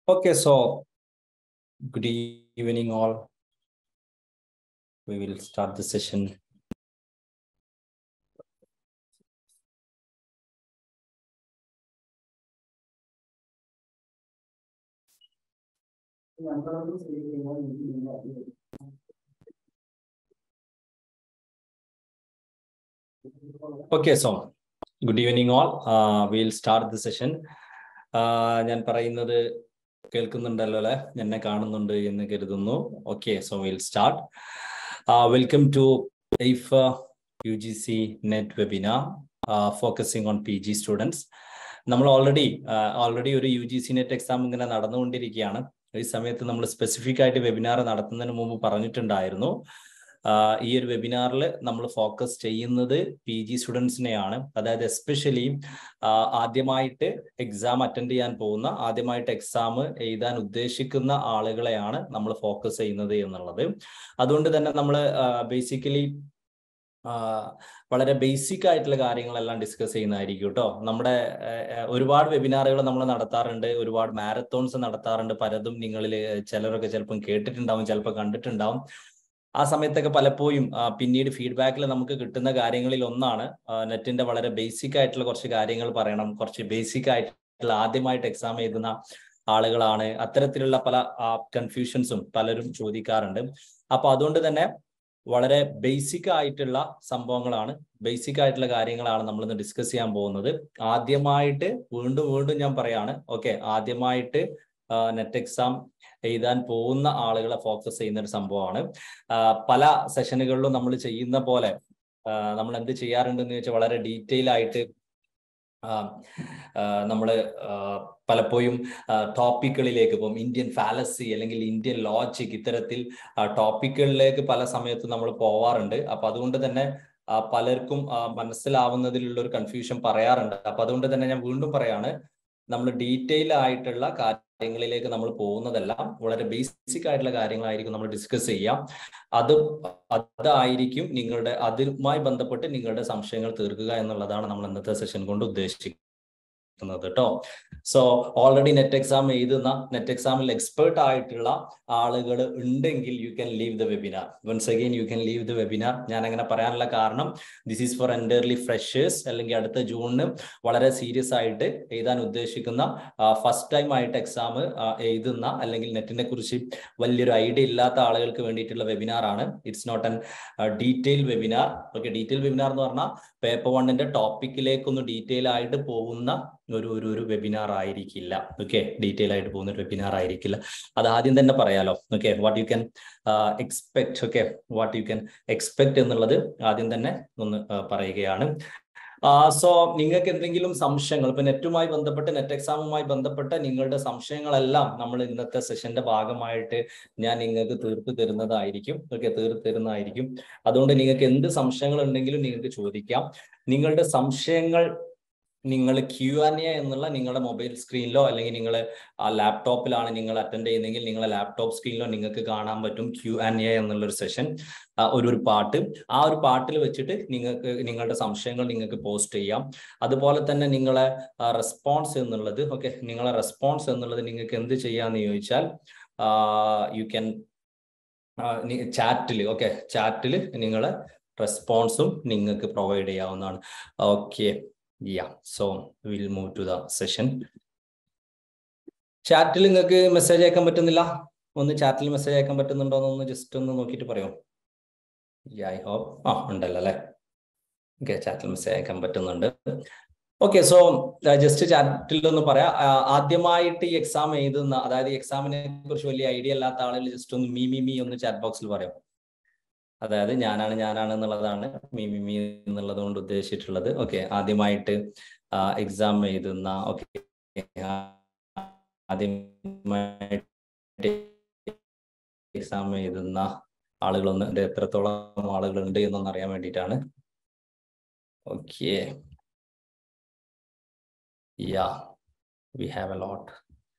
Okay, so good evening, all. We will start the session. Okay, so good evening, all. Uh, we'll start the session. Uh, ഞാൻ പറയുന്നത് കേൾക്കുന്നുണ്ടല്ലോ അല്ലെ എന്നെ കാണുന്നുണ്ട് എന്ന് കരുതുന്നു okay so will start welcome to ഐഫ U G C NET webinar focusing on P G students നമ്മൾ ഓൾറെഡി ഓൾറെഡി ഒരു U G C NET exam ഇങ്ങനെ നടന്നുകൊണ്ടിരിക്കുകയാണ് ഈ സമയത്ത് നമ്മൾ സ്പെസിഫിക് ആയിട്ട് വെബിനാർ നടത്തുന്നതിന് മുമ്പ് പറഞ്ഞിട്ടുണ്ടായിരുന്നു ഈ ഒരു വെബിനാറിൽ നമ്മൾ ഫോക്കസ് ചെയ്യുന്നത് പി ജി സ്റ്റുഡൻസിനെയാണ് അതായത് എസ്പെഷ്യലി ആദ്യമായിട്ട് എക്സാം അറ്റൻഡ് ചെയ്യാൻ പോകുന്ന ആദ്യമായിട്ട് എക്സാം എഴുതാൻ ഉദ്ദേശിക്കുന്ന ആളുകളെയാണ് നമ്മൾ ഫോക്കസ് ചെയ്യുന്നത് എന്നുള്ളത് അതുകൊണ്ട് തന്നെ നമ്മൾ ബേസിക്കലി വളരെ ബേസിക് ആയിട്ടുള്ള കാര്യങ്ങളെല്ലാം ഡിസ്കസ് ചെയ്യുന്നതായിരിക്കും കേട്ടോ നമ്മുടെ ഒരുപാട് വെബിനാറുകൾ നമ്മൾ നടത്താറുണ്ട് ഒരുപാട് മാരത്തോൺസ് നടത്താറുണ്ട് പലതും നിങ്ങളിൽ ചിലരൊക്കെ ചിലപ്പം കേട്ടിട്ടുണ്ടാവും ചിലപ്പോൾ കണ്ടിട്ടുണ്ടാവും ആ സമയത്തൊക്കെ പലപ്പോഴും പിന്നീട് ഫീഡ്ബാക്കിൽ നമുക്ക് കിട്ടുന്ന കാര്യങ്ങളിൽ ഒന്നാണ് നെറ്റിന്റെ വളരെ ബേസിക് ആയിട്ടുള്ള കുറച്ച് കാര്യങ്ങൾ പറയണം കുറച്ച് ബേസിക് ആയിട്ടുള്ള ആദ്യമായിട്ട് എക്സാം എഴുതുന്ന ആളുകളാണ് അത്തരത്തിലുള്ള പല കൺഫ്യൂഷൻസും പലരും ചോദിക്കാറുണ്ട് അപ്പൊ അതുകൊണ്ട് തന്നെ വളരെ ബേസിക് ആയിട്ടുള്ള സംഭവങ്ങളാണ് ബേസിക് ആയിട്ടുള്ള കാര്യങ്ങളാണ് നമ്മൾ ഇന്ന് ഡിസ്കസ് ചെയ്യാൻ പോകുന്നത് ആദ്യമായിട്ട് വീണ്ടും വീണ്ടും ഞാൻ പറയാണ് ഓക്കെ ആദ്യമായിട്ട് നെറ്റ് എക്സാം എഴുതാൻ പോകുന്ന ആളുകളെ ഫോക്കസ് ചെയ്യുന്ന ഒരു സംഭവമാണ് പല സെഷനുകളിലും നമ്മൾ ചെയ്യുന്ന പോലെ നമ്മൾ എന്ത് ചെയ്യാറുണ്ടെന്ന് വെച്ചാൽ വളരെ ഡീറ്റെയിൽ ആയിട്ട് നമ്മൾ പലപ്പോഴും ടോപ്പിക്കുകളിലേക്ക് ഇപ്പം ഇന്ത്യൻ ഫാലസി അല്ലെങ്കിൽ ഇന്ത്യൻ ലോജിക് ഇത്തരത്തിൽ ടോപ്പിക്കുകളിലേക്ക് പല സമയത്തും നമ്മൾ പോവാറുണ്ട് അപ്പൊ അതുകൊണ്ട് തന്നെ പലർക്കും മനസ്സിലാവുന്നതിലുള്ള ഒരു കൺഫ്യൂഷൻ പറയാറുണ്ട് അപ്പൊ അതുകൊണ്ട് തന്നെ ഞാൻ വീണ്ടും പറയാണ് നമ്മൾ ഡീറ്റെയിൽ ആയിട്ടുള്ള കാര്യങ്ങളിലേക്ക് നമ്മൾ പോകുന്നതെല്ലാം വളരെ ബേസിക് ആയിട്ടുള്ള കാര്യങ്ങളായിരിക്കും നമ്മൾ ഡിസ്കസ് ചെയ്യാം അത് അതായിരിക്കും നിങ്ങളുടെ അതുമായി ബന്ധപ്പെട്ട് നിങ്ങളുടെ സംശയങ്ങൾ തീർക്കുക എന്നുള്ളതാണ് നമ്മൾ ഇന്നത്തെ സെഷൻ കൊണ്ട് ഉദ്ദേശിക്കുന്നത് കേട്ടോ സോ ഓൾറെഡി നെറ്റ് എക്സാം എഴുതുന്ന നെറ്റ് എക്സാമിൽ എക്സ്പേർട്ട് ആയിട്ടുള്ള ആളുകൾ ഉണ്ടെങ്കിൽ you can leave the webinar once again you can leave the webinar ഞാൻ അങ്ങനെ പറയാനുള്ള കാരണം this is for entirely freshers അല്ലെങ്കിൽ അടുത്ത ജൂണിന് വളരെ സീരിയസ് ആയിട്ട് എഴുതാൻ ഉദ്ദേശിക്കുന്ന ഫസ്റ്റ് ടൈം ആയിട്ട് എക്സാം എഴുതുന്ന അല്ലെങ്കിൽ നെറ്റിനെ കുറിച്ച് വലിയൊരു ഐഡിയ ഇല്ലാത്ത ആളുകൾക്ക് വേണ്ടിയിട്ടുള്ള വെബിനാർ ആണ് it's not in detail webinar okay detail webinar എന്ന് പറഞ്ഞാൽ പേപ്പർ വണ്ണിന്റെ ടോപ്പിക്കിലേക്കൊന്ന് ഡീറ്റെയിൽ ആയിട്ട് പോകുന്ന ഒരു ഒരു ഒരു വെബിനാർ ആയിരിക്കില്ല ഓക്കെ ഡീറ്റെയിൽ ആയിട്ട് പോകുന്ന ഒരു വെബിനാർ ആയിരിക്കില്ല അത് ആദ്യം തന്നെ പറയാലോ okay what you can expect okay what you can expect എന്നുള്ളത് ആദ്യം തന്നെ ഒന്ന് പറയുകയാണ് സോ നിങ്ങൾക്ക് എന്തെങ്കിലും സംശയങ്ങൾ ഇപ്പൊ നെറ്റുമായി ബന്ധപ്പെട്ട് നെറ്റ് എക്സാമുമായി ബന്ധപ്പെട്ട നിങ്ങളുടെ സംശയങ്ങളെല്ലാം നമ്മൾ ഇന്നത്തെ സെഷന്റെ ഭാഗമായിട്ട് ഞാൻ നിങ്ങൾക്ക് തീർത്ത് തരുന്നതായിരിക്കും ഓക്കെ തീർത്ത് തരുന്നതായിരിക്കും അതുകൊണ്ട് നിങ്ങൾക്ക് എന്ത് സംശയങ്ങൾ ഉണ്ടെങ്കിലും നിങ്ങൾക്ക് ചോദിക്കാം നിങ്ങളുടെ സംശയങ്ങൾ നിങ്ങൾ ക്യു ആൻ എ എന്നുള്ള നിങ്ങളുടെ മൊബൈൽ സ്ക്രീനിലോ അല്ലെങ്കിൽ നിങ്ങൾ ആ ലാപ്ടോപ്പിലാണ് നിങ്ങൾ അറ്റൻഡ് ചെയ്യുന്നതെങ്കിൽ നിങ്ങളുടെ ലാപ്ടോപ്പ് സ്ക്രീനിലോ നിങ്ങൾക്ക് കാണാൻ പറ്റും ക്യു ആൻ എ എന്നുള്ളൊരു സെഷൻ ഒരു ഒരു പാട്ട് ആ ഒരു പാട്ടിൽ വെച്ചിട്ട് നിങ്ങൾക്ക് നിങ്ങളുടെ സംശയങ്ങൾ നിങ്ങൾക്ക് പോസ്റ്റ് ചെയ്യാം അതുപോലെ തന്നെ നിങ്ങളെ റെസ്പോൺസ് എന്നുള്ളത് ഓക്കെ നിങ്ങളെ റെസ്പോൺസ് എന്നുള്ളത് നിങ്ങൾക്ക് എന്ത് ചെയ്യാന്ന് ചോദിച്ചാൽ യു ക്യാൻ ചാറ്റിൽ ഓക്കെ ചാറ്റിൽ നിങ്ങളെ റെസ്പോൺസും നിങ്ങൾക്ക് പ്രൊവൈഡ് ചെയ്യാവുന്നതാണ് okay yeah so we'll move to the session ചാറ്റിൽ നിങ്ങൾക്ക് മെസ്സേജ് അയക്കാൻ പറ്റുന്നില്ല ഒന്ന് ചാറ്റിൽ മെസ്സേജ് അയക്കാൻ പറ്റുന്നുണ്ടോ എന്നൊന്ന് ജസ്റ്റ് ഒന്ന് നോക്കിയിട്ട് പറയോ ഐ ഹോപ്പ് ആ ഉണ്ടല്ലോ അല്ലേ ഓക്കെ ചാറ്റിൽ മെസ്സേജ് അയക്കാൻ പറ്റുന്നുണ്ട് ഓക്കെ സോ ജസ്റ്റ് ചാറ്റിൽ ഒന്ന് പറയാം ആദ്യമായിട്ട് ഈ എക്സാം എഴുതുന്ന അതായത് എക്സാമിനെ കുറിച്ച് വലിയ ഐഡിയ ഇല്ലാത്ത ആളുകൾ ജസ്റ്റ് ഒന്ന് മീ മീ മീ ഒന്ന് ചാറ്റ് ബോക്സിൽ പറയാം അതായത് ഞാനാണ് ഞാനാണ് എന്നുള്ളതാണ് മീ മീ മീ എന്നുള്ളത് കൊണ്ട് ഉദ്ദേശിച്ചിട്ടുള്ളത് ഓക്കെ ആദ്യമായിട്ട് എക്സാം എഴുതുന്ന ഓക്കെ ആദ്യമായിട്ട് എക്സാം എഴുതുന്ന ആളുകളൊന്ന് എത്രത്തോളം ആളുകളുണ്ട് എന്നൊന്ന് അറിയാൻ വേണ്ടിയിട്ടാണ് okay yeah we have a lot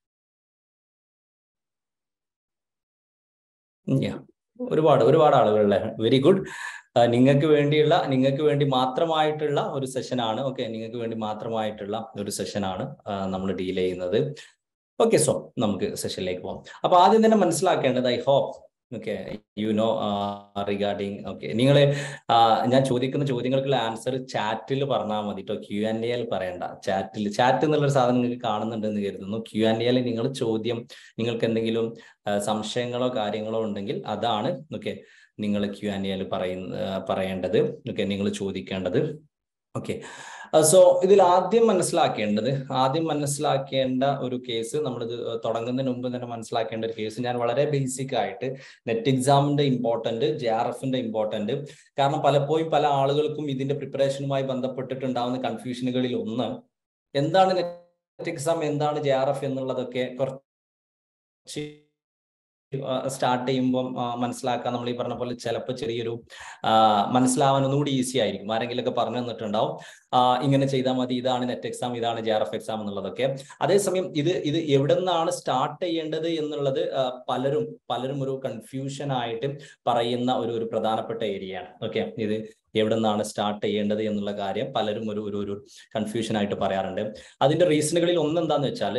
yeah ഒരുപാട് ഒരുപാട് ആളുകളല്ലേ വെരി ഗുഡ് നിങ്ങൾക്ക് വേണ്ടിയുള്ള നിങ്ങൾക്ക് വേണ്ടി മാത്രമായിട്ടുള്ള ഒരു സെഷനാണ് ഓക്കെ നിങ്ങൾക്ക് വേണ്ടി മാത്രമായിട്ടുള്ള ഒരു സെഷനാണ് നമ്മൾ ഡീൽ ചെയ്യുന്നത് ഓക്കെ സോ നമുക്ക് സെഷനിലേക്ക് പോകാം അപ്പൊ ആദ്യം തന്നെ മനസ്സിലാക്കേണ്ടത് I hope okay you know regarding okay നിങ്ങൾ ഞാൻ ചോദിക്കുന്ന ചോദ്യങ്ങൾക്കുള്ള ആൻസർ ചാറ്റിൽ പറഞ്ഞാൽ മതി കേട്ടോ ക്യു ആൻ എൽ പറയണ്ട ചാറ്റിൽ ചാറ്റ് എന്നുള്ളൊരു സാധനം നിങ്ങൾക്ക് കാണുന്നുണ്ടെന്ന് കരുതുന്നു ക്യു ആൻ എൽ നിങ്ങൾ ചോദ്യം നിങ്ങൾക്ക് എന്തെങ്കിലും സംശയങ്ങളോ കാര്യങ്ങളോ ഉണ്ടെങ്കിൽ അതാണ് ഓക്കെ നിങ്ങൾ ക്യു ആൻ എൽ പറയുന്ന പറയേണ്ടത് ഓക്കെ നിങ്ങൾ ചോദിക്കേണ്ടത് ഓക്കെ സോ ഇതിൽ ആദ്യം മനസ്സിലാക്കേണ്ടത് ആദ്യം മനസ്സിലാക്കേണ്ട ഒരു കേസ് നമ്മൾ ഇത് തുടങ്ങുന്നതിന് മുമ്പ് തന്നെ മനസ്സിലാക്കേണ്ട ഒരു കേസ് ഞാൻ വളരെ ബേസിക് ആയിട്ട് നെറ്റ് എക്സാമിന്റെ ഇമ്പോർട്ടന്റ് ജെ ആർ എഫിന്റെ ഇമ്പോർട്ടന്റ് കാരണം പലപ്പോഴും പല ആളുകൾക്കും ഇതിന്റെ പ്രിപ്പറേഷനുമായി ബന്ധപ്പെട്ടിട്ടുണ്ടാവുന്ന കൺഫ്യൂഷനുകളിൽ ഒന്ന് എന്താണ് നെറ്റ് എക്സാം എന്താണ് ജെ ആർ എഫ് എന്നുള്ളതൊക്കെ കുറച്ച് സ്റ്റാർട്ട് ചെയ്യുമ്പോൾ മനസ്സിലാക്കാൻ നമ്മൾ ഈ പറഞ്ഞ പോലെ ചിലപ്പോൾ ചെറിയൊരു മനസ്സിലാവാൻ ഒന്നുകൂടി ഈസി ആയിരിക്കും ആരെങ്കിലുമൊക്കെ പറഞ്ഞു തന്നിട്ടുണ്ടാവും ഇങ്ങനെ ചെയ്താൽ മതി ഇതാണ് നെറ്റ് എക്സാം ഇതാണ് ജെ ആർ എഫ് എക്സാം എന്നുള്ളതൊക്കെ അതേസമയം ഇത് ഇത് എവിടെ നിന്നാണ് സ്റ്റാർട്ട് ചെയ്യേണ്ടത് എന്നുള്ളത് പലരും പലരും ഒരു കൺഫ്യൂഷൻ ആയിട്ട് പറയുന്ന ഒരു ഒരു പ്രധാനപ്പെട്ട ഏരിയയാണ് ഓക്കെ ഇത് എവിടെ നിന്നാണ് സ്റ്റാർട്ട് ചെയ്യേണ്ടത് എന്നുള്ള കാര്യം പലരും ഒരു ഒരു ഒരു കൺഫ്യൂഷൻ ആയിട്ട് പറയാറുണ്ട് അതിന്റെ റീസണുകളിൽ ഒന്ന് എന്താന്ന് വെച്ചാൽ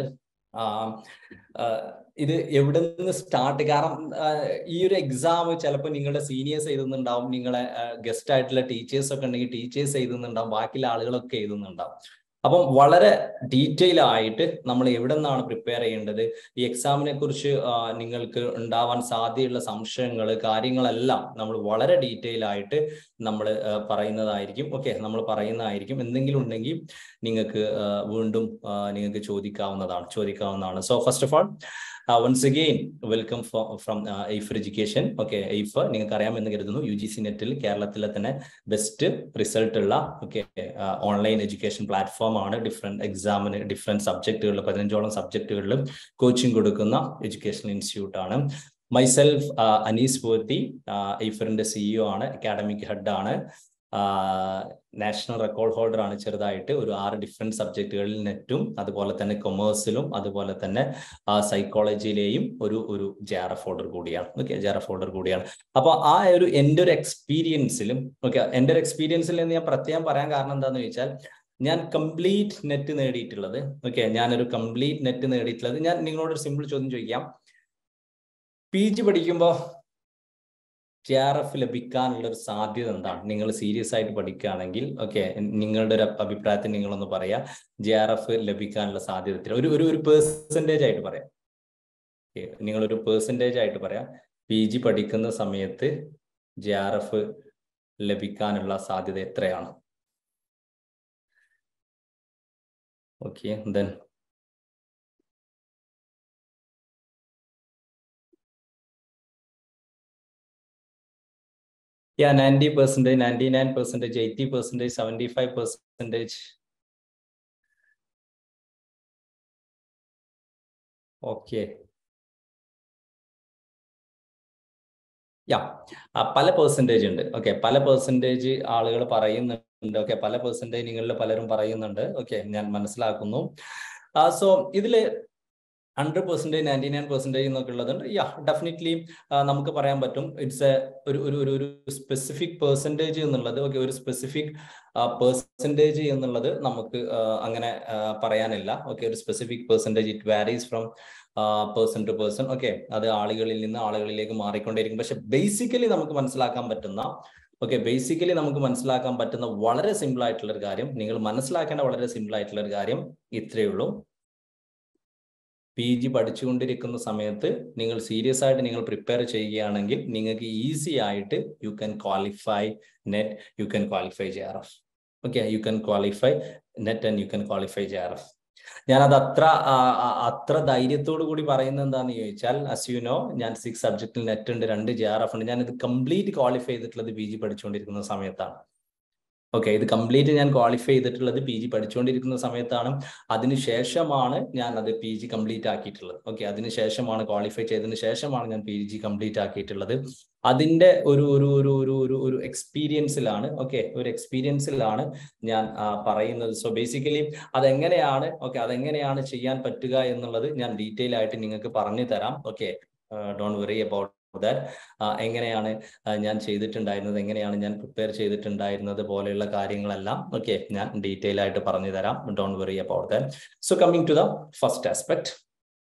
ഇത് എവിടെ നിന്ന് സ്റ്റാർട്ട് കാരണം ഈ ഒരു എക്സാം ചിലപ്പോൾ നിങ്ങളുടെ സീനിയേഴ്സ് എഴുതുന്നുണ്ടാവും നിങ്ങളെ ഗസ്റ്റ് ആയിട്ടുള്ള ടീച്ചേഴ്സ് ഒക്കെ ഉണ്ടെങ്കിൽ ടീച്ചേഴ്സ് എഴുതുന്നുണ്ടാവും ബാക്കിയുള്ള ആളുകളൊക്കെ എഴുതുന്നുണ്ടാവും അപ്പം വളരെ ഡീറ്റെയിൽ ആയിട്ട് നമ്മൾ എവിടെ നിന്നാണ് പ്രിപ്പയർ ചെയ്യേണ്ടത് ഈ എക്സാമിനെ കുറിച്ച് നിങ്ങൾക്ക് ഉണ്ടാവാൻ സാധ്യതയുള്ള സംശയങ്ങൾ കാര്യങ്ങളെല്ലാം നമ്മൾ വളരെ ഡീറ്റെയിൽ ആയിട്ട് നമ്മൾ പറയുന്നതായിരിക്കും ഓക്കെ നമ്മൾ പറയുന്നതായിരിക്കും എന്തെങ്കിലും ഉണ്ടെങ്കിൽ നിങ്ങൾക്ക് വീണ്ടും നിങ്ങൾക്ക് ചോദിക്കാവുന്നതാണ് ചോദിക്കാവുന്നതാണ് so first of all once again welcome from എയ്ഫ് എഡ്യൂക്കേഷൻ ഓക്കെ എയ്ഫ് നിങ്ങൾക്ക് അറിയാമെന്ന് കരുതുന്നു യു ജി സി നെറ്റിൽ കേരളത്തിലെ തന്നെ ബെസ്റ്റ് റിസൾട്ട് ഉള്ള ഓക്കെ ഓൺലൈൻ എഡ്യൂക്കേഷൻ പ്ലാറ്റ്ഫോം ആണ് ഡിഫറെന്റ് എക്സാമിന് ഡിഫറെന്റ് സബ്ജക്റ്റുകളിൽ പതിനഞ്ചോളം സബ്ജക്റ്റുകളിൽ കോച്ചിങ് കൊടുക്കുന്ന എഡ്യൂക്കേഷൻ ഇൻസ്റ്റിറ്റ്യൂട്ട് ആണ് മൈസെൽഫ് അനീസ് പൂർത്തി എയ്ഫറിന്റെ സിഇഒ ആണ് അക്കാഡമിക് ഹെഡ് ആണ് നാഷണൽ റെക്കോർഡ് ഹോൾഡർ ആണ് ചെറുതായിട്ട് ഒരു ആറ് ഡിഫറെന്റ് സബ്ജക്റ്റുകളിൽ നെറ്റും അതുപോലെ തന്നെ കൊമേഴ്സിലും അതുപോലെ തന്നെ സൈക്കോളജിയിലെയും ഒരു ഒരു ജെ ആർ എഫ് ഹോൾഡർ കൂടിയാണ് okay J R F holder കൂടിയാണ് അപ്പൊ ആ ഒരു എൻ്റെ ഒരു എക്സ്പീരിയൻസിലും ഓക്കെ എൻ്റെ ഒരു എക്സ്പീരിയൻസിൽ നിന്ന് ഞാൻ പ്രത്യേകം പറയാൻ കാരണം എന്താണെന്ന് ചോദിച്ചാൽ ഞാൻ കംപ്ലീറ്റ് നെറ്റ് നേടിയിട്ടുള്ളത് ഓക്കെ ഞാനൊരു കംപ്ലീറ്റ് നെറ്റ് നേടിയിട്ടുള്ളത് ഞാൻ നിങ്ങളോട് ഒരു സിമ്പിൾ ചോദ്യം ചോദിക്കാം പി ജി പഠിക്കുമ്പോൾ ജെ ആർ എഫ് ലഭിക്കാനുള്ള ഒരു സാധ്യത എന്താണ് നിങ്ങൾ സീരിയസ് ആയിട്ട് പഠിക്കുകയാണെങ്കിൽ ഓക്കെ നിങ്ങളുടെ ഒരു അഭിപ്രായത്തിൽ നിങ്ങളൊന്ന് പറയാ ജെ ആർ എഫ് ലഭിക്കാനുള്ള സാധ്യത ഒരു ഒരു ഒരു പേഴ്സൻറ്റേജ് ആയിട്ട് പറയാം നിങ്ങളൊരു പേഴ്സൻറ്റേജ് ആയിട്ട് പറയാം പി ജി പഠിക്കുന്ന സമയത്ത് ജെ ആർ എഫ് ലഭിക്കാനുള്ള സാധ്യത എത്രയാണ് okay then Yeah, 90 percentage, 99 percentage, 80 percentage, 75 percentage. Okay. Yeah പല പെർസെൻറ്റേജ് ഉണ്ട് ഓക്കെ പല പെർസെൻറ്റേജ് ആളുകൾ പറയുന്നുണ്ട് ഓക്കെ പല പെർസെൻറ്റേജ് നിങ്ങളിൽ പലരും പറയുന്നുണ്ട് ഓക്കെ ഞാൻ മനസ്സിലാക്കുന്നു സോ ഇതില് hundred percentage ninety nine percentage എന്നൊക്കെ ഉള്ളതുണ്ട് യാ ഡെഫിനറ്റ്ലി നമുക്ക് പറയാൻ പറ്റും ഇറ്റ്സ് എ ഒരു ഒരു ഒരു ഒരു സ്പെസിഫിക് പെർസെൻറ്റേജ് എന്നുള്ളത് ഓക്കെ ഒരു സ്പെസിഫിക് പെർസെൻറ്റേജ് എന്നുള്ളത് നമുക്ക് അങ്ങനെ പറയാനില്ല ഓക്കെ ഒരു specific percentage it varies from person to person okay അത് ആളുകളിൽ നിന്ന് ആളുകളിലേക്ക് മാറിക്കൊണ്ടേയിരിക്കും പക്ഷെ ബേസിക്കലി നമുക്ക് മനസ്സിലാക്കാൻ പറ്റുന്ന ഓക്കെ ബേസിക്കലി നമുക്ക് മനസ്സിലാക്കാൻ പറ്റുന്ന വളരെ സിമ്പിൾ ആയിട്ടുള്ള ഒരു കാര്യം നിങ്ങൾ മനസ്സിലാക്കേണ്ട വളരെ സിമ്പിൾ ആയിട്ടുള്ള ഒരു കാര്യം ഇത്രയേ ഉള്ളൂ പി ജി പഠിച്ചുകൊണ്ടിരിക്കുന്ന സമയത്ത് നിങ്ങൾ സീരിയസ് ആയിട്ട് നിങ്ങൾ പ്രിപ്പയർ ചെയ്യുകയാണെങ്കിൽ നിങ്ങൾക്ക് ഈസി ആയിട്ട് you can qualify NET you can qualify J R F okay you can qualify NET and you can qualify J R F ഞാനത് അത്ര അത്ര ധൈര്യത്തോടു കൂടി പറയുന്നത് എന്താണെന്ന് ചോദിച്ചാൽ അസ് യു നോ ഞാൻ സിക്സ് സബ്ജക്റ്റിൽ നെറ്റ് ഉണ്ട് രണ്ട് ജെ ആർ എഫ് ഉണ്ട് ഞാൻ ഇത് കംപ്ലീറ്റ് ക്വാളിഫൈ ചെയ്തിട്ടുള്ളത് പി ജി പഠിച്ചുകൊണ്ടിരിക്കുന്ന സമയത്താണ് ഓക്കെ ഇത് കംപ്ലീറ്റ് ഞാൻ ക്വാളിഫൈ ചെയ്തിട്ടുള്ളത് പി ജി പഠിച്ചുകൊണ്ടിരിക്കുന്ന സമയത്താണ് അതിനുശേഷമാണ് ഞാൻ അത് പി ജി കംപ്ലീറ്റ് ആക്കിയിട്ടുള്ളത് ഓക്കെ അതിനുശേഷമാണ് ക്വാളിഫൈ ചെയ്തതിന് ശേഷമാണ് ഞാൻ പി ജി കംപ്ലീറ്റ് ആക്കിയിട്ടുള്ളത് അതിന്റെ ഒരു ഒരു ഒരു ഒരു ഒരു ഒരു എക്സ്പീരിയൻസിലാണ് ഓക്കെ ഒരു എക്സ്പീരിയൻസിലാണ് ഞാൻ പറയുന്നത് സോ ബേസിക്കലി അതെങ്ങനെയാണ് ഓക്കെ അതെങ്ങനെയാണ് ചെയ്യാൻ പറ്റുക എന്നുള്ളത് ഞാൻ ഡീറ്റെയിൽ ആയിട്ട് നിങ്ങൾക്ക് പറഞ്ഞു തരാം okay don't worry about that എങ്ങനെയാണ് ഞാൻ ചെയ്തിട്ടുണ്ടായിരുന്നത് എങ്ങനെയാണ് ഞാൻ പ്രിപ്പയർ ചെയ്തിട്ടുണ്ടായിരുന്നത് പോലെയുള്ള കാര്യങ്ങളെല്ലാം ഓക്കെ ഞാൻ ഡീറ്റെയിൽ ആയിട്ട് പറഞ്ഞു തരാം don't worry about that so coming to the first aspect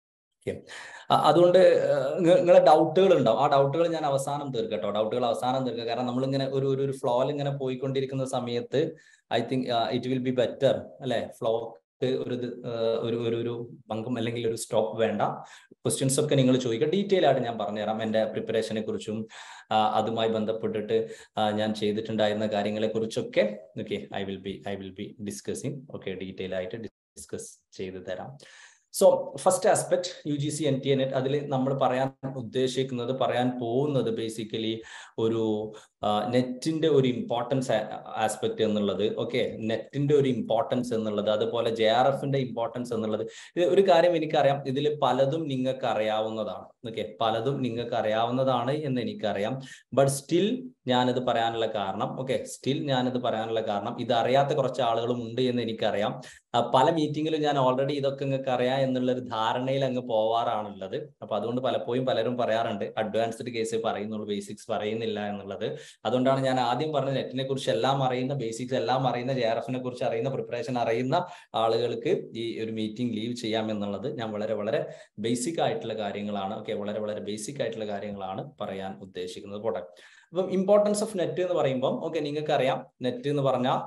okay അതുകൊണ്ട് നിങ്ങളെ ഡൗട്ടുകൾ ഉണ്ടാവും ആ ഡൗട്ടുകൾ ഞാൻ അവസാനം തീർക്കട്ടോ ഡൗട്ടുകൾ അവസാനം തീർക്കുക കാരണം നമ്മളിങ്ങനെ ഒരു ഒരു ഫ്ലോയിൽ ഇങ്ങനെ പോയിക്കൊണ്ടിരിക്കുന്ന സമയത്ത് I think it will be better അല്ലെ ഫ്ലോ ഒരു ഒരു ഒരു ഒരു പങ്കം അല്ലെങ്കിൽ ഒരു സ്റ്റോപ്പ് വേണ്ട ക്വസ്റ്റ്യൻസ് ഒക്കെ നിങ്ങൾ ചോദിക്കുക ഡീറ്റെയിൽ ആയിട്ട് ഞാൻ പറഞ്ഞുതരാം എൻ്റെ പ്രിപ്പറേഷനെ കുറിച്ചും അതുമായി ബന്ധപ്പെട്ടിട്ട് ഞാൻ ചെയ്തിട്ടുണ്ടായിരുന്ന കാര്യങ്ങളെ കുറിച്ചൊക്കെ okay I will be I will be discussing okay detail ആയിട്ട് ഡിസ്കസ് ചെയ്തു തരാം so first aspect U G C N T NET അതിൽ നമ്മൾ പറയാൻ ഉദ്ദേശിക്കുന്നത് പറയാൻ പോകുന്നത് ബേസിക്കലി ഒരു നെറ്റിന്റെ ഒരു ഇമ്പോർട്ടൻസ് ആസ്പെക്ട് എന്നുള്ളത് ഓക്കെ നെറ്റിന്റെ ഒരു ഇമ്പോർട്ടൻസ് എന്നുള്ളത് അതുപോലെ ജെ ആർ എഫിന്റെ ഇമ്പോർട്ടൻസ് എന്നുള്ളത് ഇത് ഒരു കാര്യം എനിക്കറിയാം ഇതിൽ പലതും നിങ്ങൾക്ക് അറിയാവുന്നതാണ് ഓക്കെ പലതും നിങ്ങൾക്ക് അറിയാവുന്നതാണ് എന്ന് എനിക്കറിയാം ബട്ട് സ്റ്റിൽ ഞാനിത് പറയാനുള്ള കാരണം ഓക്കെ സ്റ്റിൽ ഞാനിത് പറയാനുള്ള കാരണം ഇത് അറിയാത്ത കുറച്ച് ആളുകളും ഉണ്ട് എന്ന് എനിക്കറിയാം പല മീറ്റിങ്ങിലും ഞാൻ ഓൾറെഡി ഇതൊക്കെ നിങ്ങൾക്ക് അറിയാം എന്നുള്ള ഒരു ധാരണയിൽ അങ്ങ് പോവാറാണുള്ളത് അപ്പൊ അതുകൊണ്ട് പലപ്പോഴും പലരും പറയാറുണ്ട് അഡ്വാൻസ്ഡ് കേസ് പറയുന്നുള്ളൂ ബേസിക്സ് പറയുന്നില്ല എന്നുള്ളത് അതുകൊണ്ടാണ് ഞാൻ ആദ്യം പറഞ്ഞ നെറ്റിനെ കുറിച്ച് എല്ലാം അറിയുന്ന ബേസിക്സ് എല്ലാം അറിയുന്ന ജെ ആർ എഫിനെ കുറിച്ച് അറിയുന്ന പ്രിപ്പറേഷൻ അറിയുന്ന ആളുകൾക്ക് ഈ ഒരു മീറ്റിംഗ് ലീവ് ചെയ്യാം എന്നുള്ളത് ഞാൻ വളരെ വളരെ ബേസിക് ആയിട്ടുള്ള കാര്യങ്ങളാണ് ഓക്കെ വളരെ വളരെ ബേസിക് ആയിട്ടുള്ള കാര്യങ്ങളാണ് പറയാൻ ഉദ്ദേശിക്കുന്നത് പോട്ടെ അപ്പം ഇമ്പോർട്ടൻസ് ഓഫ് നെറ്റ് എന്ന് പറയുമ്പോൾ ഓക്കെ നിങ്ങൾക്ക് അറിയാം നെറ്റ് എന്ന് പറഞ്ഞാൽ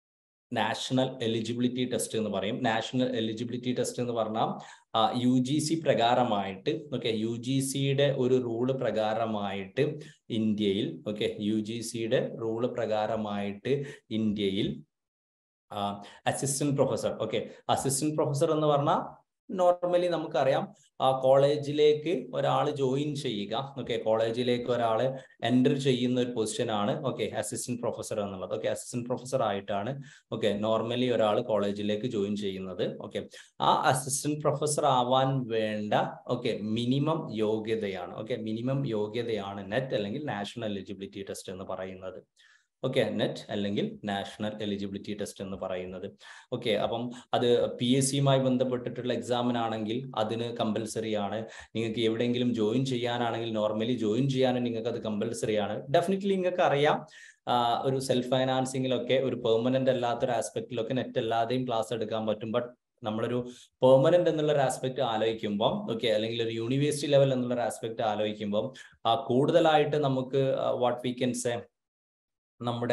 നാഷണൽ എലിജിബിലിറ്റി ടെസ്റ്റ് എന്ന് പറയും നാഷണൽ എലിജിബിലിറ്റി ടെസ്റ്റ് എന്ന് പറഞ്ഞാൽ യു ജി സി പ്രകാരമായിട്ട് ഓക്കെ യു ജി സിയുടെ ഒരു റൂള് പ്രകാരമായിട്ട് ഇന്ത്യയിൽ ഓക്കെ യു ജി സിയുടെ റൂള് പ്രകാരമായിട്ട് ഇന്ത്യയിൽ assistant professor okay assistant professor എന്ന് പറഞ്ഞാൽ നോർമലി നമുക്കറിയാം ആ കോളേജിലേക്ക് ഒരാൾ ജോയിൻ ചെയ്യുക ഓക്കെ കോളേജിലേക്ക് ഒരാൾ എൻ്റർ ചെയ്യുന്ന ഒരു പൊസിഷൻ ആണ് ഓക്കെ അസിസ്റ്റന്റ് പ്രൊഫസർ എന്നുള്ളത് ഓക്കെ അസിസ്റ്റന്റ് പ്രൊഫസർ ആയിട്ടാണ് ഓക്കെ നോർമലി ഒരാൾ കോളേജിലേക്ക് ജോയിൻ ചെയ്യുന്നത് ഓക്കെ ആ അസിസ്റ്റന്റ് പ്രൊഫസർ ആവാൻ വേണ്ട ഓക്കെ മിനിമം യോഗ്യതയാണ് ഓക്കെ മിനിമം യോഗ്യതയാണ് നെറ്റ് അല്ലെങ്കിൽ നാഷണൽ എലിജിബിലിറ്റി ടെസ്റ്റ് എന്ന് പറയുന്നത് ഓക്കെ നെറ്റ് അല്ലെങ്കിൽ നാഷണൽ എലിജിബിലിറ്റി ടെസ്റ്റ് എന്ന് പറയുന്നത് ഓക്കെ അപ്പം അത് പി എസ് സിയുമായി ബന്ധപ്പെട്ടിട്ടുള്ള എക്സാമിനാണെങ്കിൽ അതിന് കമ്പൽസറി ആണ് നിങ്ങൾക്ക് എവിടെയെങ്കിലും ജോയിൻ ചെയ്യാനാണെങ്കിൽ നോർമലി ജോയിൻ ചെയ്യാനും നിങ്ങൾക്ക് അത് കമ്പൽസറി ആണ് ഡെഫിനറ്റ്ലി നിങ്ങൾക്ക് അറിയാം ഒരു സെൽഫ് ഫൈനാൻസിങ്ങിലൊക്കെ ഒരു പെർമനന്റ് അല്ലാത്തൊരു ആസ്പെക്റ്റിലൊക്കെ നെറ്റ് അല്ലാതെയും ക്ലാസ് എടുക്കാൻ പറ്റും ബട്ട് നമ്മളൊരു പെർമനന്റ് എന്നുള്ള ഒരു ആസ്പെക്ട് ആലോചിക്കുമ്പോൾ ഓക്കെ അല്ലെങ്കിൽ ഒരു യൂണിവേഴ്സിറ്റി ലെവൽ എന്നുള്ള ഒരു ആസ്പെക്ട് ആലോചിക്കുമ്പോൾ കൂടുതലായിട്ട് നമുക്ക് വാട്ട് വി കൻ സേ നമ്മുടെ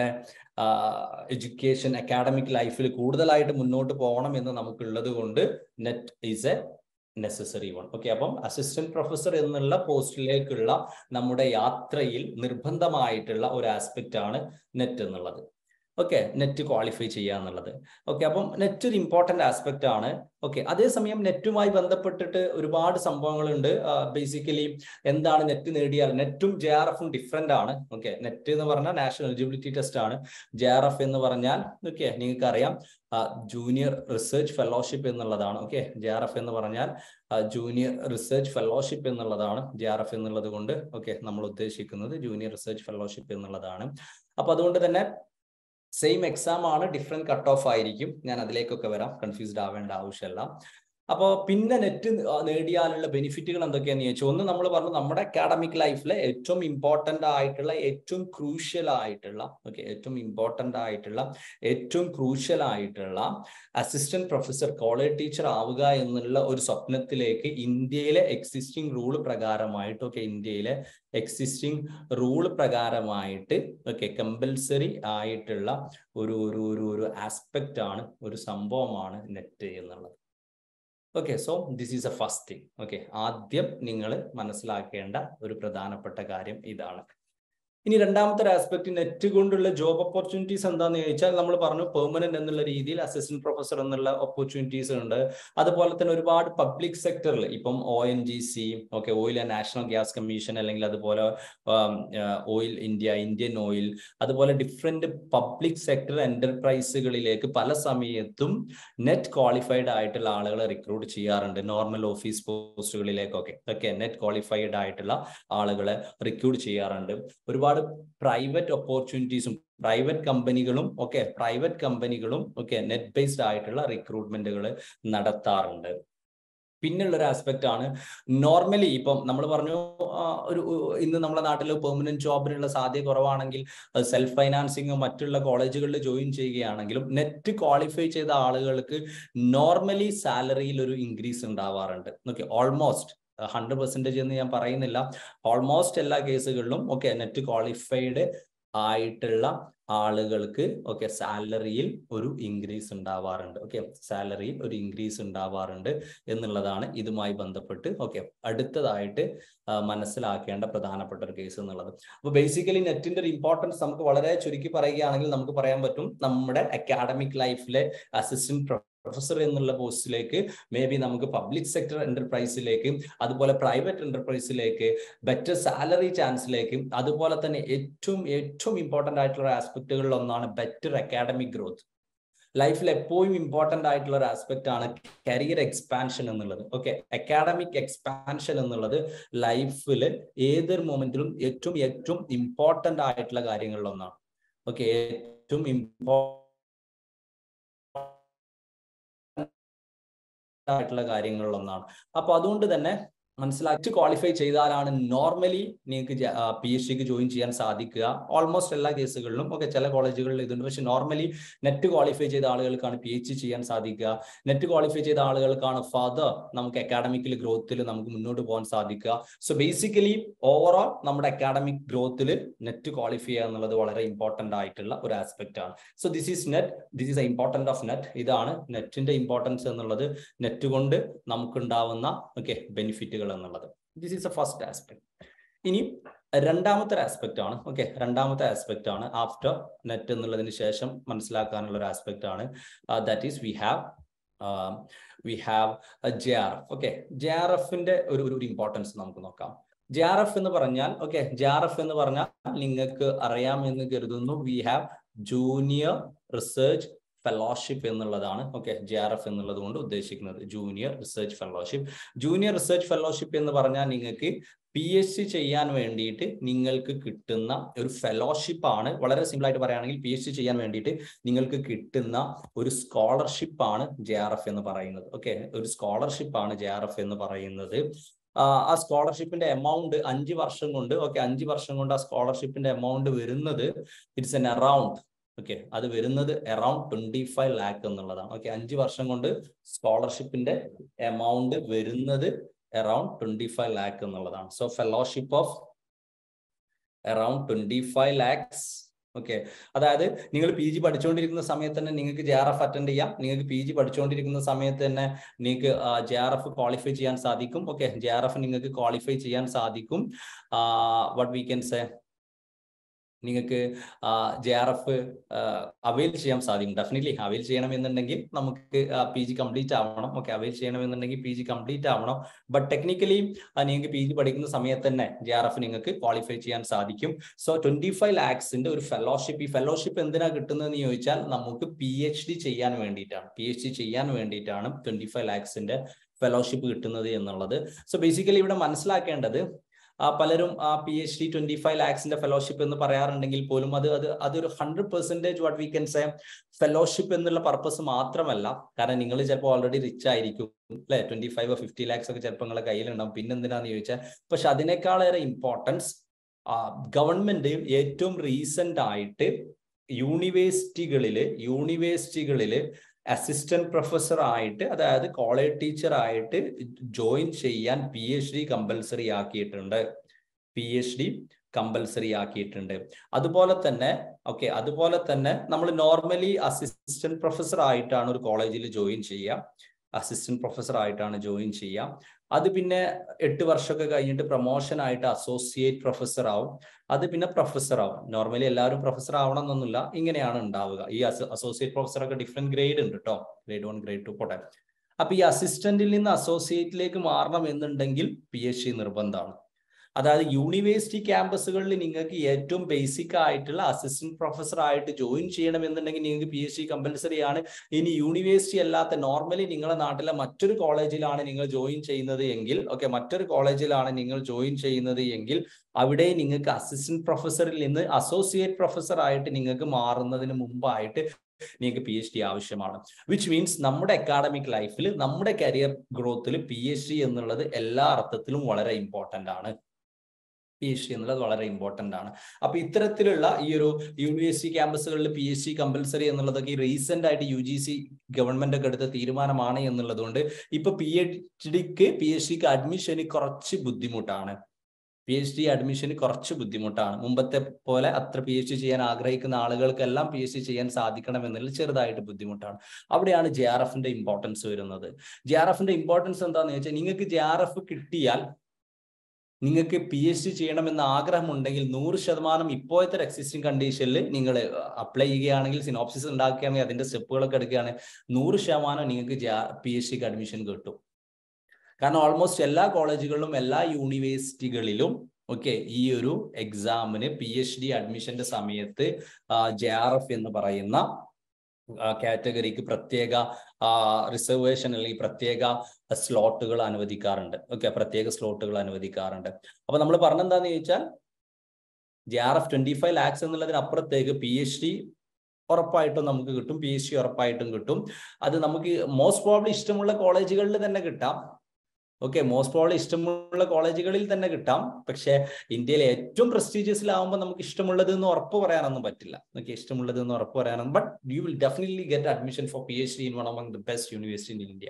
എഡ്യൂക്കേഷൻ അക്കാഡമിക് ലൈഫിൽ കൂടുതലായിട്ട് മുന്നോട്ട് പോകണം എന്ന് നമുക്കുള്ളത് കൊണ്ട് NET is a necessary one okay അപ്പം അസിസ്റ്റന്റ് പ്രൊഫസർ എന്നുള്ള പോസ്റ്റിലേക്കുള്ള നമ്മുടെ യാത്രയിൽ നിർബന്ധമായിട്ടുള്ള ഒരു ആസ്പെക്റ്റ് ആണ് നെറ്റ് എന്നുള്ളത് ഓക്കെ നെറ്റ് ക്വാളിഫൈ ചെയ്യുക എന്നുള്ളത് ഓക്കെ അപ്പം നെറ്റ് ഒരു ഇമ്പോർട്ടൻ്റ് ആസ്പെക്റ്റ് ആണ് ഓക്കെ അതേസമയം നെറ്റുമായി ബന്ധപ്പെട്ടിട്ട് ഒരുപാട് സംഭവങ്ങളുണ്ട് ബേസിക്കലി എന്താണ് നെറ്റ് നേടിയാൽ നെറ്റും ജെ ആർ എഫും ഡിഫറെൻ്റ് ആണ് ഓക്കെ നെറ്റ് എന്ന് പറഞ്ഞാൽ നാഷണൽ എലിജിബിലിറ്റി ടെസ്റ്റ് ആണ് ജെ ആർ എഫ് എന്ന് പറഞ്ഞാൽ ഓക്കെ നിങ്ങൾക്ക് അറിയാം ജൂനിയർ റിസർച്ച് ഫെലോഷിപ്പ് എന്നുള്ളതാണ് ഓക്കെ ജെ ആർ എഫ് എന്ന് പറഞ്ഞാൽ ജൂനിയർ റിസർച്ച് ഫെലോഷിപ്പ് എന്നുള്ളതാണ് ജെ ആർ എഫ് എന്നുള്ളത് കൊണ്ട് ഓക്കെ നമ്മൾ ഉദ്ദേശിക്കുന്നത് ജൂനിയർ റിസർച്ച് ഫെലോഷിപ്പ് എന്നുള്ളതാണ് അപ്പൊ അതുകൊണ്ട് തന്നെ സെയിം എക്സാം ആണ് ഡിഫറെന്റ് കട്ട് ഓഫ് ആയിരിക്കും ഞാൻ അതിലേക്കൊക്കെ വരാം കൺഫ്യൂസ്ഡ് ആവേണ്ട ആവശ്യമല്ല അപ്പോൾ പിന്നെ നെറ്റ് നേടിയാലുള്ള ബെനിഫിറ്റുകൾ എന്തൊക്കെയാന്ന് ചോദിച്ചാൽ ഒന്ന് നമ്മൾ പറഞ്ഞു നമ്മുടെ അക്കാഡമിക് ലൈഫിലെ ഏറ്റവും ഇമ്പോർട്ടൻ്റ് ആയിട്ടുള്ള ഏറ്റവും ക്രൂഷ്യൽ ആയിട്ടുള്ള ഓക്കെ ഏറ്റവും ഇമ്പോർട്ടൻ്റ് ആയിട്ടുള്ള ഏറ്റവും ക്രൂഷ്യൽ ആയിട്ടുള്ള അസിസ്റ്റന്റ് പ്രൊഫസർ കോളേജ് ടീച്ചർ ആവുക എന്നുള്ള ഒരു സ്വപ്നത്തിലേക്ക് ഇന്ത്യയിലെ എക്സിസ്റ്റിംഗ് റൂൾ പ്രകാരമായിട്ട് ഓക്കെ ഇന്ത്യയിലെ എക്സിസ്റ്റിംഗ് റൂൾ പ്രകാരമായിട്ട് ഓക്കെ കമ്പൽസറി ആയിട്ടുള്ള ഒരു ഒരു ഒരു ഒരു ആസ്പെക്റ്റ് ആണ് ഒരു സംഭവമാണ് നെറ്റ് എന്നുള്ളത് okay so this is a first thing okay ആദ്യം നിങ്ങൾ മനസ്സിലാക്കേണ്ട ഒരു പ്രധാനപ്പെട്ട കാര്യം ഇതാണ് ഇനി രണ്ടാമത്തെ ഒരു ആസ്പെക്ട് നെറ്റ് കൊണ്ടുള്ള ജോബ് ഓപ്പർച്യൂണിറ്റീസ് എന്താണെന്ന് ചോദിച്ചാൽ നമ്മൾ പറഞ്ഞു പെർമനന്റ് എന്നുള്ള രീതിയിൽ അസിസ്റ്റന്റ് പ്രൊഫസർ എന്നുള്ള ഓപ്പർച്യൂണിറ്റീസ് ഉണ്ട് അതുപോലെ തന്നെ ഒരുപാട് പബ്ലിക് സെക്ടറിൽ ഇപ്പം O N G C okay oil and national gas commission അല്ലെങ്കിൽ അതുപോലെ ഓയിൽ ഇന്ത്യ ഇന്ത്യൻ ഓയിൽ അതുപോലെ ഡിഫറെന്റ് പബ്ലിക് സെക്ടർ എന്റർപ്രൈസുകളിലേക്ക് പല സമയത്തും നെറ്റ് ക്വാളിഫൈഡ് ആയിട്ടുള്ള ആളുകളെ റിക്രൂട്ട് ചെയ്യാറുണ്ട് നോർമൽ ഓഫീസ് പോസ്റ്റുകളിലേക്കൊക്കെ ഓക്കെ നെറ്റ് ക്വാളിഫൈഡ് ആയിട്ടുള്ള ആളുകളെ റിക്രൂട്ട് ചെയ്യാറുണ്ട് ഒരുപാട് പ്രൈവറ്റ് ഓപ്പർച്യൂണിറ്റീസും പ്രൈവറ്റ് കമ്പനികളും ഒക്കെ പ്രൈവറ്റ് കമ്പനികളും ഒക്കെ നെറ്റ് ബേസ്ഡ് ആയിട്ടുള്ള റിക്രൂട്ട്മെന്റുകൾ നടത്താറുണ്ട് പിന്നെയുള്ള ഒരു ആസ്പെക്ട് ആണ് നോർമലി ഇപ്പം നമ്മൾ പറഞ്ഞു ഒരു ഇന്ന് നമ്മുടെ നാട്ടിൽ പെർമനന്റ് ജോബിനുള്ള സാധ്യത കുറവാണെങ്കിൽ സെൽഫ് ഫൈനാൻസിങ് മറ്റുള്ള കോളേജുകളിൽ ജോയിൻ ചെയ്യുകയാണെങ്കിലും നെറ്റ് ക്വാളിഫൈ ചെയ്ത ആളുകൾക്ക് നോർമലി സാലറിയിൽ ഒരു ഇൻക്രീസ് ഉണ്ടാവാറുണ്ട് ഓക്കെ ഓൾമോസ്റ്റ് ഹൺഡ്രഡ് പെർസെൻറ്റേജ് എന്ന് ഞാൻ പറയുന്നില്ല ഓൾമോസ്റ്റ് എല്ലാ കേസുകളിലും ഓക്കെ നെറ്റ് ക്വാളിഫൈഡ് ആയിട്ടുള്ള ആളുകൾക്ക് ഓക്കെ സാലറിയിൽ ഒരു ഇൻക്രീസ് ഉണ്ടാവാറുണ്ട് ഓക്കെ സാലറിയിൽ ഒരു ഇൻക്രീസ് ഉണ്ടാവാറുണ്ട് എന്നുള്ളതാണ് ഇതുമായി ബന്ധപ്പെട്ട് ഓക്കെ അടുത്തതായിട്ട് മനസ്സിലാക്കേണ്ട പ്രധാനപ്പെട്ട ഒരു കേസ് എന്നുള്ളത് അപ്പൊ ബേസിക്കലി നെറ്റിന്റെ ഒരു ഇമ്പോർട്ടൻസ് നമുക്ക് വളരെ ചുരുക്കി പറയുകയാണെങ്കിൽ നമുക്ക് പറയാൻ പറ്റും നമ്മുടെ അക്കാഡമിക് ലൈഫിലെ അസിസ്റ്റന്റ് പ്രൊഫസർ എന്നുള്ള പോസ്റ്റിലേക്ക് മേ ബി നമുക്ക് പബ്ലിക് സെക്ടർ എന്റർപ്രൈസിലേക്ക് അതുപോലെ പ്രൈവറ്റ് എന്റർപ്രൈസിലേക്ക് ബെറ്റർ സാലറി ചാൻസിലേക്ക് അതുപോലെ തന്നെ ഏറ്റവും ഏറ്റവും ഇമ്പോർട്ടൻ്റ് ആയിട്ടുള്ള ആസ്പെക്റ്റുകളിൽ ഒന്നാണ് ബെറ്റർ അക്കാഡമിക് ഗ്രോത്ത് ലൈഫിൽ എപ്പോഴും ഇമ്പോർട്ടൻ്റ് ആയിട്ടുള്ള ഒരു ആസ്പെക്ട് ആണ് കരിയർ എക്സ്പാൻഷൻ എന്നുള്ളത് ഓക്കെ അക്കാഡമിക് എക്സ്പാൻഷൻ എന്നുള്ളത് ലൈഫിൽ ഏതൊരു മൊമെന്റിലും ഏറ്റവും ഏറ്റവും ഇമ്പോർട്ടൻ്റ് ആയിട്ടുള്ള കാര്യങ്ങളിൽ ഒന്നാണ് ഓക്കെ ഏറ്റവും ഇമ്പോ ആയിട്ടുള്ള കാര്യങ്ങളിൽ ഒന്നാണ് അപ്പൊ അതുകൊണ്ട് തന്നെ മനസ്സിലാക്കി ക്വാളിഫൈ ചെയ്താലാണ് നോർമലി നിങ്ങൾക്ക് പി എച്ച് ഡിക്ക് ജോയിൻ ചെയ്യാൻ സാധിക്കുക ഓൾമോസ്റ്റ് എല്ലാ കേസുകളിലും ഒക്കെ ചില കോളേജുകളിൽ ഇതുണ്ട് പക്ഷെ നോർമലി നെറ്റ് ക്വാളിഫൈ ചെയ്ത ആളുകൾക്കാണ് പി എച്ച് ഡി ചെയ്യാൻ സാധിക്കുക നെറ്റ് ക്വാളിഫൈ ചെയ്ത ആളുകൾക്കാണ് ഫർദർ നമുക്ക് അക്കാഡമിക്കൽ ഗ്രോത്തിൽ നമുക്ക് മുന്നോട്ട് പോകാൻ സാധിക്കുക സോ ബേസിക്കലി ഓവറോൾ നമ്മുടെ അക്കാഡമിക് ഗ്രോത്തിൽ നെറ്റ് ക്വാളിഫൈ ചെയ്യുക എന്നുള്ളത് വളരെ ഇമ്പോർട്ടൻ്റ് ആയിട്ടുള്ള ഒരു ആസ്പെക്ട് ആണ് so this is NET this is a important of NET ഇതാണ് നെറ്റിന്റെ ഇമ്പോർട്ടൻസ് എന്നുള്ളത് നെറ്റ് കൊണ്ട് നമുക്കുണ്ടാവുന്ന ഓക്കെ ബെനിഫിറ്റുകൾ എന്നുള്ളത് this is a first aspect ഇനി രണ്ടാമത്തെ ആസ്പെക്ട് ആണ് ഓക്കെ രണ്ടാമത്തെ ആസ്പെക്ട് ആണ് ആഫ്റ്റർ നെറ്റ് എന്നുള്ളതിന് ശേഷം മനസ്സിലാക്കാനുള്ള ഒരു ആസ്പെക്ട് ആണ് that is we have we have J R F okay J R എഫിന്റെ ഒരു ഒരു ഇമ്പോർട്ടൻസ് നമുക്ക് നോക്കാം ജെ ആർ എഫ് എന്ന് പറഞ്ഞാൽ ഓക്കെ ജെ ആർ എഫ് എന്ന് പറഞ്ഞാൽ നിങ്ങൾക്ക് അറിയാമെന്ന് കരുതുന്നു we have junior research fellowship എന്നുള്ളതാണ് ഓക്കെ ജെ ആർ എഫ് എന്നുള്ളത് കൊണ്ട് ഉദ്ദേശിക്കുന്നത് junior research fellowship junior research fellowship എന്ന് പറഞ്ഞാൽ നിങ്ങൾക്ക് പി എച്ച് ഡി ചെയ്യാൻ വേണ്ടിയിട്ട് നിങ്ങൾക്ക് കിട്ടുന്ന ഒരു ഫെലോഷിപ്പ് ആണ് വളരെ സിമ്പിൾ ആയിട്ട് പറയുകയാണെങ്കിൽ പി എച്ച് ഡി ചെയ്യാൻ വേണ്ടിയിട്ട് നിങ്ങൾക്ക് കിട്ടുന്ന ഒരു സ്കോളർഷിപ്പ് ആണ് ജെ ആർ എഫ് എന്ന് പറയുന്നത് ഓക്കെ ഒരു സ്കോളർഷിപ്പ് ആണ് ജെ ആർ എഫ് എന്ന് പറയുന്നത് ആ സ്കോളർഷിപ്പിന്റെ എമൗണ്ട് അഞ്ച് വർഷം കൊണ്ട് ഓക്കെ അഞ്ച് വർഷം കൊണ്ട് ആ സ്കോളർഷിപ്പിന്റെ എമൗണ്ട് വരുന്നത് ഇറ്റ്സ് എൻ അറൌണ്ട് ഓക്കെ അത് വരുന്നത് അറൌണ്ട് ട്വന്റി ഫൈവ് ലാക്ക് എന്നുള്ളതാണ് ഓക്കെ അഞ്ച് വർഷം കൊണ്ട് സ്കോളർഷിപ്പിന്റെ എമൗണ്ട് വരുന്നത് അറൌണ്ട് ട്വന്റി ഫൈവ് ലാക്ക് എന്നുള്ളതാണ് so fellowship of around twenty five lakhs okay അതായത് നിങ്ങൾ പി ജി പഠിച്ചുകൊണ്ടിരിക്കുന്ന സമയത്ത് തന്നെ നിങ്ങൾക്ക് ജെ ആർ എഫ് അറ്റൻഡ് ചെയ്യാം നിങ്ങൾക്ക് പി ജി പഠിച്ചുകൊണ്ടിരിക്കുന്ന സമയത്ത് തന്നെ നിങ്ങൾക്ക് ജെ ആർ എഫ് ക്വാളിഫൈ ചെയ്യാൻ സാധിക്കും ഓക്കെ ജെ ആർ എഫ് നിങ്ങൾക്ക് ക്വാളിഫൈ ചെയ്യാൻ സാധിക്കും വട്ട് വി കൻ സേ നിങ്ങൾക്ക് ജെ ആർ എഫ് അവൈൽ ചെയ്യാൻ സാധിക്കും ഡെഫിനറ്റ്ലി അവൈൽ ചെയ്യണമെന്നുണ്ടെങ്കിൽ നമുക്ക് പി ജി കംപ്ലീറ്റ് ആവണം ഓക്കെ അവൈൽ ചെയ്യണമെന്നുണ്ടെങ്കിൽ പി ജി കംപ്ലീറ്റ് ആവണം ബട്ട് ടെക്നിക്കലി നിങ്ങൾക്ക് പി ജി പഠിക്കുന്ന സമയത്ത് തന്നെ ജെ ആർ എഫ് നിങ്ങൾക്ക് ക്വാളിഫൈ ചെയ്യാൻ സാധിക്കും സോ ട്വന്റി ഫൈവ് ലാക്സിന്റെ ഒരു ഫെലോഷിപ്പ് ഈ ഫെലോഷിപ്പ് എന്തിനാ കിട്ടുന്നതെന്ന് ചോദിച്ചാൽ നമുക്ക് പി എച്ച് ഡി ചെയ്യാൻ വേണ്ടിയിട്ടാണ് പി എച്ച് ഡി ചെയ്യാൻ വേണ്ടിയിട്ടാണ് ട്വന്റി ഫൈവ് ലാക്സിന്റെ ഫെലോഷിപ്പ് കിട്ടുന്നത് എന്നുള്ളത് സോ ബേസിക്കലി ഇവിടെ മനസ്സിലാക്കേണ്ടത് പലരും ആ P H D twenty five ലാക്സിന്റെ ഫെലോഷിപ്പ് എന്ന് പറയാറുണ്ടെങ്കിൽ പോലും അത് അത് അതൊരു hundred percentage what we can say fellowship എന്നുള്ള പർപ്പസ് മാത്രമല്ല കാരണം നിങ്ങൾ ചിലപ്പോൾ ഓൾറെഡി റിച്ച് ആയിരിക്കും അല്ലെ ട്വന്റി ഫൈവ് ഫിഫ്റ്റി ലാക്സ് ഒക്കെ ചിലപ്പോൾ നിങ്ങളുടെ കയ്യിലുണ്ടാവും പിന്നെന്തിനാന്ന് ചോദിച്ചാൽ പക്ഷെ അതിനേക്കാളേറെ ഇമ്പോർട്ടൻസ് ഗവൺമെന്റ് ഏറ്റവും റീസെന്റ് ആയിട്ട് യൂണിവേഴ്സിറ്റികളില് യൂണിവേഴ്സിറ്റികളില് അസിസ്റ്റന്റ് പ്രൊഫസർ ആയിട്ട് അതായത് കോളേജ് ടീച്ചർ ആയിട്ട് ജോയിൻ ചെയ്യാൻ പി എച്ച് ഡി കമ്പൽസറി ആക്കിയിട്ടുണ്ട് പി എച്ച് ഡി കമ്പൽസറി ആക്കിയിട്ടുണ്ട് അതുപോലെ തന്നെ ഓക്കെ അതുപോലെ തന്നെ നമ്മൾ നോർമലി അസിസ്റ്റന്റ് പ്രൊഫസർ ആയിട്ടാണ് ഒരു കോളേജിൽ ജോയിൻ ചെയ്യുക അസിസ്റ്റന്റ് പ്രൊഫസർ ആയിട്ടാണ് ജോയിൻ ചെയ്യുക അത് പിന്നെ എട്ട് വർഷമൊക്കെ കഴിഞ്ഞിട്ട് പ്രൊമോഷൻ ആയിട്ട് അസോസിയേറ്റ് പ്രൊഫസർ ആവും അത് പിന്നെ പ്രൊഫസർ ആവും നോർമലി എല്ലാവരും പ്രൊഫസർ ആവണം എന്നൊന്നുമില്ല ഇങ്ങനെയാണ് ഉണ്ടാവുക ഈ അസോസിയേറ്റ് പ്രൊഫസർ ഒക്കെ ഡിഫറെന്റ് ഗ്രേഡ് ഉണ്ട് കേട്ടോ ഗ്രേഡ് വൺ ഗ്രേഡ് ടു പോട്ടെ അപ്പൊ ഈ അസിസ്റ്റന്റിൽ നിന്ന് അസോസിയേറ്റിലേക്ക് മാറണം എന്നുണ്ടെങ്കിൽ പി എച്ച് ഡി നിർബന്ധമാണ് അതായത് യൂണിവേഴ്സിറ്റി ക്യാമ്പസുകളിൽ നിങ്ങൾക്ക് ഏറ്റവും ബേസിക് ആയിട്ടുള്ള അസിസ്റ്റന്റ് പ്രൊഫസർ ആയിട്ട് ജോയിൻ ചെയ്യണമെന്നുണ്ടെങ്കിൽ നിങ്ങൾക്ക് പി എച്ച് ഡി കമ്പൽസറി ആണ് ഇനി യൂണിവേഴ്സിറ്റി അല്ലാത്ത നോർമലി നിങ്ങളുടെ നാട്ടിലെ മറ്റൊരു കോളേജിലാണ് നിങ്ങൾ ജോയിൻ ചെയ്യുന്നത് എങ്കിൽ ഓക്കെ മറ്റൊരു കോളേജിലാണ് നിങ്ങൾ ജോയിൻ ചെയ്യുന്നത് എങ്കിൽ അവിടെ നിങ്ങൾക്ക് അസിസ്റ്റന്റ് പ്രൊഫസറിൽ നിന്ന് അസോസിയേറ്റ് പ്രൊഫസർ ആയിട്ട് നിങ്ങൾക്ക് മാറുന്നതിന് മുമ്പായിട്ട് നിങ്ങൾക്ക് പി എച്ച് ഡി ആവശ്യമാണ് വിച്ച് മീൻസ് നമ്മുടെ അക്കാഡമിക് ലൈഫിൽ നമ്മുടെ കരിയർ ഗ്രോത്തിൽ പി എച്ച് ഡി എന്നുള്ളത് എല്ലാ അർത്ഥത്തിലും വളരെ ഇമ്പോർട്ടൻ്റ് ആണ് പി എച്ച് ഡി എന്നുള്ളത് വളരെ ഇമ്പോർട്ടൻ്റ് ആണ് അപ്പൊ ഇത്തരത്തിലുള്ള ഈ ഒരു യൂണിവേഴ്സിറ്റി ക്യാമ്പസുകളിൽ പി എച്ച് ഡി കമ്പൽസറി എന്നുള്ളതൊക്കെ ഈ റീസെന്റ് ആയിട്ട് യു ജി സി ഗവൺമെന്റ് ഒക്കെ എടുത്ത തീരുമാനമാണ് എന്നുള്ളത് കൊണ്ട് ഇപ്പൊ പി എച്ച് ഡിക്ക് പി എച്ച് ഡിക്ക് അഡ്മിഷന് കുറച്ച് ബുദ്ധിമുട്ടാണ് പി എച്ച് ഡി അഡ്മിഷന് കുറച്ച് ബുദ്ധിമുട്ടാണ് മുമ്പത്തെ പോലെ അത്ര പി എച്ച് ഡി ചെയ്യാൻ ആഗ്രഹിക്കുന്ന ആളുകൾക്കെല്ലാം പി എച്ച് ഡി ചെയ്യാൻ സാധിക്കണം എന്നുള്ളത് ചെറുതായിട്ട് ബുദ്ധിമുട്ടാണ് അവിടെയാണ് ജെ ആർ എഫിന്റെ ഇമ്പോർട്ടൻസ് വരുന്നത് ജെ ആർ എഫിന്റെ ഇമ്പോർട്ടൻസ് എന്താണെന്ന് വെച്ചാൽ നിങ്ങൾക്ക് ജെ ആർ എഫ് കിട്ടിയാൽ നിങ്ങൾക്ക് പി എച്ച് ഡി ചെയ്യണമെന്ന് ആഗ്രഹമുണ്ടെങ്കിൽ നൂറ് ശതമാനം ഇപ്പോഴത്തെ എക്സിസ്റ്റിംഗ് കണ്ടീഷനിൽ നിങ്ങൾ അപ്ലൈ ചെയ്യുകയാണെങ്കിൽ സിനോപ്സിസ് ഉണ്ടാക്കുകയാണെങ്കിൽ അതിന്റെ സ്റ്റെപ്പുകളൊക്കെ എടുക്കുകയാണെങ്കിൽ നൂറ് ശതമാനം നിങ്ങൾക്ക് പി എച്ച് ഡിക്ക് അഡ്മിഷൻ കിട്ടും കാരണം ഓൾമോസ്റ്റ് എല്ലാ കോളേജുകളിലും എല്ലാ യൂണിവേഴ്സിറ്റികളിലും ഓക്കെ ഈ ഒരു എക്സാമിന് പി എച്ച് ഡി അഡ്മിഷന്റെ സമയത്ത് ജെ ആർ എഫ് എന്ന് പറയുന്ന കാറ്റഗറിക്ക് പ്രത്യേക റിസർവേഷൻ അല്ലെങ്കിൽ പ്രത്യേക സ്ലോട്ടുകൾ അനുവദിക്കാറുണ്ട് ഓക്കെ പ്രത്യേക സ്ലോട്ടുകൾ അനുവദിക്കാറുണ്ട് അപ്പൊ നമ്മൾ പറഞ്ഞെന്താന്ന് ചോദിച്ചാൽ J R F twenty five lakhs എന്നുള്ളതിനപ്പുറത്തേക്ക് പി എച്ച് ഡി ഉറപ്പായിട്ടും നമുക്ക് കിട്ടും പി എച്ച് ഡി ഉറപ്പായിട്ടും കിട്ടും അത് നമുക്ക് മോസ്റ്റ് പ്രോബ്ലി ഇഷ്ടമുള്ള കോളേജുകളിൽ തന്നെ കിട്ടാം ഓക്കെ മോസ്റ്റ് പ്രോബ്ലി ഇഷ്ടമുള്ള കോളേജുകളിൽ തന്നെ കിട്ടാം പക്ഷേ ഇന്ത്യയിലെ ഏറ്റവും പ്രസ്റ്റീജിയസിലാവുമ്പോൾ നമുക്ക് ഇഷ്ടമുള്ളത് എന്ന് ഉറപ്പ് പറയാനൊന്നും പറ്റില്ല ഓക്കെ ഇഷ്ടമുള്ളത് എന്ന് ഉറപ്പ് പറയാനൊന്നും but you will definitely get admission for P H D in one among the best university in India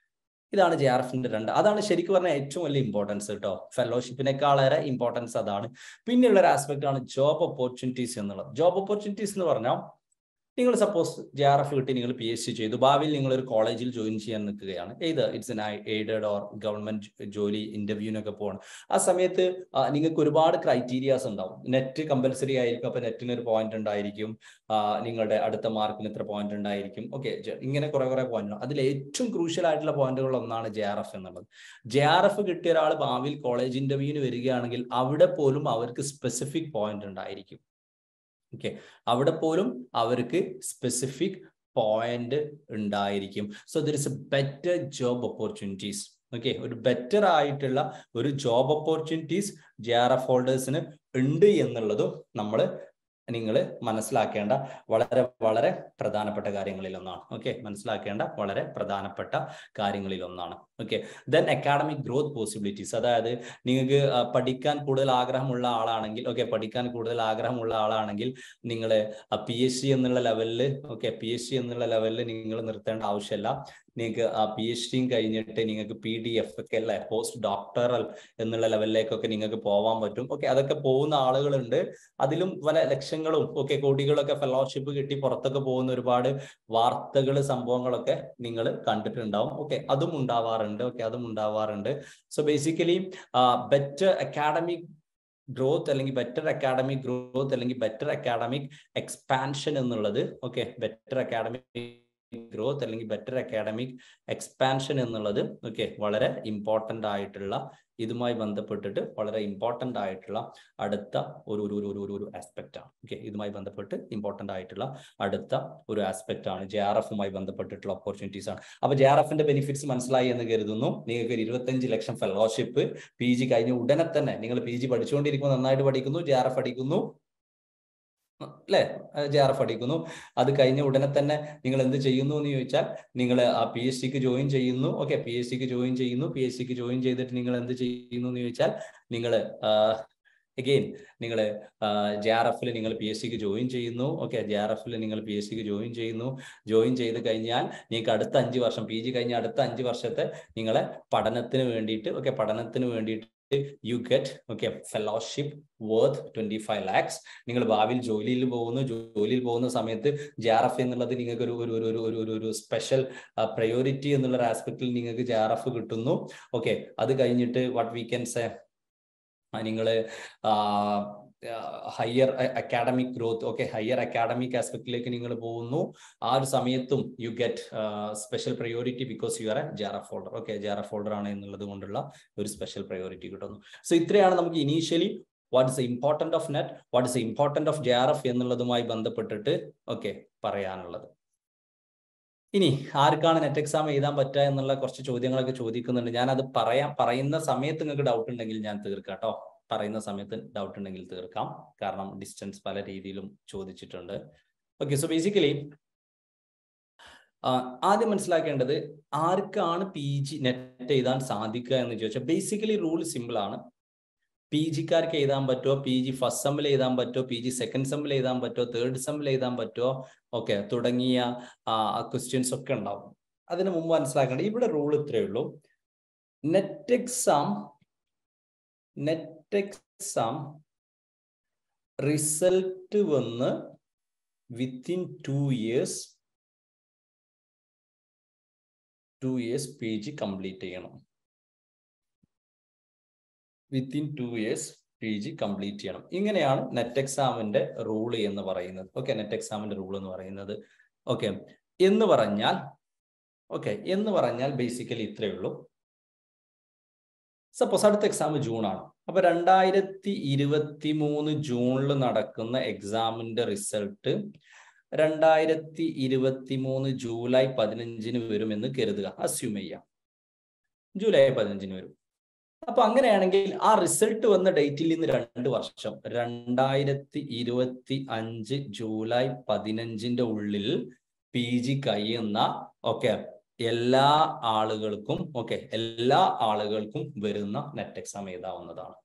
ഇതാണ് ജെ ആർ എഫിന്റെ രണ്ട് അതാണ് ശരിക്കും പറഞ്ഞാൽ ഏറ്റവും വലിയ ഇമ്പോർട്ടൻസ് കേട്ടോ ഫെലോഷിപ്പിനേക്കാളേറെ ഇമ്പോർട്ടൻസ് അതാണ് പിന്നെയുള്ള ഒരു ആസ്പെക്ട് ആണ് ജോബ് ഓപ്പർച്യൂണിറ്റീസ് എന്നുള്ളത് ജോബ് ഓപ്പർച്യൂണിറ്റീസ് എന്ന് പറഞ്ഞാൽ നിങ്ങൾ സപ്പോസ് ജെ ആർ എഫ് കിട്ടി നിങ്ങൾ പി എച്ച് ഡി ചെയ്തു ഭാവിയിൽ നിങ്ങൾ ഒരു കോളേജിൽ ജോയിൻ ചെയ്യാൻ നിൽക്കുകയാണ് ഏത് it's an aided or government ജോലി ഇന്റർവ്യൂവിനൊക്കെ പോകണം ആ സമയത്ത് നിങ്ങൾക്ക് ഒരുപാട് ക്രൈറ്റീരിയാസ് ഉണ്ടാവും നെറ്റ് കമ്പൽസറി ആയിരിക്കും അപ്പൊ നെറ്റിന് ഒരു പോയിന്റ് ഉണ്ടായിരിക്കും നിങ്ങളുടെ അടുത്ത മാർക്കിന് ഇത്ര പോയിന്റ് ഉണ്ടായിരിക്കും ഓക്കെ ഇങ്ങനെ കുറെ കുറെ പോയിന്റ് അതിൽ ഏറ്റവും ക്രൂഷ്യൽ ആയിട്ടുള്ള പോയിന്റുകൾ ഒന്നാണ് ജെ ആർ എഫ് എന്നുള്ളത് ജെ ആർ എഫ് കിട്ടിയ ഒരാൾ ഭാവിയിൽ കോളേജ് ഇന്റർവ്യൂവിന് വരികയാണെങ്കിൽ അവിടെ പോലും അവർക്ക് സ്പെസിഫിക് പോയിന്റ് ഉണ്ടായിരിക്കും ഓക്കെ അവിടെ പോലും അവർക്ക് സ്പെസിഫിക് പോയിന്റ് ഉണ്ടായിരിക്കും so there is a better job opportunities okay ഒരു ബെറ്റർ ആയിട്ടുള്ള ഒരു job opportunities J R F ഹോൾഡേഴ്സിന് ഉണ്ട് എന്നുള്ളതും നമ്മൾ നിങ്ങൾ മനസ്സിലാക്കേണ്ട വളരെ വളരെ പ്രധാനപ്പെട്ട കാര്യങ്ങളിൽ ഒന്നാണ് ഓക്കെ മനസ്സിലാക്കേണ്ട വളരെ പ്രധാനപ്പെട്ട കാര്യങ്ങളിൽ ഒന്നാണ് okay then academic growth possibilities അതായത് നിങ്ങൾക്ക് പഠിക്കാൻ കൂടുതൽ ആഗ്രഹമുള്ള ആളാണെങ്കിൽ ഓക്കെ പഠിക്കാൻ കൂടുതൽ ആഗ്രഹമുള്ള ആളാണെങ്കിൽ നിങ്ങൾ പി എച്ച് ഡി എന്നുള്ള ലെവലിൽ ഓക്കെ പി എച്ച് ഡി എന്നുള്ള ലെവലിൽ നിങ്ങൾ നിർത്തേണ്ട ആവശ്യമില്ല നിങ്ങൾക്ക് ആ പി എച്ച് ഡിയും കഴിഞ്ഞിട്ട് നിങ്ങൾക്ക് പി ഡി എഫ് ഒക്കെ അല്ലേ പോസ്റ്റ് ഡോക്ടറൽ എന്നുള്ള ലെവലിലേക്കൊക്കെ നിങ്ങൾക്ക് പോകാൻ പറ്റും ഓക്കെ അതൊക്കെ പോകുന്ന ആളുകളുണ്ട് അതിലും പല ലക്ഷങ്ങളും ഒക്കെ കോടികളൊക്കെ ഫെലോഷിപ്പ് കിട്ടി പുറത്തൊക്കെ പോകുന്ന ഒരുപാട് വാർത്തകൾ സംഭവങ്ങളൊക്കെ നിങ്ങൾ കണ്ടിട്ടുണ്ടാവും ഓക്കെ അതും ഉണ്ടാവാറുണ്ട് ഓക്കെ അതും ഉണ്ടാവാറുണ്ട് so basically better academic growth അല്ലെങ്കിൽ ബെറ്റർ അക്കാഡമിക് ഗ്രോത്ത് അല്ലെങ്കിൽ ബെറ്റർ അക്കാഡമിക് എക്സ്പാൻഷൻ എന്നുള്ളത് ഓക്കെ ബെറ്റർ അക്കാഡമിക് ഗ്രോത്ത് അല്ലെങ്കിൽ ബെറ്റർ അക്കാഡമിക് എക്സ്പാൻഷൻ എന്നുള്ളത് ഓക്കെ വളരെ ഇമ്പോർട്ടൻ്റ് ആയിട്ടുള്ള ഇതുമായി ബന്ധപ്പെട്ടിട്ട് വളരെ ഇമ്പോർട്ടൻ്റ് ആയിട്ടുള്ള അടുത്ത ഒരു ഒരു ഒരു ഒരു ഒരു ആസ്പെക്റ്റ് ആണ് ഓക്കെ ഇതുമായി ബന്ധപ്പെട്ട് ഇമ്പോർട്ടൻ്റ് ആയിട്ടുള്ള അടുത്ത ഒരു ആസ്പെക്റ്റ് ആണ് ജെ ആർ എഫുമായി ബന്ധപ്പെട്ടിട്ടുള്ള ഓപ്പർച്യൂണിറ്റീസ് ആണ് അപ്പൊ ജെ ആർ എഫിന്റെ ബെനിഫിറ്റ്സ് മനസ്സിലായി എന്ന് കരുതുന്നു നിങ്ങൾക്ക് ഒരു ഇരുപത്തഞ്ച് ലക്ഷം ഫെലോഷിപ്പ് പി ജി കഴിഞ്ഞ ഉടനെ തന്നെ നിങ്ങൾ പി ജി പഠിച്ചുകൊണ്ടിരിക്കുമ്പോൾ നന്നായിട്ട് പഠിക്കുന്നു ജെ ആർ എഫ് പഠിക്കുന്നു അല്ലെ ജെ ആർ എഫ് അടിക്കുന്നു അത് കഴിഞ്ഞ ഉടനെ തന്നെ നിങ്ങൾ എന്ത് ചെയ്യുന്നു എന്ന് ചോദിച്ചാൽ നിങ്ങൾ ആ പി എച്ച് ഡിക്ക് ജോയിൻ ചെയ്യുന്നു ഓക്കെ പി എച്ച് ഡിക്ക് ജോയിൻ ചെയ്യുന്നു പി എച്ച് ഡിക്ക് ജോയിൻ ചെയ്തിട്ട് നിങ്ങൾ എന്ത് ചെയ്യുന്നു എന്ന് ചോദിച്ചാൽ നിങ്ങൾ അഗെയിൻ നിങ്ങൾ ജെ ആർ എഫിൽ നിങ്ങൾ പി എസ് സിക്ക് ജോയിൻ ചെയ്യുന്നു ഓക്കെ ജെ ആർ എഫിൽ നിങ്ങൾ പി എസ് സിക്ക് ജോയിൻ ചെയ്യുന്നു ജോയിൻ ചെയ്ത് കഴിഞ്ഞാൽ നിങ്ങൾക്ക് അടുത്ത അഞ്ച് വർഷം പി ജി കഴിഞ്ഞ അടുത്ത അഞ്ച് വർഷത്തെ നിങ്ങളെ പഠനത്തിന് വേണ്ടിയിട്ട് ഓക്കെ പഠനത്തിന് വേണ്ടിയിട്ട് you get okay fellowship worth twenty five lakhs നിങ്ങൾ ഭാവിയിൽ ജോലിയിൽ പോകുന്നു ജോലിയിൽ പോകുന്ന സമയത്ത് ജെ ആർ എഫ് എന്നുള്ളത് നിങ്ങൾക്ക് ഒരു ഒരു ഒരു ഒരു ഒരു ഒരു സ്പെഷ്യൽ പ്രയോറിറ്റി എന്നുള്ള ഒരു ആസ്പെക്റ്റിൽ നിങ്ങൾക്ക് ജെ ആർ എഫ് കിട്ടുന്നു ഓക്കെ അത് കഴിഞ്ഞിട്ട് വാട്ട് വി ക്യാൻ സേ നിങ്ങൾ higher academic growth okay higher academic ആസ്പെക്റ്റിലേക്ക് നിങ്ങൾ പോകുന്നു ആ ഒരു സമയത്തും you get special priority because you are a J R F holder okay J R F holder ആണ് എന്നുള്ളത് കൊണ്ടുള്ള ഒരു സ്പെഷ്യൽ പ്രയോറിറ്റി കിട്ടുന്നു സോ ഇത്രയാണ് നമുക്ക് initially what is important of NET what is important of J R F എന്നുള്ളതുമായി ബന്ധപ്പെട്ടിട്ട് okay പറയാനുള്ളത് ഇനി ആർക്കാണ് നെറ്റ് എക്സാം എഴുതാൻ പറ്റുക എന്നുള്ള കുറച്ച് ചോദ്യങ്ങളൊക്കെ ചോദിക്കുന്നുണ്ട് ഞാൻ അത് പറയാം പറയുന്ന സമയത്ത് നിങ്ങൾക്ക് ഡൗട്ട് ഉണ്ടെങ്കിൽ ഞാൻ തീർക്കാം കേട്ടോ പറയുന്ന സമയത്ത് ഡൗട്ട് ഉണ്ടെങ്കിൽ തീർക്കാം കാരണം ഡിസ്റ്റൻസ് പല രീതിയിലും ചോദിച്ചിട്ടുണ്ട് ഓക്കെ സോ ബേസിക്കലി ആദ്യം മനസ്സിലാക്കേണ്ടത് ആർക്കാണ് പി ജി നെറ്റ് എഴുതാൻ സാധിക്കുക എന്ന് ചോദിച്ചാൽ ബേസിക്കലി റൂൾ സിമ്പിൾ ആണ് പി ജിക്കാർക്ക് എഴുതാൻ പറ്റുമോ പി ജി ഫസ്റ്റ് സെമ്മിൽ എഴുതാൻ പറ്റുമോ പി ജി സെക്കൻഡ് സെമ്മിൽ എഴുതാൻ പറ്റുമോ തേർഡ് സെമ്മിൽ എഴുതാൻ പറ്റുമോ ഓക്കെ തുടങ്ങിയ ക്വസ്റ്റ്യൻസ് ഒക്കെ ഉണ്ടാവും അതിന് മുമ്പ് മനസ്സിലാക്കേണ്ടത് ഇവിടെ റൂൾ ഇത്രയേ ഉള്ളൂ NET exam NET exam result വന്ന് within two years two years P G complete ചെയ്യണം within two years P G complete ചെയ്യണം ഇങ്ങനെയാണ് നെറ്റ് എക്സാമിന്റെ റൂൾ എന്ന് പറയുന്നത് ഓക്കെ നെറ്റ് എക്സാമിന്റെ റൂൾ എന്ന് പറയുന്നത് ഓക്കെ എന്ന് പറഞ്ഞാൽ ഓക്കെ എന്ന് പറഞ്ഞാൽ ബേസിക്കലി ഇത്രയേ ഉള്ളൂ സപ്പോസ് അടുത്ത എക്സാം ജൂൺ ആണ് അപ്പൊ രണ്ടായിരത്തി ഇരുപത്തി മൂന്ന് ജൂണിൽ നടക്കുന്ന എക്സാമിന്റെ റിസൾട്ട് രണ്ടായിരത്തി ഇരുപത്തി മൂന്ന് ജൂലൈ പതിനഞ്ചിന് വരുമെന്ന് കരുതുക അസ്യൂം ചെയ്യാം ജൂലൈ പതിനഞ്ചിന് വരും അപ്പൊ അങ്ങനെയാണെങ്കിൽ ആ റിസൾട്ട് വന്ന ഡേറ്റിൽ നിന്ന് രണ്ട് വർഷം രണ്ടായിരത്തി ഇരുപത്തി അഞ്ച് ജൂലൈ പതിനഞ്ചിന്റെ ഉള്ളിൽ പി ജി കഴിയുന്ന ഓക്കെ എല്ലാ ആളുകൾക്കും ഓക്കെ എല്ലാ ആളുകൾക്കും വരുന്ന നെറ്റ് എക്സാം എഴുതാവുന്നതാണ്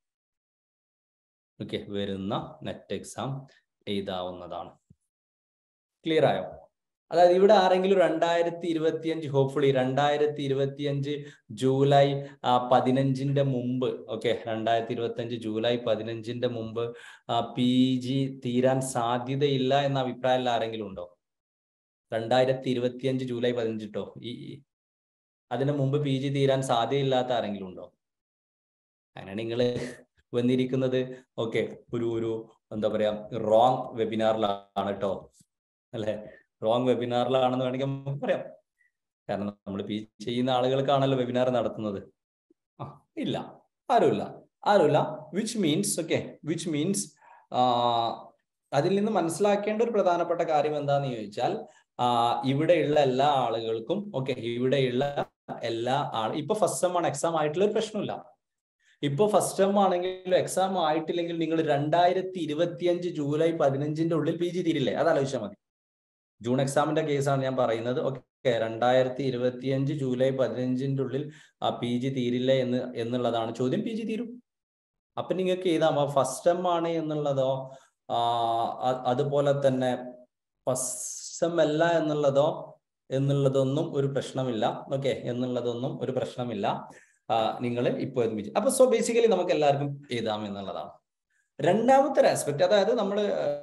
ഓക്കെ വരുന്ന നെറ്റ് എക്സാം എഴുതാവുന്നതാണ് ക്ലിയർ ആയോ അതായത് ഇവിടെ ആരെങ്കിലും രണ്ടായിരത്തി ഇരുപത്തി അഞ്ച് ഹോപ്പ്ഫുള്ളി രണ്ടായിരത്തി ഇരുപത്തി അഞ്ച് ജൂലൈ പതിനഞ്ചിന്റെ മുമ്പ് ഓക്കെ രണ്ടായിരത്തി ഇരുപത്തി അഞ്ച് ജൂലൈ പതിനഞ്ചിന്റെ മുമ്പ് പി ജി തീരാൻ സാധ്യതയില്ല എന്ന അഭിപ്രായം ആരെങ്കിലും ഉണ്ടോ രണ്ടായിരത്തി ഇരുപത്തി അഞ്ച് ജൂലൈ പതിനഞ്ചിട്ടോ ഈ അതിനു മുമ്പ് പി ജി തീരാൻ സാധ്യതയില്ലാത്ത ആരെങ്കിലും ഉണ്ടോ അങ്ങനെ നിങ്ങൾ വന്നിരിക്കുന്നത് ഓക്കെ ഒരു ഒരു എന്താ പറയാ റോങ് വെബിനാറിലാണ് കേട്ടോ അല്ലെ റോങ് വെബിനാറിലാണെന്ന് വേണമെങ്കിൽ നമുക്ക് പറയാം കാരണം നമ്മൾ പി ചെയ്യുന്ന ആളുകൾക്കാണല്ലോ വെബിനാർ നടത്തുന്നത് ആ ഇല്ല ആരുമില്ല ആരുമില്ല which means okay which means അതിൽ നിന്ന് മനസ്സിലാക്കേണ്ട ഒരു പ്രധാനപ്പെട്ട കാര്യം എന്താന്ന് ചോദിച്ചാൽ ഇവിടെയുള്ള എല്ലാ ആളുകൾക്കും ഓക്കെ ഇവിടെയുള്ള എല്ലാ ആൾ ഇപ്പൊ ഫസ്റ്റ് സെം ആണ് എക്സാം ആയിട്ടുള്ള ഒരു പ്രശ്നമില്ല ഇപ്പൊ ഫസ്റ്റ് സെം ആണെങ്കിലും എക്സാം ആയിട്ടില്ലെങ്കിൽ നിങ്ങൾ രണ്ടായിരത്തി ഇരുപത്തിയഞ്ച് ജൂലൈ പതിനഞ്ചിന്റെ ഉള്ളിൽ പി ജി തീരില്ലേ അത് ആലോചിച്ചാൽ മതി ജൂൺ എക്സാമിന്റെ കേസാണ് ഞാൻ പറയുന്നത് ഓക്കെ രണ്ടായിരത്തി ഇരുപത്തിയഞ്ച് ജൂലൈ പതിനഞ്ചിന്റെ ഉള്ളിൽ ആ പി ജി തീരില്ല എന്ന് എന്നുള്ളതാണ് ചോദ്യം പി ജി തീരും അപ്പൊ നിങ്ങൾക്ക് എഴുതാം ഫസ്റ്റ് സെം ആണ് എന്നുള്ളതോ അതുപോലെ തന്നെ ഫസ്റ്റ് സെം അല്ല എന്നുള്ളതോ എന്നുള്ളതൊന്നും ഒരു പ്രശ്നമില്ല ഓക്കെ എന്നുള്ളതൊന്നും ഒരു പ്രശ്നമില്ല നിങ്ങൾ ഇപ്പോൾ ഒരുമിച്ച് അപ്പൊ സോ ബേസിക്കലി നമുക്ക് എല്ലാവർക്കും എഴുതാം എന്നുള്ളതാണ് രണ്ടാമത്തെ ഒരു ആസ്പെക്ട് അതായത് നമ്മൾ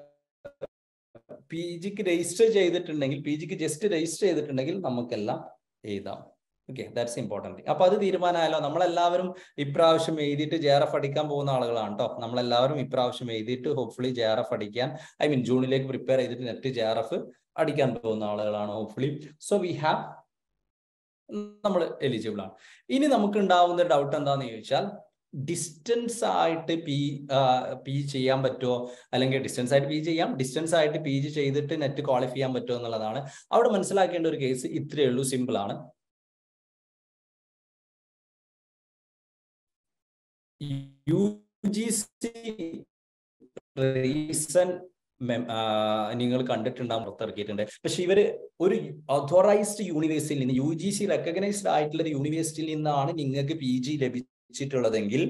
പി ജിക്ക് രജിസ്റ്റർ ചെയ്തിട്ടുണ്ടെങ്കിൽ പി ജിക്ക് ജസ്റ്റ് രജിസ്റ്റർ ചെയ്തിട്ടുണ്ടെങ്കിൽ നമുക്കെല്ലാം എഴുതാം ഓക്കെ ദാറ്റ്സ് ഇമ്പോർട്ടൻറ്റ് അപ്പൊ അത് തീരുമാനമായാലോ നമ്മളെല്ലാവരും ഇപ്രാവശ്യം എഴുതിയിട്ട് ജെ ആർ എഫ് അടിക്കാൻ പോകുന്ന ആളുകളാണ് കേട്ടോ നമ്മളെല്ലാവരും ഇപ്രാവശ്യം എഴുതിയിട്ട് ഹോപ്പ്ഫുള്ളി ജെ ആർ എഫ് അടിക്കാൻ ഐ മീൻ ജൂണിലേക്ക് പ്രിപ്പയർ ചെയ്തിട്ട് നെറ്റ് ജെ ആർ എഫ് അടിക്കാൻ പോകുന്ന ആളുകളാണ് ഹോപ്പ്ഫുള്ളി സോ വി ഹാവ് നമ്മൾ എലിജിബിൾ ആണ് ഇനി നമുക്ക് ഉണ്ടാവുന്ന ഡൗട്ട് എന്താന്ന് ചോദിച്ചാൽ ഡിസ്റ്റൻസ് ആയിട്ട് പി പി ചെയ്യാൻ പറ്റുമോ അല്ലെങ്കിൽ ഡിസ്റ്റൻസ് ആയിട്ട് പി ചെയ്യാം ഡിസ്റ്റൻസ് ആയിട്ട് പി ജി ചെയ്തിട്ട് നെറ്റ് ക്വാളിഫൈ ചെയ്യാൻ പറ്റുമോ എന്നുള്ളതാണ് അവിടെ മനസ്സിലാക്കേണ്ട ഒരു കേസ് ഇത്രയേ ഉള്ളൂ സിമ്പിൾ ആണ് യു ജി സി റീസൺ നിങ്ങൾ കണ്ടിട്ടുണ്ടാകും പുറത്തിറക്കിയിട്ടുണ്ട് പക്ഷെ ഇവര് ഒരു ഓതോറൈസ്ഡ് യൂണിവേഴ്സിറ്റിയിൽ നിന്ന് യു ജി സി റെക്കഗ്നൈസ്ഡ് ആയിട്ടുള്ള ഒരു യൂണിവേഴ്സിറ്റിയിൽ നിന്നാണ് നിങ്ങൾക്ക് പി ജി ലഭിച്ചിട്ടുള്ളതെങ്കിൽ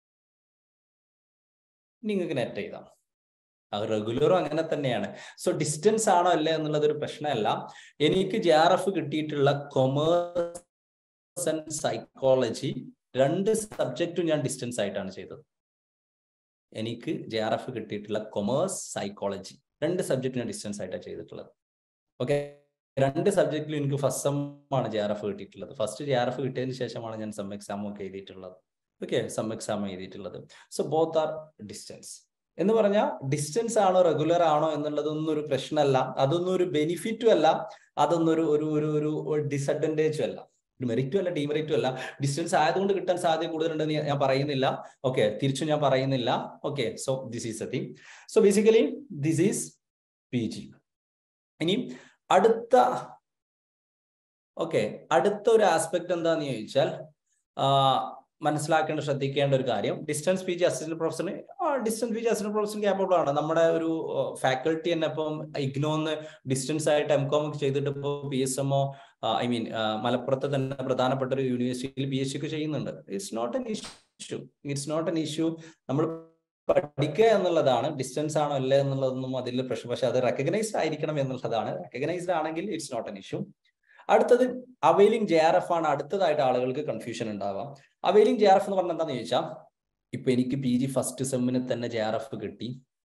നിങ്ങൾക്ക് നെറ്റ് എഴുതാം അത് റെഗുലറും അങ്ങനെ തന്നെയാണ് സോ ഡിസ്റ്റൻസ് ആണോ അല്ലേ എന്നുള്ളത് ഒരു പ്രശ്നമല്ല എനിക്ക് ജെ ആർ എഫ് കിട്ടിയിട്ടുള്ള കൊമേഴ്സ് ആൻഡ് സൈക്കോളജി രണ്ട് സബ്ജക്റ്റും ഞാൻ ഡിസ്റ്റൻസ് ആയിട്ടാണ് ചെയ്തത് എനിക്ക് ജെ ആർ എഫ് കിട്ടിയിട്ടുള്ള കൊമേഴ്സ് സൈക്കോളജി രണ്ട് സബ്ജക്റ്റ് ഞാൻ ഡിസ്റ്റൻസ് ആയിട്ടാണ് ചെയ്തിട്ടുള്ളത് ഓക്കെ രണ്ട് സബ്ജക്റ്റിലും എനിക്ക് ഫസ്റ്റ് സെം ആണ് ജെ ആർ എഫ് കിട്ടിയിട്ടുള്ളത് ഫസ്റ്റ് ജെ ആർ എഫ് കിട്ടിയതിന് ശേഷമാണ് ഞാൻ സം എക്സാമും ഒക്കെ എഴുതിയിട്ടുള്ളത് ഓക്കെ സം എക്സാം എഴുതിയിട്ടുള്ളത് സോ ബോത്ത് ആർ ഡിസ്റ്റൻസ് എന്ന് പറഞ്ഞാൽ ഡിസ്റ്റൻസ് ആണോ റെഗുലർ ആണോ എന്നുള്ളതൊന്നും ഒരു പ്രശ്നമല്ല അതൊന്നും ഒരു ബെനിഫിറ്റും അല്ല അതൊന്നും ഒരു ഒരു ഒരു ഡിസഡ്വാൻറ്റേജും അല്ല മെറിറ്റും അല്ല ഡിമെറിറ്റും അല്ല ഡിസ്റ്റൻസ് ആയതുകൊണ്ട് കിട്ടാൻ സാധ്യത കൂടുതലുണ്ടെന്ന് ഞാൻ പറയുന്നില്ല ഓക്കെ തിരിച്ചു ഞാൻ പറയുന്നില്ല okay so this is a thing so basically this is P G ഇനി അടുത്ത ഓക്കെ അടുത്ത ഒരു ആസ്പെക്ട് എന്താന്ന് ചോദിച്ചാൽ മനസ്സിലാക്കേണ്ട ശ്രദ്ധിക്കേണ്ട ഒരു കാര്യം ഡിസ്റ്റൻസ് പി ജി അസിസ്റ്റന്റ് പ്രൊഫസറിന് distance P G assistant professor capable ആണ് നമ്മുടെ ഒരു ഫാക്കൽറ്റി തന്നെ ഇപ്പം ഇഗ്നോന്ന് ഡിസ്റ്റൻസ് ആയിട്ട് എം കോം ചെയ്തിട്ട് ഇപ്പോൾ P S M O I mean മലപ്പുറത്ത് തന്നെ പ്രധാനപ്പെട്ട ഒരു യൂണിവേഴ്സിറ്റിയിൽ പി എച്ച് ഒക്കെ ചെയ്യുന്നുണ്ട് it's not an issue it's not an issue നമ്മൾ പഠിക്കുക എന്നുള്ളതാണ് ഡിസ്റ്റൻസ് ആണോ അല്ലേ എന്നുള്ളതൊന്നും അതിൽ പ്രശ്നം പക്ഷെ അത് റെക്കഗ്നൈസ്ഡ് ആയിരിക്കണം എന്നുള്ളതാണ് റെക്കഗ്നൈസ്ഡ് ആണെങ്കിൽ ഇറ്റ്സ് നോട്ട് എൻ ഇഷ്യൂ അടുത്തത് അവൈലിംഗ് ജെ ആർ എഫ് ആണ് അടുത്തതായിട്ട് ആളുകൾക്ക് കൺഫ്യൂഷൻ ഉണ്ടാവാം അവൈലിംഗ് ജെ ആർ എഫ് എന്ന് പറഞ്ഞാൽ എന്താണെന്ന് ചോദിച്ചാൽ ഇപ്പൊ എനിക്ക് പി ജി ഫസ്റ്റ് സെമ്മിന് തന്നെ ജെ ആർ എഫ് കിട്ടി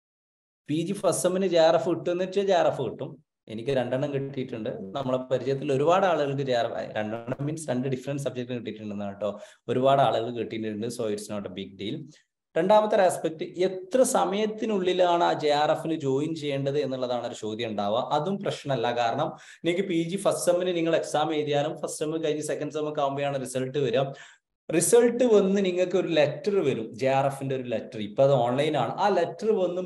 പി ജി ഫസ്റ്റ് സെമ്മിന് ജെ ആർ എഫ് കിട്ടുമെന്ന് വെച്ചാൽ ജെ ആർ എഫ് കിട്ടും എനിക്ക് രണ്ടെണ്ണം കിട്ടിയിട്ടുണ്ട് നമ്മളെ പരിചയത്തിൽ ഒരുപാട് ആളുകൾക്ക് ജെ ആർ എഫ് രണ്ടെണ്ണം മീൻസ് രണ്ട് ഡിഫറെന്റ് സബ്ജക്ട് കിട്ടിയിട്ടുണ്ടെന്നാണ് കേട്ടോ ഒരുപാട് ആളുകൾ കിട്ടിയിട്ടുണ്ട് so it's not a big deal രണ്ടാമത്തെ ആസ്പെക്ട് എത്ര സമയത്തിനുള്ളിലാണ് ആ ജെ ആർ എഫിന് ജോയിൻ ചെയ്യേണ്ടത് എന്നുള്ളതാണ് ഒരു ചോദ്യം ഉണ്ടാവുക അതും പ്രശ്നമല്ല കാരണം നിങ്ങൾക്ക് പി ജി ഫസ്റ്റ് സെമ്മിന് നിങ്ങൾ എക്സാം എഴുതിയാലും ഫസ്റ്റ് സെമ്മ് കഴിഞ്ഞ് സെക്കൻഡ് സെമ്മ് ഒക്കെ ആകുമ്പോഴാണ് റിസൾട്ട് വരിക റിസൾട്ട് വന്ന് നിങ്ങൾക്ക് ഒരു ലെറ്റർ വരും ജെ ആർ എഫിന്റെ ഒരു ലെറ്റർ ഇപ്പൊ അത് ഓൺലൈനാണ് ആ ലെറ്റർ വന്ന്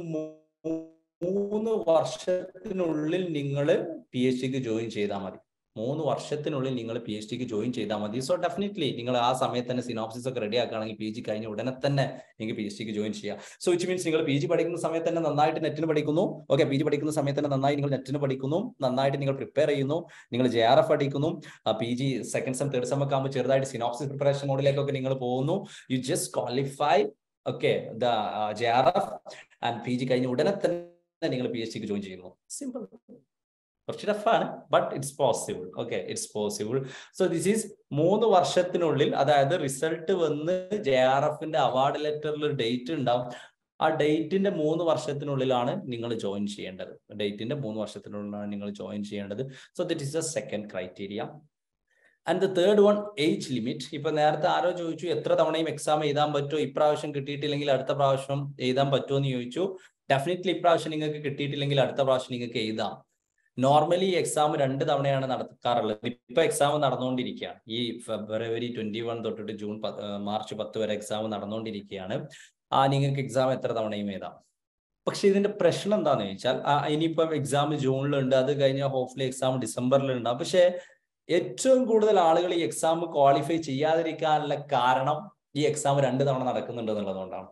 മൂന്ന് വർഷത്തിനുള്ളിൽ നിങ്ങൾ പി എച്ച് ഡിക്ക് ജോയിൻ ചെയ്താൽ മതി മൂന്ന് വർഷത്തിനുള്ളിൽ നിങ്ങൾ പി എച്ച് ഡിക്ക് ജോയിൻ ചെയ്താൽ മതി സോ ഡെഫിനറ്റ്ലി നിങ്ങൾ ആ സമയത്ത് തന്നെ സിനോപ്സിസ് ഒക്കെ റെഡി ആക്കുകയാണെങ്കിൽ പി ജി കഴിഞ്ഞ ഉടനെ തന്നെ നിങ്ങൾക്ക് പി എച്ച് ഡിക്ക് ജോയിൻ ചെയ്യാം സോ ഇറ്റ് മീൻസ് നിങ്ങൾ പി ജി പഠിക്കുന്ന സമയത്ത് തന്നെ നന്നായിട്ട് നെറ്റിന് പഠിക്കുന്നു ഓക്കെ പി ജി പഠിക്കുന്ന സമയത്ത് തന്നെ നന്നായി നിങ്ങൾ നെറ്റിന് പഠിക്കുന്നു നന്നായിട്ട് നിങ്ങൾ പ്രിപ്പയർ ചെയ്യുന്നു നിങ്ങൾ ജെ ആർ എഫ് പഠിക്കുന്നു P G second sem third sem ഒക്കെ ആകുമ്പോൾ ചെറുതായിട്ട് സിനോപ്സിസ് പ്രിപ്പറേഷൻ മോഡിലേക്കൊക്കെ നിങ്ങൾ പോകുന്നു you just qualify okay the J R F and P G കഴിഞ്ഞ ഉടനെ തന്നെ നിങ്ങൾ പി എച്ച് ഡിക്ക് ജോയിൻ ചെയ്യുന്നു സിമ്പിൾ കുറച്ച് ടഫാണ് but it's possible okay it's possible so this is മൂന്ന് വർഷത്തിനുള്ളിൽ അതായത് റിസൾട്ട് വന്ന് ജെ ആർ എഫിന്റെ അവാർഡ് ലെറ്ററിൽ ഒരു ഡേറ്റ് ഉണ്ടാവും ആ ഡേറ്റിന്റെ മൂന്ന് വർഷത്തിനുള്ളിലാണ് നിങ്ങൾ ജോയിൻ ചെയ്യേണ്ടത് ഡേറ്റിന്റെ മൂന്ന് വർഷത്തിനുള്ളിലാണ് നിങ്ങൾ ജോയിൻ ചെയ്യേണ്ടത് so that is the second criteria and the third one age limit ഇപ്പൊ നേരത്തെ ആരോ ചോദിച്ചു എത്ര തവണയും എക്സാം എഴുതാൻ പറ്റുമോ ഇപ്രാവശ്യം കിട്ടിയിട്ടില്ലെങ്കിൽ അടുത്ത പ്രാവശ്യം എഴുതാൻ പറ്റുമോ എന്ന് ചോദിച്ചു ഡെഫിനറ്റ്ലി ഇപ്രാവശ്യം നിങ്ങൾക്ക് കിട്ടിയിട്ടില്ലെങ്കിൽ അടുത്ത പ്രാവശ്യം നിങ്ങൾക്ക് എഴുതാം നോർമലി എക്സാം രണ്ട് തവണയാണ് നടക്കാറുള്ളത് ഇപ്പൊ എക്സാം നടന്നുകൊണ്ടിരിക്കുകയാണ് ഈ ഫെബ്രുവരി ട്വന്റി വൺ തൊട്ടിട്ട് ജൂൺ മാർച്ച് പത്ത് വരെ എക്സാം നടന്നുകൊണ്ടിരിക്കുകയാണ് ആ നിങ്ങൾക്ക് എക്സാം എത്ര തവണയും എഴുതാം പക്ഷെ ഇതിന്റെ പ്രശ്നം എന്താന്ന് ചോദിച്ചാൽ ഇനിയിപ്പം എക്സാം ജൂണിലുണ്ട് അത് കഴിഞ്ഞാൽ ഹോപ്പ്ഫുള്ളി എക്സാം ഡിസംബറിലുണ്ടാവും പക്ഷെ ഏറ്റവും കൂടുതൽ ആളുകൾ ഈ എക്സാം ക്വാളിഫൈ ചെയ്യാതിരിക്കാനുള്ള കാരണം ഈ എക്സാം രണ്ട് തവണ നടക്കുന്നുണ്ട് എന്നുള്ളതുകൊണ്ടാണ്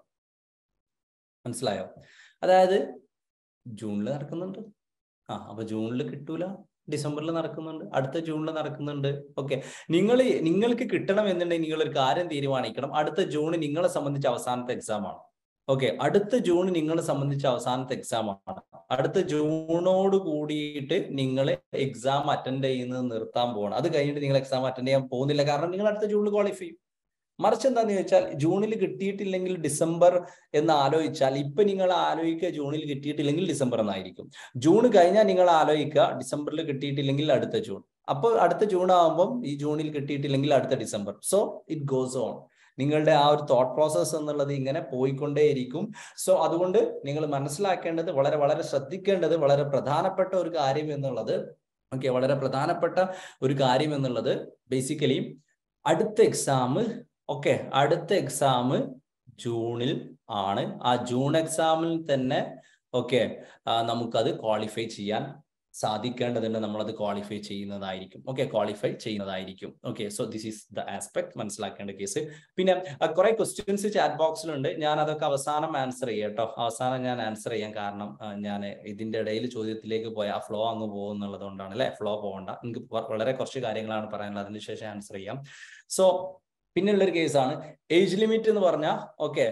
മനസ്സിലായോ അതായത് ജൂണിൽ നടക്കുന്നുണ്ട് ആ അപ്പൊ ജൂണിൽ കിട്ടൂല ഡിസംബറിൽ നടക്കുന്നുണ്ട് അടുത്ത ജൂണിൽ നടക്കുന്നുണ്ട് ഓക്കെ നിങ്ങൾ നിങ്ങൾക്ക് കിട്ടണം എന്നുണ്ടെങ്കിൽ നിങ്ങൾ ഒരു കാര്യം തീരുമാനിക്കണം അടുത്ത ജൂൺ നിങ്ങളെ സംബന്ധിച്ച് അവസാനത്തെ എക്സാം ആണ് ഓക്കെ അടുത്ത ജൂൺ നിങ്ങളെ സംബന്ധിച്ച് അവസാനത്തെ എക്സാം ആണ് അടുത്ത ജൂണോട് കൂടിയിട്ട് നിങ്ങൾ എക്സാം അറ്റൻഡ് ചെയ്യുന്നത് നിർത്താൻ പോകണം അത് കഴിഞ്ഞിട്ട് നിങ്ങൾ എക്സാം അറ്റൻഡ് ചെയ്യാൻ പോകുന്നില്ല കാരണം നിങ്ങൾ അടുത്ത ജൂണിൽ ക്വാളിഫൈ ചെയ്യും മറിച്ച് എന്താന്ന് ചോദിച്ചാൽ ജൂണിൽ കിട്ടിയിട്ടില്ലെങ്കിൽ ഡിസംബർ എന്ന് ആലോചിച്ചാൽ ഇപ്പൊ നിങ്ങൾ ആലോചിക്കുക ജൂണിൽ കിട്ടിയിട്ടില്ലെങ്കിൽ ഡിസംബർ എന്നായിരിക്കും ജൂൺ കഴിഞ്ഞാൽ നിങ്ങൾ ആലോചിക്കുക ഡിസംബറിൽ കിട്ടിയിട്ടില്ലെങ്കിൽ അടുത്ത ജൂൺ അപ്പോൾ അടുത്ത ജൂൺ ആകുമ്പം ഈ ജൂണിൽ കിട്ടിയിട്ടില്ലെങ്കിൽ അടുത്ത December so it goes on നിങ്ങളുടെ ആ ഒരു തോട്ട് പ്രോസസ്സ് എന്നുള്ളത് ഇങ്ങനെ പോയിക്കൊണ്ടേയിരിക്കും സോ അതുകൊണ്ട് നിങ്ങൾ മനസ്സിലാക്കേണ്ടത് വളരെ വളരെ ശ്രദ്ധിക്കേണ്ടത് വളരെ പ്രധാനപ്പെട്ട ഒരു കാര്യം എന്നുള്ളത് ഓക്കെ വളരെ പ്രധാനപ്പെട്ട ഒരു കാര്യം എന്നുള്ളത് ബേസിക്കലി അടുത്ത എക്സാം ഓക്കെ അടുത്ത എക്സാം ജൂണിൽ ആണ് ആ ജൂൺ എക്സാമിൽ തന്നെ ഓക്കെ നമുക്കത് ക്വാളിഫൈ ചെയ്യാൻ സാധിക്കേണ്ടതുണ്ട് നമ്മളത് ക്വാളിഫൈ ചെയ്യുന്നതായിരിക്കും ഓക്കെ ക്വാളിഫൈ ചെയ്യുന്നതായിരിക്കും okay so this is the aspect മനസ്സിലാക്കേണ്ട കേസ് പിന്നെ കുറെ ക്വസ്റ്റ്യൻസ് ചാറ്റ് ബോക്സിലുണ്ട് ഞാൻ അതൊക്കെ അവസാനം ആൻസർ ചെയ്യാം കേട്ടോ അവസാനം ഞാൻ ആൻസർ ചെയ്യാം കാരണം ഞാൻ ഇതിന്റെ ഇടയിൽ ചോദ്യത്തിലേക്ക് പോയ ആ ഫ്ലോ അങ്ങ് പോകുന്നുള്ളത് കൊണ്ടാണ് അല്ലെ ഫ്ലോ പോകണ്ട എനിക്ക് വളരെ കുറച്ച് കാര്യങ്ങളാണ് പറയാനുള്ളത് അതിനുശേഷം ആൻസർ ചെയ്യാം സോ പിന്നെയുള്ളൊരു കേസാണ് ഏജ് ലിമിറ്റ് എന്ന് പറഞ്ഞാൽ ഓക്കെ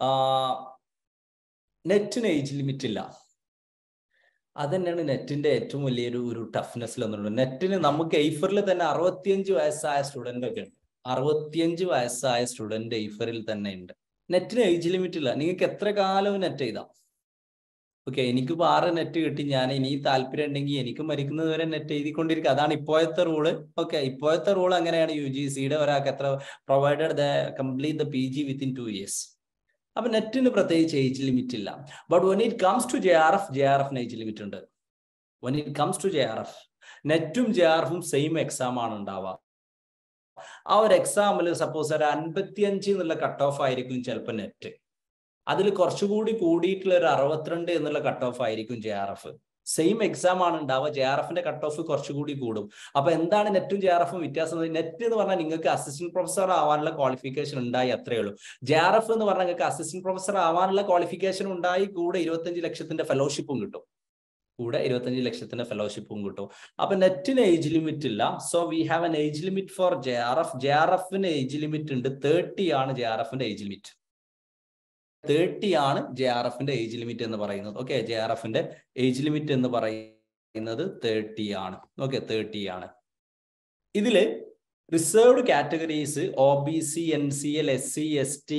നെറ്റിന് ഏജ് ലിമിറ്റ് ഇല്ല അതന്നെയാണ് നെറ്റിന്റെ ഏറ്റവും വലിയൊരു ഒരു ടഫ്നെസ്സിൽ എന്നുള്ളത് നെറ്റിന് നമുക്ക് എയ്ഫറിൽ തന്നെ അറുപത്തിയഞ്ച് വയസ്സായ സ്റ്റുഡന്റ് ഒക്കെ ഉണ്ട് അറുപത്തിയഞ്ച് വയസ്സായ സ്റ്റുഡന്റ് എയ്ഫറിൽ തന്നെ ഉണ്ട് നെറ്റിന് ഏജ് ലിമിറ്റ് ഇല്ല നിങ്ങൾക്ക് എത്ര കാലവും നെറ്റ് ചെയ്താം ഓക്കെ എനിക്കിപ്പോൾ ആറ് നെറ്റ് കിട്ടി ഞാൻ ഇനി താല്പര്യം ഉണ്ടെങ്കിൽ എനിക്ക് മരിക്കുന്നത് വരെ നെറ്റ് എഴുതിക്കൊണ്ടിരിക്കുക അതാണ് ഇപ്പോഴത്തെ റൂള് ഓക്കെ ഇപ്പോഴത്തെ റൂൾ അങ്ങനെയാണ് യു ജി സിയുടെ ഒരാൾക്ക് എത്ര provided the complete the P G within two years അപ്പൊ നെറ്റിന് പ്രത്യേകിച്ച് ഏജ് ലിമിറ്റ് ഇല്ല but when it comes to J R F J R എഫിന് ഏജ് ലിമിറ്റ് ഉണ്ട് when it comes to J R F നെറ്റും ജെ ആർ എഫും same exam ആണ് ഉണ്ടാവുക ആ ഒരു എക്സാമിൽ സപ്പോസ് ഒരു അൻപത്തിയഞ്ച് എന്നുള്ള കട്ട് ഓഫ് ആയിരിക്കും ചിലപ്പോൾ നെറ്റ് അതിൽ കുറച്ചുകൂടി കൂടിയിട്ടുള്ള ഒരു അറുപത്തിരണ്ട് എന്നുള്ള കട്ട് ഓഫ് ആയിരിക്കും J R F same exam ആണ് ഉണ്ടാവുക ജെ ആർ എഫിന്റെ കട്ട് ഓഫ് കുറച്ചുകൂടി കൂടും അപ്പൊ എന്താണ് നെറ്റും ജെ ആർ എഫും വ്യത്യാസം നെറ്റ് എന്ന് പറഞ്ഞാൽ നിങ്ങൾക്ക് അസിസ്റ്റന്റ് പ്രൊഫസർ ആവാനുള്ള ക്വാളിഫിക്കേഷൻ ഉണ്ടായി അത്രേ ഉള്ളൂ ജെ ആർ എഫ് എന്ന് പറഞ്ഞാൽ നിങ്ങൾക്ക് അസിസ്റ്റന്റ് പ്രൊഫസർ ആവാനുള്ള ക്വാളിഫിക്കേഷൻ ഉണ്ടായി കൂടെ ഇരുപത്തഞ്ച് ലക്ഷത്തിന്റെ ഫെലോഷിപ്പും കിട്ടും കൂടെ ഇരുപത്തഞ്ച് ലക്ഷത്തിന്റെ ഫെലോഷിപ്പും കിട്ടും അപ്പൊ നെറ്റിന് ഏജ് ലിമിറ്റ് ഇല്ല so we have an age limit for J R F J R എഫിന് ഏജ് ലിമിറ്റ് ഉണ്ട് തേർട്ടി ആണ് ജെ ആർ എഫിന്റെ ഏജ് ലിമിറ്റ് തേർട്ടി ആണ് ജെ ആർ എഫിന്റെ ഏജ് ലിമിറ്റ് എന്ന് പറയുന്നത് ഓക്കെ ജെ ആർ എഫിന്റെ ഏജ് ലിമിറ്റ് എന്ന് പറയുന്നത് തേർട്ടി ആണ് ഓക്കെ തേർട്ടി ആണ് ഇതില് reserved categories O B C N C L S C S T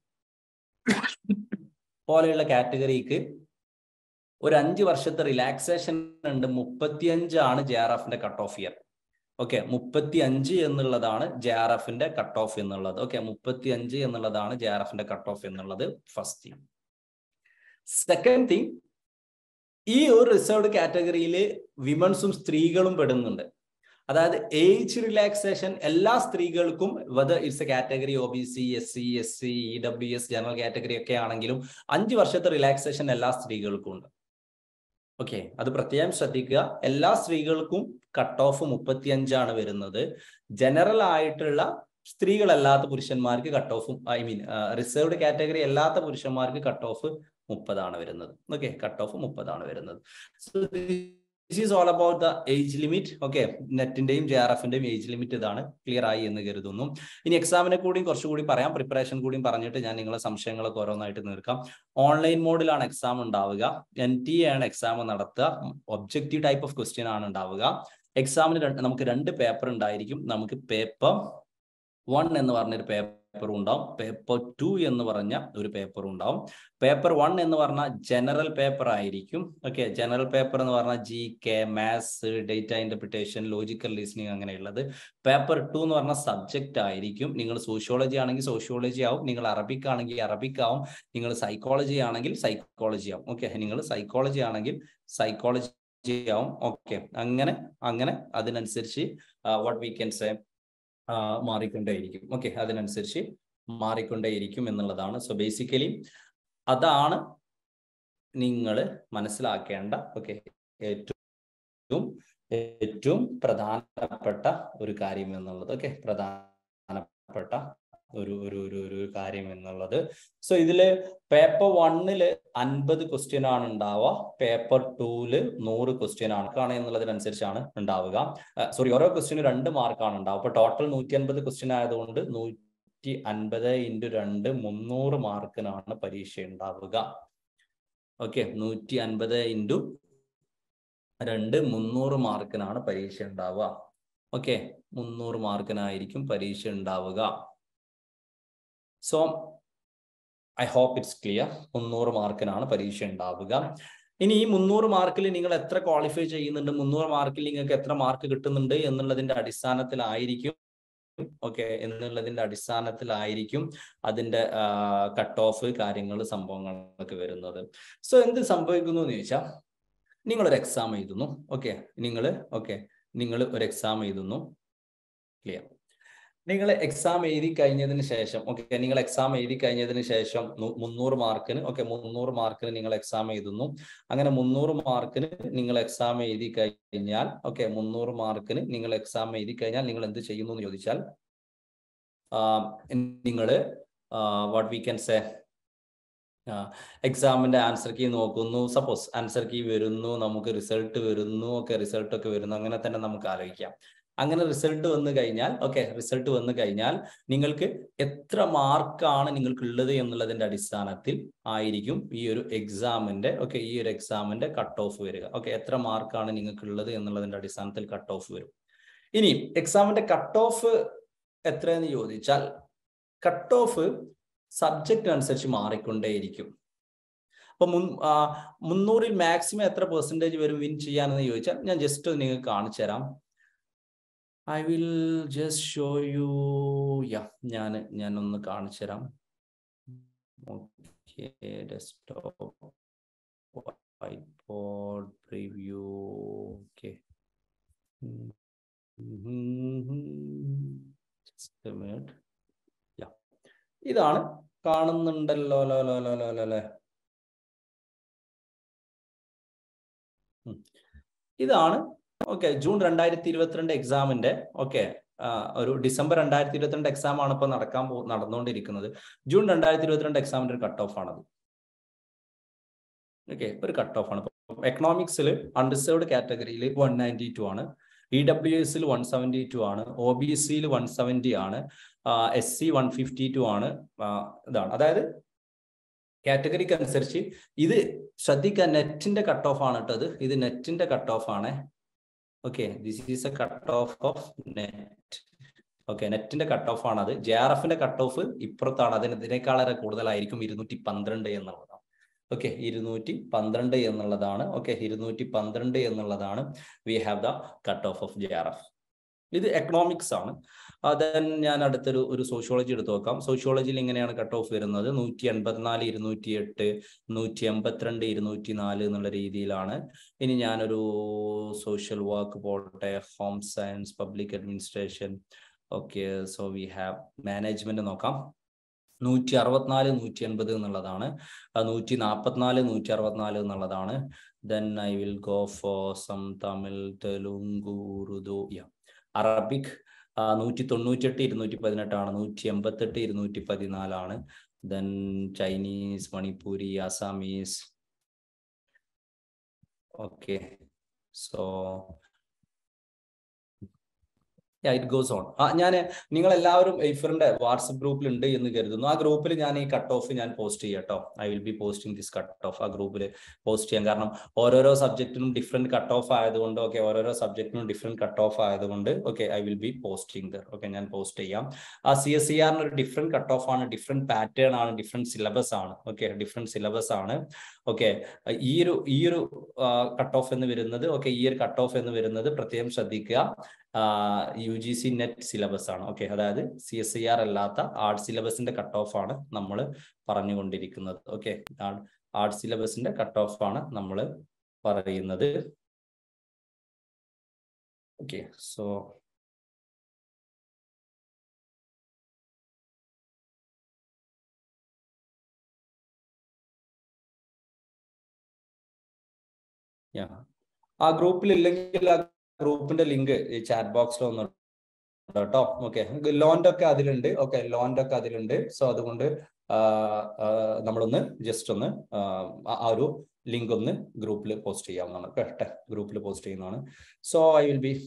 പോലെയുള്ള കാറ്റഗറിക്ക് ഒരു അഞ്ച് വർഷത്തെ റിലാക്സേഷൻ ഉണ്ട് മുപ്പത്തിയഞ്ചാണ് ജെ ആർ എഫിന്റെ കട്ട് ഓഫ് ഇയർ ഓക്കെ മുപ്പത്തി അഞ്ച് എന്നുള്ളതാണ് ജെ ആർ എഫിന്റെ കട്ട് ഓഫ് എന്നുള്ളത് ഓക്കെ മുപ്പത്തി അഞ്ച് എന്നുള്ളതാണ് ജെ ആർ എഫിന്റെ കട്ട് ഓഫ് എന്നുള്ളത് ഫസ്റ്റ് തിങ് സെക്കൻഡ് തിങ് ഈ ഒരു റിസർവ്ഡ് കാറ്റഗറിയിൽ വിമൻസും സ്ത്രീകളും പെടുന്നുണ്ട് അതായത് ഏജ് റിലാക്സേഷൻ എല്ലാ സ്ത്രീകൾക്കും whether it's a category O B C S C S C E W S general category ഒക്കെ ആണെങ്കിലും അഞ്ച് വർഷത്തെ റിലാക്സേഷൻ എല്ലാ സ്ത്രീകൾക്കും ഉണ്ട് ഓക്കെ അത് പ്രത്യേകം ശ്രദ്ധിക്കുക എല്ലാ സ്ത്രീകൾക്കും കട്ട് ഓഫ് മുപ്പത്തിയഞ്ചാണ് വരുന്നത് ജനറൽ ആയിട്ടുള്ള സ്ത്രീകളല്ലാത്ത പുരുഷന്മാർക്ക് കട്ട് ഓഫും ഐ മീൻ റിസർവ്ഡ് കാറ്റഗറി അല്ലാത്ത പുരുഷന്മാർക്ക് കട്ട് ഓഫ് മുപ്പതാണ് വരുന്നത് ഓക്കെ കട്ട് ഓഫ് മുപ്പതാണ് വരുന്നത് so this is all about the age limit okay നെറ്റിന്റെയും ജെ ആർ എഫിന്റെയും ഏജ് ലിമിറ്റ് ഇതാണ് ക്ലിയർ ആയി എന്ന് കരുതുന്നു ഇനി എക്സാമിനെ കൂടിയും കുറച്ചുകൂടി പറയാം പ്രിപ്പറേഷൻ കൂടിയും പറഞ്ഞിട്ട് ഞാൻ നിങ്ങളെ സംശയങ്ങളൊക്കെ ഓരോന്നായിട്ട് തീർക്കാം ഓൺലൈൻ മോഡിലാണ് എക്സാം ഉണ്ടാവുക എൻ ടി എ ആണ് എക്സാം നടത്തുക ഒബ്ജക്റ്റീവ് ടൈപ്പ് ഓഫ് ക്വസ്റ്റ്യൻ ആണ് ഉണ്ടാവുക എക്സാമിന് നമുക്ക് രണ്ട് പേപ്പർ ഉണ്ടായിരിക്കും നമുക്ക് പേപ്പർ വൺ എന്ന് പറഞ്ഞൊരു പേപ്പർ ഉണ്ടാവും പേപ്പർ ടു എന്ന് പറഞ്ഞ ഒരു പേപ്പർ ഉണ്ടാവും പേപ്പർ വൺ എന്ന് പറഞ്ഞാൽ ജനറൽ പേപ്പർ ആയിരിക്കും ഓക്കെ ജനറൽ പേപ്പർ എന്ന് പറഞ്ഞാൽ G K maths data interpretation logical reasoning അങ്ങനെയുള്ളത് പേപ്പർ ടു എന്ന് പറഞ്ഞാൽ സബ്ജക്റ്റ് ആയിരിക്കും നിങ്ങൾ സോഷ്യോളജി ആണെങ്കിൽ സോഷ്യോളജി ആവും നിങ്ങൾ അറബിക് ആണെങ്കിൽ അറബിക് ആവും നിങ്ങൾ സൈക്കോളജി ആണെങ്കിൽ സൈക്കോളജി ആവും ഓക്കെ നിങ്ങൾ സൈക്കോളജി ആണെങ്കിൽ സൈക്കോളജി ആവും ഓക്കെ അങ്ങനെ അങ്ങനെ അതിനനുസരിച്ച് വാട്ട് വി ക്യാൻ സേ മാറിക്കൊണ്ടേയിരിക്കും ഓക്കെ അതിനനുസരിച്ച് മാറിക്കൊണ്ടേയിരിക്കും എന്നുള്ളതാണ് സോ ബേസിക്കലി അതാണ് നിങ്ങൾ മനസ്സിലാക്കേണ്ട ഓക്കെ ഏറ്റവും ഏറ്റവും പ്രധാനപ്പെട്ട ഒരു കാര്യം എന്നുള്ളത് ഓക്കെ പ്രധാനപ്പെട്ട ഒരു ഒരു ഒരു ഒരു കാര്യം എന്നുള്ളത് സോ ഇതില് പേപ്പർ വണ്ണില് അൻപത് ക്വസ്റ്റ്യൻ ആണ് ഉണ്ടാവുക പേപ്പർ ടൂല് നൂറ് ക്വസ്റ്റ്യൻ ആണ് എന്നുള്ളതിനനുസരിച്ചാണ് ഉണ്ടാവുക സോറി ഓരോ ക്വസ്റ്റ്യന് രണ്ട് മാർക്കാണ് ഉണ്ടാവുക അപ്പൊ ടോട്ടൽ നൂറ്റി അൻപത് ക്വസ്റ്റ്യൻ ആയതുകൊണ്ട് നൂറ്റി അൻപത് ഇൻറ്റു രണ്ട് മുന്നൂറ് മാർക്കിനാണ് പരീക്ഷ ഉണ്ടാവുക ഓക്കെ നൂറ്റി അൻപത് ഇൻറ്റു രണ്ട് മുന്നൂറ് മാർക്കിനാണ് പരീക്ഷ ഉണ്ടാവുക ഓക്കെ മുന്നൂറ് മാർക്കിനായിരിക്കും പരീക്ഷ ഉണ്ടാവുക so I hope it's clear മുന്നൂറ് മാർക്കിനാണ് പരീക്ഷ ഉണ്ടാവുക ഇനി ഈ മുന്നൂറ് മാർക്കിൽ നിങ്ങൾ എത്ര ക്വാളിഫൈ ചെയ്യുന്നുണ്ട് മുന്നൂറ് മാർക്കിൽ നിങ്ങൾക്ക് എത്ര മാർക്ക് കിട്ടുന്നുണ്ട് എന്നുള്ളതിന്റെ അടിസ്ഥാനത്തിലായിരിക്കും ഓക്കെ എന്നുള്ളതിന്റെ അടിസ്ഥാനത്തിലായിരിക്കും അതിന്റെ കട്ട് ഓഫ് കാര്യങ്ങൾ സംഭവങ്ങളൊക്കെ വരുന്നത് സോ എന്ത് സംഭവിക്കുന്നു എന്ന് ചോദിച്ചാൽ നിങ്ങളൊരു എക്സാം എഴുതുന്നു ഓക്കെ നിങ്ങൾ ഓക്കെ നിങ്ങൾ ഒരു എക്സാം എഴുതുന്നു ക്ലിയർ നിങ്ങൾ എക്സാം എഴുതി കഴിഞ്ഞതിന് ശേഷം ഓക്കെ നിങ്ങൾ എക്സാം എഴുതി കഴിഞ്ഞതിന് ശേഷം മുന്നൂറ് മാർക്കിന് ഓക്കെ മുന്നൂറ് മാർക്കിന് നിങ്ങൾ എക്സാം എഴുതുന്നു അങ്ങനെ മുന്നൂറ് മാർക്കിന് നിങ്ങൾ എക്സാം എഴുതി കഴിഞ്ഞാൽ ഓക്കെ മുന്നൂറ് മാർക്കിന് നിങ്ങൾ എക്സാം എഴുതി കഴിഞ്ഞാൽ നിങ്ങൾ എന്ത് ചെയ്യുന്നു എന്ന് ചോദിച്ചാൽ നിങ്ങൾ വാട്ട് വി ക്യാൻ സേ എക്സാമിന്റെ ആൻസർ കീ നോക്കുന്നു സപ്പോസ് ആൻസർ കീ വരുന്നു നമുക്ക് റിസൾട്ട് വരുന്നു ഒക്കെ റിസൾട്ട് ഒക്കെ വരുന്നു അങ്ങനെ തന്നെ നമുക്ക് ആലോചിക്കാം അങ്ങനെ റിസൾട്ട് വന്നു കഴിഞ്ഞാൽ ഓക്കെ റിസൾട്ട് വന്നു കഴിഞ്ഞാൽ നിങ്ങൾക്ക് എത്ര മാർക്കാണ് നിങ്ങൾക്കുള്ളത് എന്നുള്ളതിന്റെ അടിസ്ഥാനത്തിൽ ആയിരിക്കും ഈ ഒരു എക്സാമിന്റെ ഓക്കെ ഈ ഒരു എക്സാമിന്റെ കട്ട് ഓഫ് വരിക ഓക്കെ എത്ര മാർക്കാണ് നിങ്ങൾക്കുള്ളത് എന്നുള്ളതിന്റെ അടിസ്ഥാനത്തിൽ കട്ട് ഓഫ് വരും ഇനി എക്സാമിന്റെ കട്ട് ഓഫ് എത്രയെന്ന് ചോദിച്ചാൽ കട്ട് ഓഫ് സബ്ജക്റ്റ് അനുസരിച്ച് മാറിക്കൊണ്ടേയിരിക്കും അപ്പൊ മുൻ മുന്നൂറിൽ മാക്സിമം എത്ര പെർസെൻറ്റേജ് വരും വിൻ ചെയ്യാനെന്ന് ചോദിച്ചാൽ ഞാൻ ജസ്റ്റ് നിങ്ങൾക്ക് കാണിച്ചു തരാം I will just show you yeah ഞാൻ ഞാൻ ഒന്ന് കാണിച്ചു തരാം okay desktop white preview okay just minute yeah ഇതാണ് കാണുന്നുണ്ടല്ലോ ലോ ലോ ലോ ലോ ലോ ഇതാണ് ഓക്കെ ജൂൺ രണ്ടായിരത്തി ഇരുപത്തിരണ്ട് എക്സാമിന്റെ ഓക്കെ ഒരു ഡിസംബർ രണ്ടായിരത്തി ഇരുപത്തിരണ്ട് എക്സാം ആണ് ഇപ്പൊ നടക്കാൻ പോ നടന്നുകൊണ്ടിരിക്കുന്നത് ജൂൺ രണ്ടായിരത്തി ഇരുപത്തിരണ്ട് എക്സാമിന്റെ ഒരു കട്ട് ഓഫ് ആണത് ഓക്കെ ഒരു കട്ട് ഓഫ് ആണ് എക്കണോമിക്സിൽ അൺറിസർവ്ഡ് കാറ്റഗറിയിൽ വൺ നയൻറ്റി ടു ആണ് ഇ ഡബ്ല്യു എസിൽ വൺ സെവൻറ്റി ടു ആണ് ഒ ബി സിയിൽ വൺ സെവൻറ്റി ആണ് S C one fifty two ആണ് ഇതാണ് അതായത് കാറ്റഗറിക്ക് അനുസരിച്ച് ഇത് ശ്രദ്ധിക്കുക നെറ്റിന്റെ കട്ട് ഓഫ് ആണ് കേട്ടത് ഇത് നെറ്റിന്റെ കട്ട് ഓഫ് ആണ് okay this is a cut off off NET okay നെറ്റിന്റെ കട്ട് ഓഫ് ആണ് അത് ജെ ആർ എഫിന്റെ കട്ട് ഓഫ് ഇപ്പുറത്താണ് അതിന് ഇതിനേക്കാളേറെ കൂടുതലായിരിക്കും ഇരുന്നൂറ്റി പന്ത്രണ്ട് എന്നുള്ളതാണ് ഓക്കെ ഇരുന്നൂറ്റി പന്ത്രണ്ട് എന്നുള്ളതാണ് ഓക്കെ ഇരുന്നൂറ്റി പന്ത്രണ്ട് എന്നുള്ളതാണ് we have the cut off off J R F ഇത് എക്കണോമിക്സ് ആണ് ദെൻ ഞാൻ അടുത്തൊരു ഒരു സോഷ്യോളജി എടുത്ത് നോക്കാം സോഷ്യോളജിയിൽ ഇങ്ങനെയാണ് കട്ട് ഓഫ് വരുന്നത് നൂറ്റി എൺപത്തിനാല് ഇരുന്നൂറ്റി എട്ട് നൂറ്റി എൺപത്തിരണ്ട് ഇരുന്നൂറ്റി നാല് എന്നുള്ള രീതിയിലാണ് ഇനി ഞാനൊരു സോഷ്യൽ വർക്ക് പോട്ടെ home science public administration okay so we have management നോക്കാം നൂറ്റി അറുപത്തിനാല് നൂറ്റി എൺപത് എന്നുള്ളതാണ് നൂറ്റി നാൽപ്പത്തിനാല് നൂറ്റി അറുപത്തിനാല് എന്നുള്ളതാണ് then I will go for some Tamil Telugu Urdu yeah Arabic നൂറ്റി തൊണ്ണൂറ്റെട്ട് ഇരുന്നൂറ്റി പതിനെട്ടാണ് നൂറ്റി എൺപത്തെട്ട് ഇരുന്നൂറ്റി പതിനാലാണ് then Chinese Manipuri Assamese okay so it goes on ആ ഞാൻ നിങ്ങൾ എല്ലാവരും എയ്ഫറിന്റെ വാട്സപ്പ് ഗ്രൂപ്പിൽ ഉണ്ട് എന്ന് കരുതുന്നു ആ ഗ്രൂപ്പിൽ ഞാൻ ഈ കട്ട് ഓഫ് ഞാൻ പോസ്റ്റ് ചെയ്യാം കേട്ടോ I will be posting this cut off ആ ഗ്രൂപ്പിൽ പോസ്റ്റ് ചെയ്യാം കാരണം ഓരോരോ സബ്ജക്റ്റിനും ഡിഫറെന്റ് കട്ട് ഓഫ് ആയതുകൊണ്ട് ഓക്കെ ഓരോരോ സബ്ജക്റ്റിനും ഡിഫറെന്റ് കട്ട് ഓഫ് ആയതുകൊണ്ട് okay I will be posting there okay ഞാൻ പോസ്റ്റ് ചെയ്യാം ആ സി എസ് സി ആറിന് ഒരു ഡിഫറെന്റ് കട്ട് ഓഫ് ആണ് ഡിഫറെന്റ് പാറ്റേൺ ആണ് ഡിഫറെന്റ് സിലബസ് ആണ് ഓക്കെ ഡിഫറെന്റ് സിലബസ് ആണ് ഓക്കെ ഈ ഒരു ഈ ഒരു കട്ട് ഓഫ് എന്ന് വരുന്നത് ഓക്കെ ഈ ഒരു കട്ട് ഓഫ് എന്ന് വരുന്നത് പ്രത്യേകം ശ്രദ്ധിക്കുക U G C NET syllabus ആണ് ഓക്കെ അതായത് സി എസ് ഐ ആർ അല്ലാത്ത ആർട്ട് സിലബസിന്റെ കട്ട് ഓഫ് ആണ് നമ്മൾ പറഞ്ഞുകൊണ്ടിരിക്കുന്നത് ഓക്കെ ആർട്ട് സിലബസിന്റെ കട്ട് ഓഫ് ആണ് നമ്മൾ പറയുന്നത് ഓക്കെ സോ ആ ഗ്രൂപ്പിൽ ഇല്ലെങ്കിൽ ആ ഗ്രൂപ്പിന്റെ ലിങ്ക് ഈ ചാറ്റ് ബോക്സിൽ ഒന്ന് കേട്ടോ ഓക്കെ ലോൻ്റെ ഒക്കെ അതിലുണ്ട് ഓക്കെ ലോൻ്റെ ഒക്കെ അതിലുണ്ട് സോ അതുകൊണ്ട് നമ്മളൊന്ന് ജസ്റ്റ് ഒന്ന് ആ ഒരു ലിങ്ക് ഒന്ന് ഗ്രൂപ്പിൽ പോസ്റ്റ് ചെയ്യാവുന്നതാണ് കേട്ടെ ഗ്രൂപ്പിൽ പോസ്റ്റ് ചെയ്യുന്നതാണ് സോ ഐ വിൽ ബി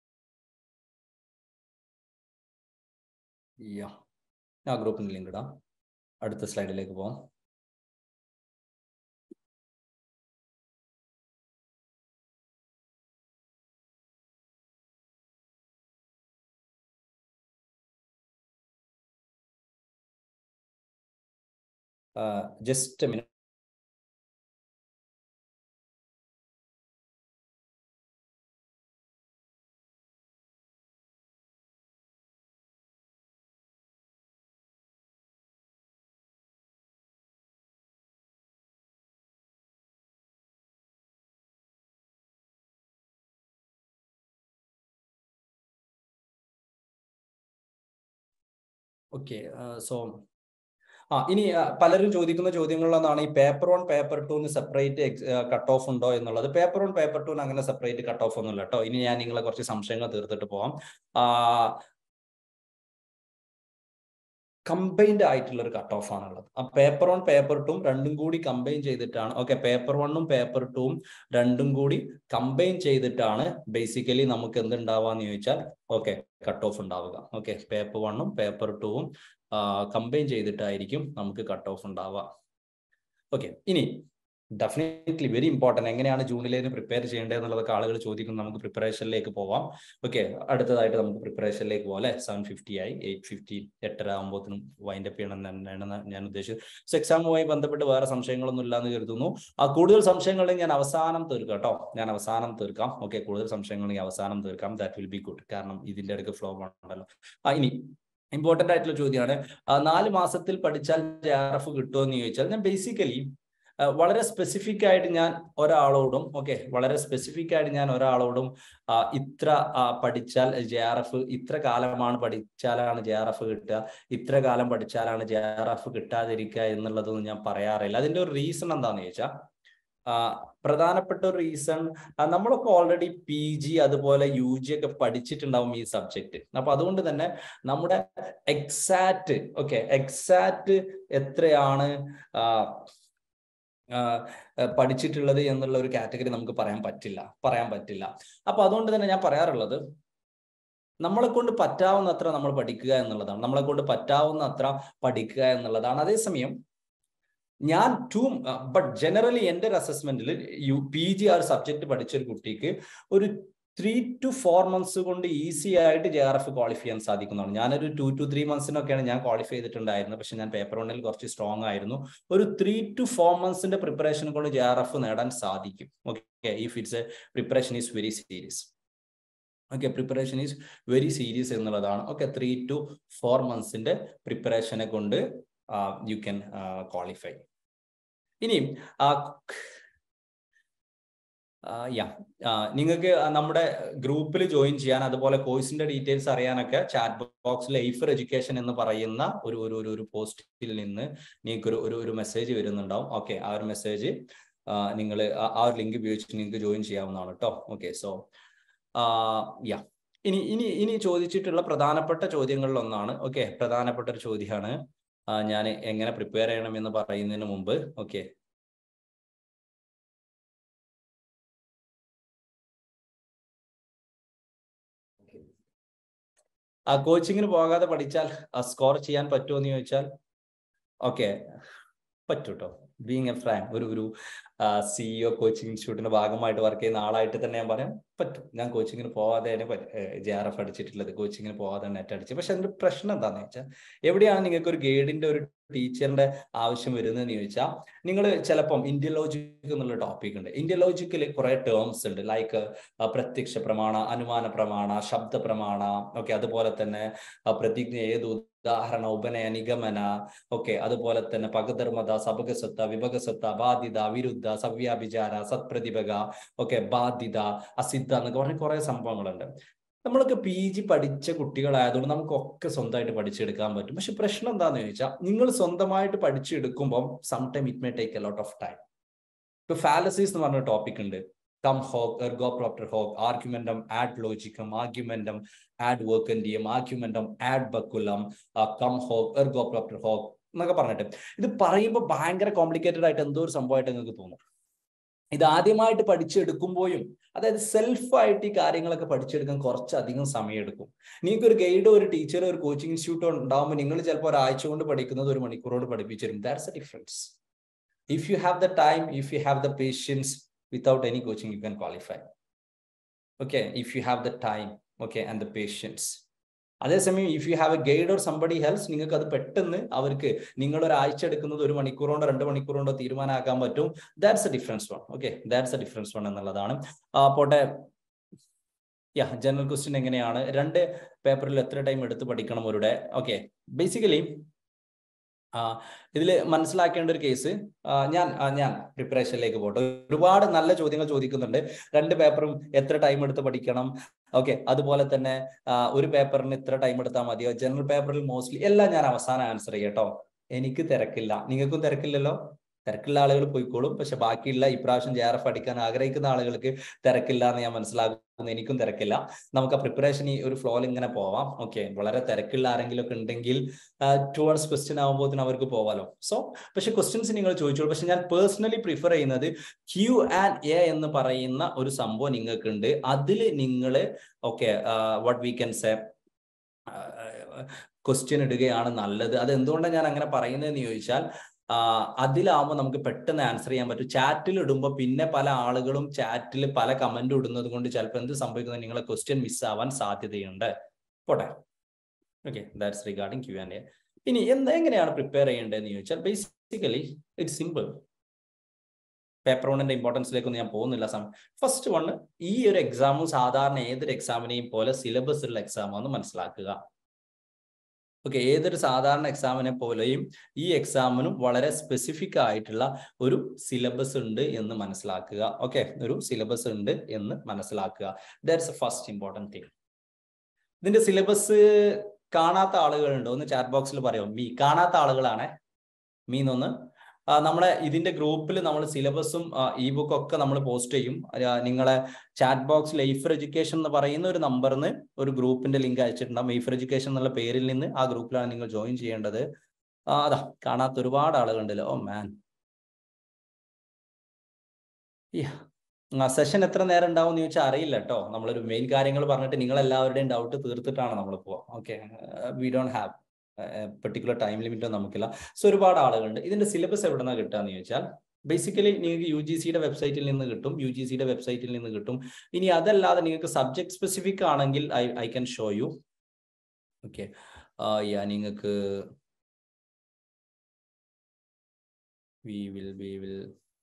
ആ ഗ്രൂപ്പിന്റെ ലിങ്ക് ഇടാം അടുത്ത സ്ലൈഡിലേക്ക് പോവാം uh, just a minute. Okay, uh, so ആ ഇനി പലരും ചോദിക്കുന്ന ചോദ്യങ്ങളിലൊന്നാണ് ഈ പേപ്പർ വൺ പേപ്പർ ടൂന്ന് സെപ്പറേറ്റ് കട്ട് ഓഫ് ഉണ്ടോ എന്നുള്ളത് പേപ്പർ വൺ പേപ്പർ ടൂന്ന് അങ്ങനെ സെപ്പറേറ്റ് കട്ട് ഓഫ് ഒന്നുമില്ല കേട്ടോ ഇനി ഞാൻ നിങ്ങളെ കുറച്ച് സംശയങ്ങൾ തീർത്തിട്ട് പോവാം കമ്പൈൻഡ് ആയിട്ടുള്ള ഒരു കട്ട് ഓഫ് ആണുള്ളത് ആ പേപ്പർ വൺ പേപ്പർ ടൂം രണ്ടും കൂടി കമ്പൈൻ ചെയ്തിട്ടാണ് ഓക്കെ പേപ്പർ വണ്ണും പേപ്പർ ടൂം രണ്ടും കൂടി കമ്പൈൻ ചെയ്തിട്ടാണ് ബേസിക്കലി നമുക്ക് എന്തുണ്ടാവാന്ന് ചോദിച്ചാൽ ഓക്കെ കട്ട് ഓഫ് ഉണ്ടാവുക ഓക്കെ പേപ്പർ വണ്ണും പേപ്പർ ടൂവും കമ്പൈൻ ചെയ്തിട്ടായിരിക്കും നമുക്ക് കട്ട് ഓഫ് ഉണ്ടാവുക ഓക്കെ ഇനി ഡെഫിനറ്റ്ലി വെരി ഇമ്പോർട്ടൻറ്റ് എങ്ങനെയാണ് ജൂണിലേക്ക് പ്രിപ്പയർ ചെയ്യേണ്ടത് എന്നുള്ളതൊക്കെ ആളുകൾ ചോദിക്കും നമുക്ക് പ്രിപ്പറേഷനിലേക്ക് പോവാം ഓക്കെ അടുത്തതായിട്ട് നമുക്ക് പ്രിപ്പറേഷനിലേക്ക് പോകാം അല്ലെ സെവൻ ഫിഫ്റ്റി ആയി എയ്റ്റ് ഫിഫ്റ്റി എട്ടര ആകുമ്പോഴത്തേനും വൈൻഡ് അപ്പ് ചെയ്യണം തന്നെയാണ് ഞാൻ ഉദ്ദേശിച്ചത് സോ എക്സാമുമായി ബന്ധപ്പെട്ട് വേറെ സംശയങ്ങളൊന്നും ഇല്ലാന്ന് കരുതുന്നു ആ കൂടുതൽ സംശയങ്ങളിൽ ഞാൻ അവസാനം തീർക്കാം കേട്ടോ ഞാൻ അവസാനം തീർക്കാം ഓക്കെ കൂടുതൽ സംശയങ്ങൾ അവസാനം തീർക്കാം ദാറ്റ് വിൽ ബി ഗുഡ് കാരണം ഇതിന്റെ ഇടയ്ക്ക് ഫ്ലോ ഉണ്ടല്ലോ ആ ഇനി ഇമ്പോർട്ടന്റ് ആയിട്ടുള്ള ചോദ്യമാണ് നാല് മാസത്തിൽ പഠിച്ചാൽ ജെ ആർ എഫ് കിട്ടുമോ എന്ന് ചോദിച്ചാൽ ഞാൻ ബേസിക്കലി വളരെ സ്പെസിഫിക് ആയിട്ട് ഞാൻ ഒരാളോടും ഓക്കെ വളരെ സ്പെസിഫിക് ആയിട്ട് ഞാൻ ഒരാളോടും ഇത്ര പഠിച്ചാൽ ജെ ആർ എഫ് ഇത്ര കാലമാണ് പഠിച്ചാലാണ് ജെ ആർ എഫ് കിട്ടുക ഇത്ര കാലം പഠിച്ചാലാണ് ജെ ആർ എഫ് കിട്ടാതിരിക്കുക എന്നുള്ളതൊന്നും ഞാൻ പറയാറില്ല അതിന്റെ ഒരു റീസൺ എന്താണെന്ന് ചോദിച്ചാൽ പ്രധാനപ്പെട്ട ഒരു റീസൺ നമ്മളൊക്കെ ഓൾറെഡി പി ജി അതുപോലെ യു ജി ഒക്കെ പഠിച്ചിട്ടുണ്ടാവും ഈ സബ്ജക്റ്റ് അപ്പൊ അതുകൊണ്ട് തന്നെ നമ്മുടെ എക്സാക്ട് ഓക്കെ എക്സാക്ട് എത്രയാണ് പഠിച്ചിട്ടുള്ളത് എന്നുള്ള ഒരു കാറ്റഗറി നമുക്ക് പറയാൻ പറ്റില്ല പറയാൻ പറ്റില്ല അപ്പൊ അതുകൊണ്ട് തന്നെ ഞാൻ പറയാറുള്ളത് നമ്മളെ കൊണ്ട് പറ്റാവുന്ന അത്ര നമ്മൾ പഠിക്കുക എന്നുള്ളതാണ് നമ്മളെ കൊണ്ട് പറ്റാവുന്ന അത്ര പഠിക്കുക എന്നുള്ളതാണ് അതേസമയം ഞാൻ ടു ബട്ട് ജനറലി എൻ്റെ ഒരു അസസ്മെന്റിൽ യു പി ജി ആ ഒരു സബ്ജക്ട് പഠിച്ച ഒരു കുട്ടിക്ക് ഒരു ത്രീ ടു ഫോർ മന്ത്സ് കൊണ്ട് ഈസി ആയിട്ട് ജെ ആർ എഫ് ക്വാളിഫൈ ചെയ്യാൻ സാധിക്കുന്നതാണ് ഞാനൊരു ടു ടു ത്രീ മന്ത്സിനൊക്കെയാണ് ഞാൻ ക്വാളിഫൈ ചെയ്തിട്ടുണ്ടായിരുന്നത് പക്ഷെ ഞാൻ പേപ്പർ വണ്ണിൽ കുറച്ച് സ്ട്രോങ് ആയിരുന്നു ഒരു ത്രീ ടു ഫോർ മന്ത്സിന്റെ പ്രിപ്പറേഷൻ കൊണ്ട് ജെ ആർ എഫ് നേടാൻ സാധിക്കും okay if it's a preparation is very serious okay preparation is very serious എന്നുള്ളതാണ് ഓക്കെ ത്രീ ടു ഫോർ മന്ത്സിന്റെ പ്രിപ്പറേഷനെ കൊണ്ട് യു ക്യാൻ ക്വാളിഫൈ ഇനി യാ നിങ്ങൾക്ക് നമ്മുടെ ഗ്രൂപ്പിൽ ജോയിൻ ചെയ്യാൻ അതുപോലെ കോഴ്സിന്റെ ഡീറ്റെയിൽസ് അറിയാനൊക്കെ ചാറ്റ് ബോക്സിൽ എയ്ഫർ എഡ്യൂക്കേഷൻ എന്ന് പറയുന്ന ഒരു ഒരു ഒരു ഒരു പോസ്റ്റിൽ നിന്ന് നിങ്ങൾക്ക് ഒരു ഒരു ഒരു മെസ്സേജ് വരുന്നുണ്ടാവും ഓക്കെ ആ ഒരു മെസ്സേജ് നിങ്ങൾ ആ ഒരു ലിങ്ക് ഉപയോഗിച്ച് നിങ്ങൾക്ക് ജോയിൻ ചെയ്യാവുന്നതാണ് കേട്ടോ ഓക്കെ സോ യാ ഇനി ഇനി ഇനി ചോദിച്ചിട്ടുള്ള പ്രധാനപ്പെട്ട ചോദ്യങ്ങളിൽ ഒന്നാണ് ഓക്കെ പ്രധാനപ്പെട്ട ഒരു ചോദ്യമാണ് ഞാൻ എങ്ങനെ പ്രിപ്പയർ ചെയ്യണം എന്ന് പറയുന്നതിന് മുമ്പ് ഓക്കെ ആ കോച്ചിങ്ങിന് പോകാതെ പഠിച്ചാൽ സ്കോർ ചെയ്യാൻ പറ്റുമോ എന്ന് ചോദിച്ചാൽ ഓക്കെ പറ്റൂ കേട്ടോ ബീങ് എ ഫ്രാങ്ക് ഒരു ഒരു സിഇഒ കോച്ചിങ് ഇൻസ്റ്റിറ്റ്യൂട്ടിന്റെ ഭാഗമായിട്ട് വർക്ക് ചെയ്യുന്ന ആളായിട്ട് തന്നെ ഞാൻ പറയാം പറ്റും ഞാൻ കോച്ചിങ്ങിന് പോവാതെ തന്നെ ജെ ആർ എഫ് അടിച്ചിട്ടുള്ളത് കോച്ചിങ്ങിന് പോവാതെ നെറ്റ് അടിച്ച് പക്ഷെ അതിന്റെ പ്രശ്നം എന്താണെന്ന് വെച്ചാൽ എവിടെയാണ് നിങ്ങൾക്ക് ഒരു ഗൈഡിന്റെ ഒരു ടീച്ചറിന്റെ ആവശ്യം വരുന്നതെന്ന് ചോദിച്ചാൽ നിങ്ങൾ ചിലപ്പം ഇന്ത്യൻ ലോജിക് എന്നുള്ള ടോപ്പിക് ഉണ്ട് ഇന്ത്യൻ ലോജിക്കിൽ കുറെ ടേംസ് ഉണ്ട് ലൈക്ക് പ്രത്യക്ഷ പ്രമാണ അനുമാന പ്രമാണ ശബ്ദ പ്രമാണ ഓക്കെ അതുപോലെ തന്നെ പ്രതിജ്ഞ ഏത് ഉദാഹരണ ഉപനയ നിഗമന ഓക്കെ അതുപോലെ തന്നെ പകധർമ്മത സപകസത്ത വിഭഗസത്ത ബാധ്യത വിരുദ്ധ സവ്യാഭിചാര സത്പ്രതിഭക ഓക്കെ ബാധ്യത അസിദ്ധ എന്നൊക്കെ പറഞ്ഞ കുറെ സംഭവങ്ങളുണ്ട് നമ്മളൊക്കെ പി ജി പഠിച്ച കുട്ടികളായതുകൊണ്ട് നമുക്കൊക്കെ സ്വന്തമായിട്ട് പഠിച്ചെടുക്കാൻ പറ്റും പക്ഷെ പ്രശ്നം എന്താണെന്ന് ചോദിച്ചാൽ നിങ്ങൾ സ്വന്തമായിട്ട് പഠിച്ചെടുക്കുമ്പോൾ some time it may take a lot of time ഇപ്പൊ ഫാലസീസ് എന്ന് പറഞ്ഞ ടോപ്പിക് ഉണ്ട് cum hoc ergo propter hoc argumentum ad logicam argumentum ad verecundiam argumentum ad baculum cum hoc ergo propter hoc എന്നൊക്കെ പറഞ്ഞിട്ട് ഇത് പറയുമ്പോൾ ഭയങ്കര കോംപ്ലിക്കേറ്റഡ് ആയിട്ട് എന്തോ ഒരു സംഭവമായിട്ട് നിങ്ങൾക്ക് തോന്നും ഇത് ആദ്യമായിട്ട് പഠിച്ചെടുക്കുമ്പോഴും അതായത് സെൽഫായിട്ട് ഈ കാര്യങ്ങളൊക്കെ പഠിച്ചെടുക്കാൻ കുറച്ചധികം സമയമെടുക്കും നിങ്ങൾക്ക് ഒരു ഗൈഡോ ഒരു ടീച്ചറോ ഒരു കോച്ചിങ് ഇൻസ്റ്റിറ്റ്യൂട്ടോ ഉണ്ടാകുമ്പോൾ നിങ്ങൾ ചിലപ്പോൾ ഒരാഴ്ച കൊണ്ട് പഠിക്കുന്നത് ഒരു മണിക്കൂറോട് പഠിപ്പിച്ചിരും that's a difference if you have the time if you have the patience without any coaching you can qualify okay if you have the time okay and the patience അതേസമയം if you have a guide or somebody helps നിങ്ങൾക്ക് അത് പെട്ടെന്ന് അവർക്ക് നിങ്ങൾ ഒരാഴ്ച എടുക്കുന്നത് ഒരു മണിക്കൂറോണ്ടോ രണ്ട് മണിക്കൂറോണ്ടോ തീരുമാനമാക്കാൻ പറ്റും that's a difference one okay that's a difference one എന്നുള്ളതാണ് പോട്ടെ യാ ജനറൽ ക്വസ്റ്റ്യൻ എങ്ങനെയാണ് രണ്ട് പേപ്പറിൽ എത്ര ടൈം എടുത്ത് പഠിക്കണം അവരുടെ ഓക്കെ ബേസിക്കലി ഇതിൽ മനസ്സിലാക്കേണ്ട ഒരു കേസ് ഞാൻ ഞാൻ പ്രിപ്പറേഷനിലേക്ക് പോട്ടെ ഒരുപാട് നല്ല ചോദ്യങ്ങൾ ചോദിക്കുന്നുണ്ട് രണ്ട് പേപ്പറും എത്ര ടൈം എടുത്ത് പഠിക്കണം ഓക്കെ അതുപോലെ തന്നെ ഒരു പേപ്പറിന് ഇത്ര ടൈം എടുത്താൽ മതിയോ ജനറൽ പേപ്പറിൽ മോസ്റ്റ്ലി എല്ലാം ഞാൻ അവസാനം ആൻസർ ചെയ്യട്ടോ എനിക്ക് തിരക്കില്ല നിങ്ങൾക്കും തിരക്കില്ലല്ലോ തിരക്കുള്ള ആളുകൾ പോയിക്കോളും പക്ഷെ ബാക്കിയുള്ള ഇപ്രാവശ്യം ജെ ആർ എഫ് അടിക്കാൻ ആഗ്രഹിക്കുന്ന ആളുകൾക്ക് തിരക്കില്ല എന്ന് ഞാൻ മനസ്സിലാക്കുന്നു എനിക്കും തിരക്കില്ല നമുക്ക് ആ പ്രിപ്പറേഷൻ ഈ ഒരു ഫ്ലോയിൽ ഇങ്ങനെ പോവാം ഓക്കെ വളരെ തിരക്കുള്ള ആരെങ്കിലും ഒക്കെ ഉണ്ടെങ്കിൽ ടുവേർഡ്സ് ക്വസ്റ്റ്യൻ ആകുമ്പോൾ അവർക്ക് പോവാലോ സോ പക്ഷെ ക്വസ്റ്റ്യൻസ് നിങ്ങൾ ചോദിച്ചോളൂ പക്ഷെ ഞാൻ പേഴ്സണലി പ്രിഫർ ചെയ്യുന്നത് ക്യു ആൻഡ് എ എന്ന് പറയുന്ന ഒരു സംഭവം നിങ്ങൾക്കുണ്ട് അതിൽ നിങ്ങൾ okay what we can say question ഇടുകയാണ് നല്ലത് അത് എന്തുകൊണ്ടാണ് ഞാൻ അങ്ങനെ പറയുന്നതെന്ന് ചോദിച്ചാൽ അതിലാവുമ്പോൾ നമുക്ക് പെട്ടെന്ന് ആൻസർ ചെയ്യാൻ പറ്റും ചാറ്റിൽ ഇടുമ്പോൾ പിന്നെ പല ആളുകളും ചാറ്റിൽ പല കമന്റ് ഇടുന്നത് കൊണ്ട് ചിലപ്പോൾ എന്ത് സംഭവിക്കുന്നത് നിങ്ങളെ ക്വസ്റ്റ്യൻ മിസ്സാവാൻ സാധ്യതയുണ്ട് പോട്ടെ okay that's regarding Q and A ഇനി എന്ത് എങ്ങനെയാണ് പ്രിപ്പയർ ചെയ്യേണ്ടതെന്ന് ചോദിച്ചാൽ ബേസിക്കലി ഇറ്റ്സ് സിമ്പിൾ പേപ്പർ വണ്ണിന്റെ ഇമ്പോർട്ടൻസിലേക്കൊന്നും ഞാൻ പോകുന്നില്ല സമയം ഫസ്റ്റ് വണ് ഈ ഒരു എക്സാമും സാധാരണ ഏതൊരു എക്സാമിനെയും പോലെ സിലബസ് ഉള്ള എക്സാമാണെന്ന് മനസ്സിലാക്കുക ഓക്കെ ഏതൊരു സാധാരണ എക്സാമിനെ പോലെയും ഈ എക്സാമിനും വളരെ സ്പെസിഫിക് ആയിട്ടുള്ള ഒരു സിലബസ് ഉണ്ട് എന്ന് മനസ്സിലാക്കുക ഓക്കെ ഒരു സിലബസ് ഉണ്ട് എന്ന് മനസ്സിലാക്കുക ദാറ്റ്സ് ഫസ്റ്റ് ഇമ്പോർട്ടൻറ്റ് തിങ് ഇതിന്റെ സിലബസ് കാണാത്ത ആളുകളുണ്ടോ ഒന്ന് ചാറ്റ് ബോക്സിൽ പറയോ മീ കാണാത്ത ആളുകളാണ് മീന്നൊന്ന് നമ്മളെ ഇതിന്റെ ഗ്രൂപ്പിൽ നമ്മൾ സിലബസും ഇ ബുക്കും ഒക്കെ നമ്മൾ പോസ്റ്റ് ചെയ്യും നിങ്ങളെ ചാറ്റ് ബോക്സ് ലൈഫർ എഡ്യൂക്കേഷൻ എന്ന് പറയുന്ന ഒരു നമ്പറിന് ഒരു ഗ്രൂപ്പിന്റെ ലിങ്ക് അയച്ചിട്ടുണ്ടാവും ലൈഫർ എഡ്യൂക്കേഷൻ എന്നുള്ള പേരിൽ നിന്ന് ആ ഗ്രൂപ്പിലാണ് നിങ്ങൾ ജോയിൻ ചെയ്യേണ്ടത് അതാ കാണാത്ത ഒരുപാട് ആളുകളുണ്ടല്ലോ ഓ മാൻ സെഷൻ എത്ര നേരം ഉണ്ടാവും എന്ന് ചോദിച്ചാൽ അറിയില്ല കേട്ടോ നമ്മളൊരു മെയിൻ കാര്യങ്ങൾ പറഞ്ഞിട്ട് നിങ്ങൾ എല്ലാവരുടെയും ഡൗട്ട് തീർത്തിട്ടാണ് നമ്മൾ പോവാം okay we don't have particular time limit നമുക്കില്ല സോ ഒരുപാട് ആളുകളുണ്ട് ഇതിന്റെ സിലബസ് എവിടെ നിന്നാണ് കിട്ടുക എന്ന് ചോദിച്ചാൽ ബേസിക്കലി നിങ്ങൾക്ക് യു ജി സിയുടെ വെബ്സൈറ്റിൽ നിന്ന് കിട്ടും യു ജി സിയുടെ വെബ്സൈറ്റിൽ നിന്ന് കിട്ടും ഇനി അതല്ലാതെ നിങ്ങൾക്ക് സബ്ജക്ട് സ്പെസിഫിക് ആണെങ്കിൽ I I can show you okay yeah നിങ്ങൾക്ക് we will we will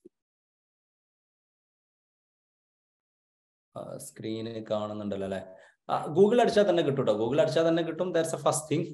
screen കാണുന്നുണ്ടല്ലോ അല്ലെ ഗൂഗിൾ അടിച്ചാൽ തന്നെ കിട്ടും കേട്ടോ ഗൂഗിൾ അടിച്ചാൽ തന്നെ കിട്ടും ദർസ് എ ഫസ്റ്റ് തിങ്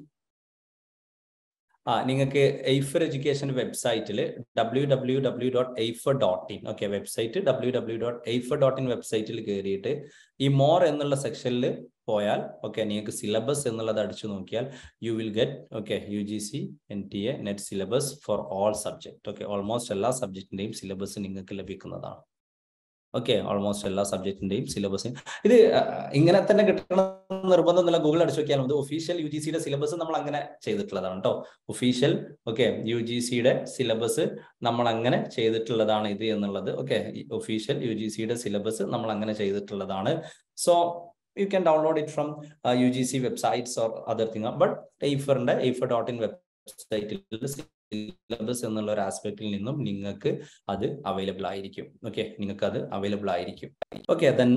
ആ നിങ്ങൾക്ക് എയ്ഫർ എഡ്യൂക്കേഷൻ വെബ്സൈറ്റിൽ W W W dot Aifer dot in okay website W W dot Aifer dot in വെബ്സൈറ്റിൽ കയറിയിട്ട് ഈ മോർ എന്നുള്ള സെക്ഷനിൽ പോയാൽ ഓക്കെ നിങ്ങൾക്ക് സിലബസ് എന്നുള്ളത് അടിച്ചു നോക്കിയാൽ you will get okay U G C N T A net syllabus for all subject okay almost എല്ലാ സബ്ജക്റ്റിന്റെയും സിലബസ് നിങ്ങൾക്ക് ലഭിക്കുന്നതാണ് ഓക്കെ ഓൾമോസ്റ്റ് എല്ലാ സബ്ജക്റ്റിന്റെയും സിലബസ് ഇത് ഇങ്ങനെ തന്നെ കിട്ടണം നിർബന്ധമൊന്നുമില്ല ഗൂഗിൾ അടിച്ചു നോക്കിയാൽ മതി ഒഫീഷ്യൽ യു ജി സിയുടെ സിലബസ് നമ്മൾ അങ്ങനെ ചെയ്തിട്ടുള്ളതാണ് കേട്ടോ ഒഫീഷ്യൽ ഓക്കെ യു ജി സിയുടെ സിലബസ് നമ്മൾ അങ്ങനെ ചെയ്തിട്ടുള്ളതാണ് ഇത് എന്നുള്ളത് ഓക്കെ ഒഫീഷ്യൽ യു ജി സിയുടെ സിലബസ് നമ്മൾ അങ്ങനെ ചെയ്തിട്ടുള്ളതാണ് so you can download it from U G C websites or other thing but എയ്ഫറിന്റെ എയ്ഫർ ഡോട്ട് ഇൻ വെബ്സൈറ്റിൽ സിലബസ് എന്നുള്ള ഒരു ആസ്പെക്റ്റിൽ നിന്നും നിങ്ങൾക്ക് അത് അവൈലബിൾ ആയിരിക്കും ഓക്കെ നിങ്ങൾക്ക് അത് അവൈലബിൾ ആയിരിക്കും ഓക്കെ ദെൻ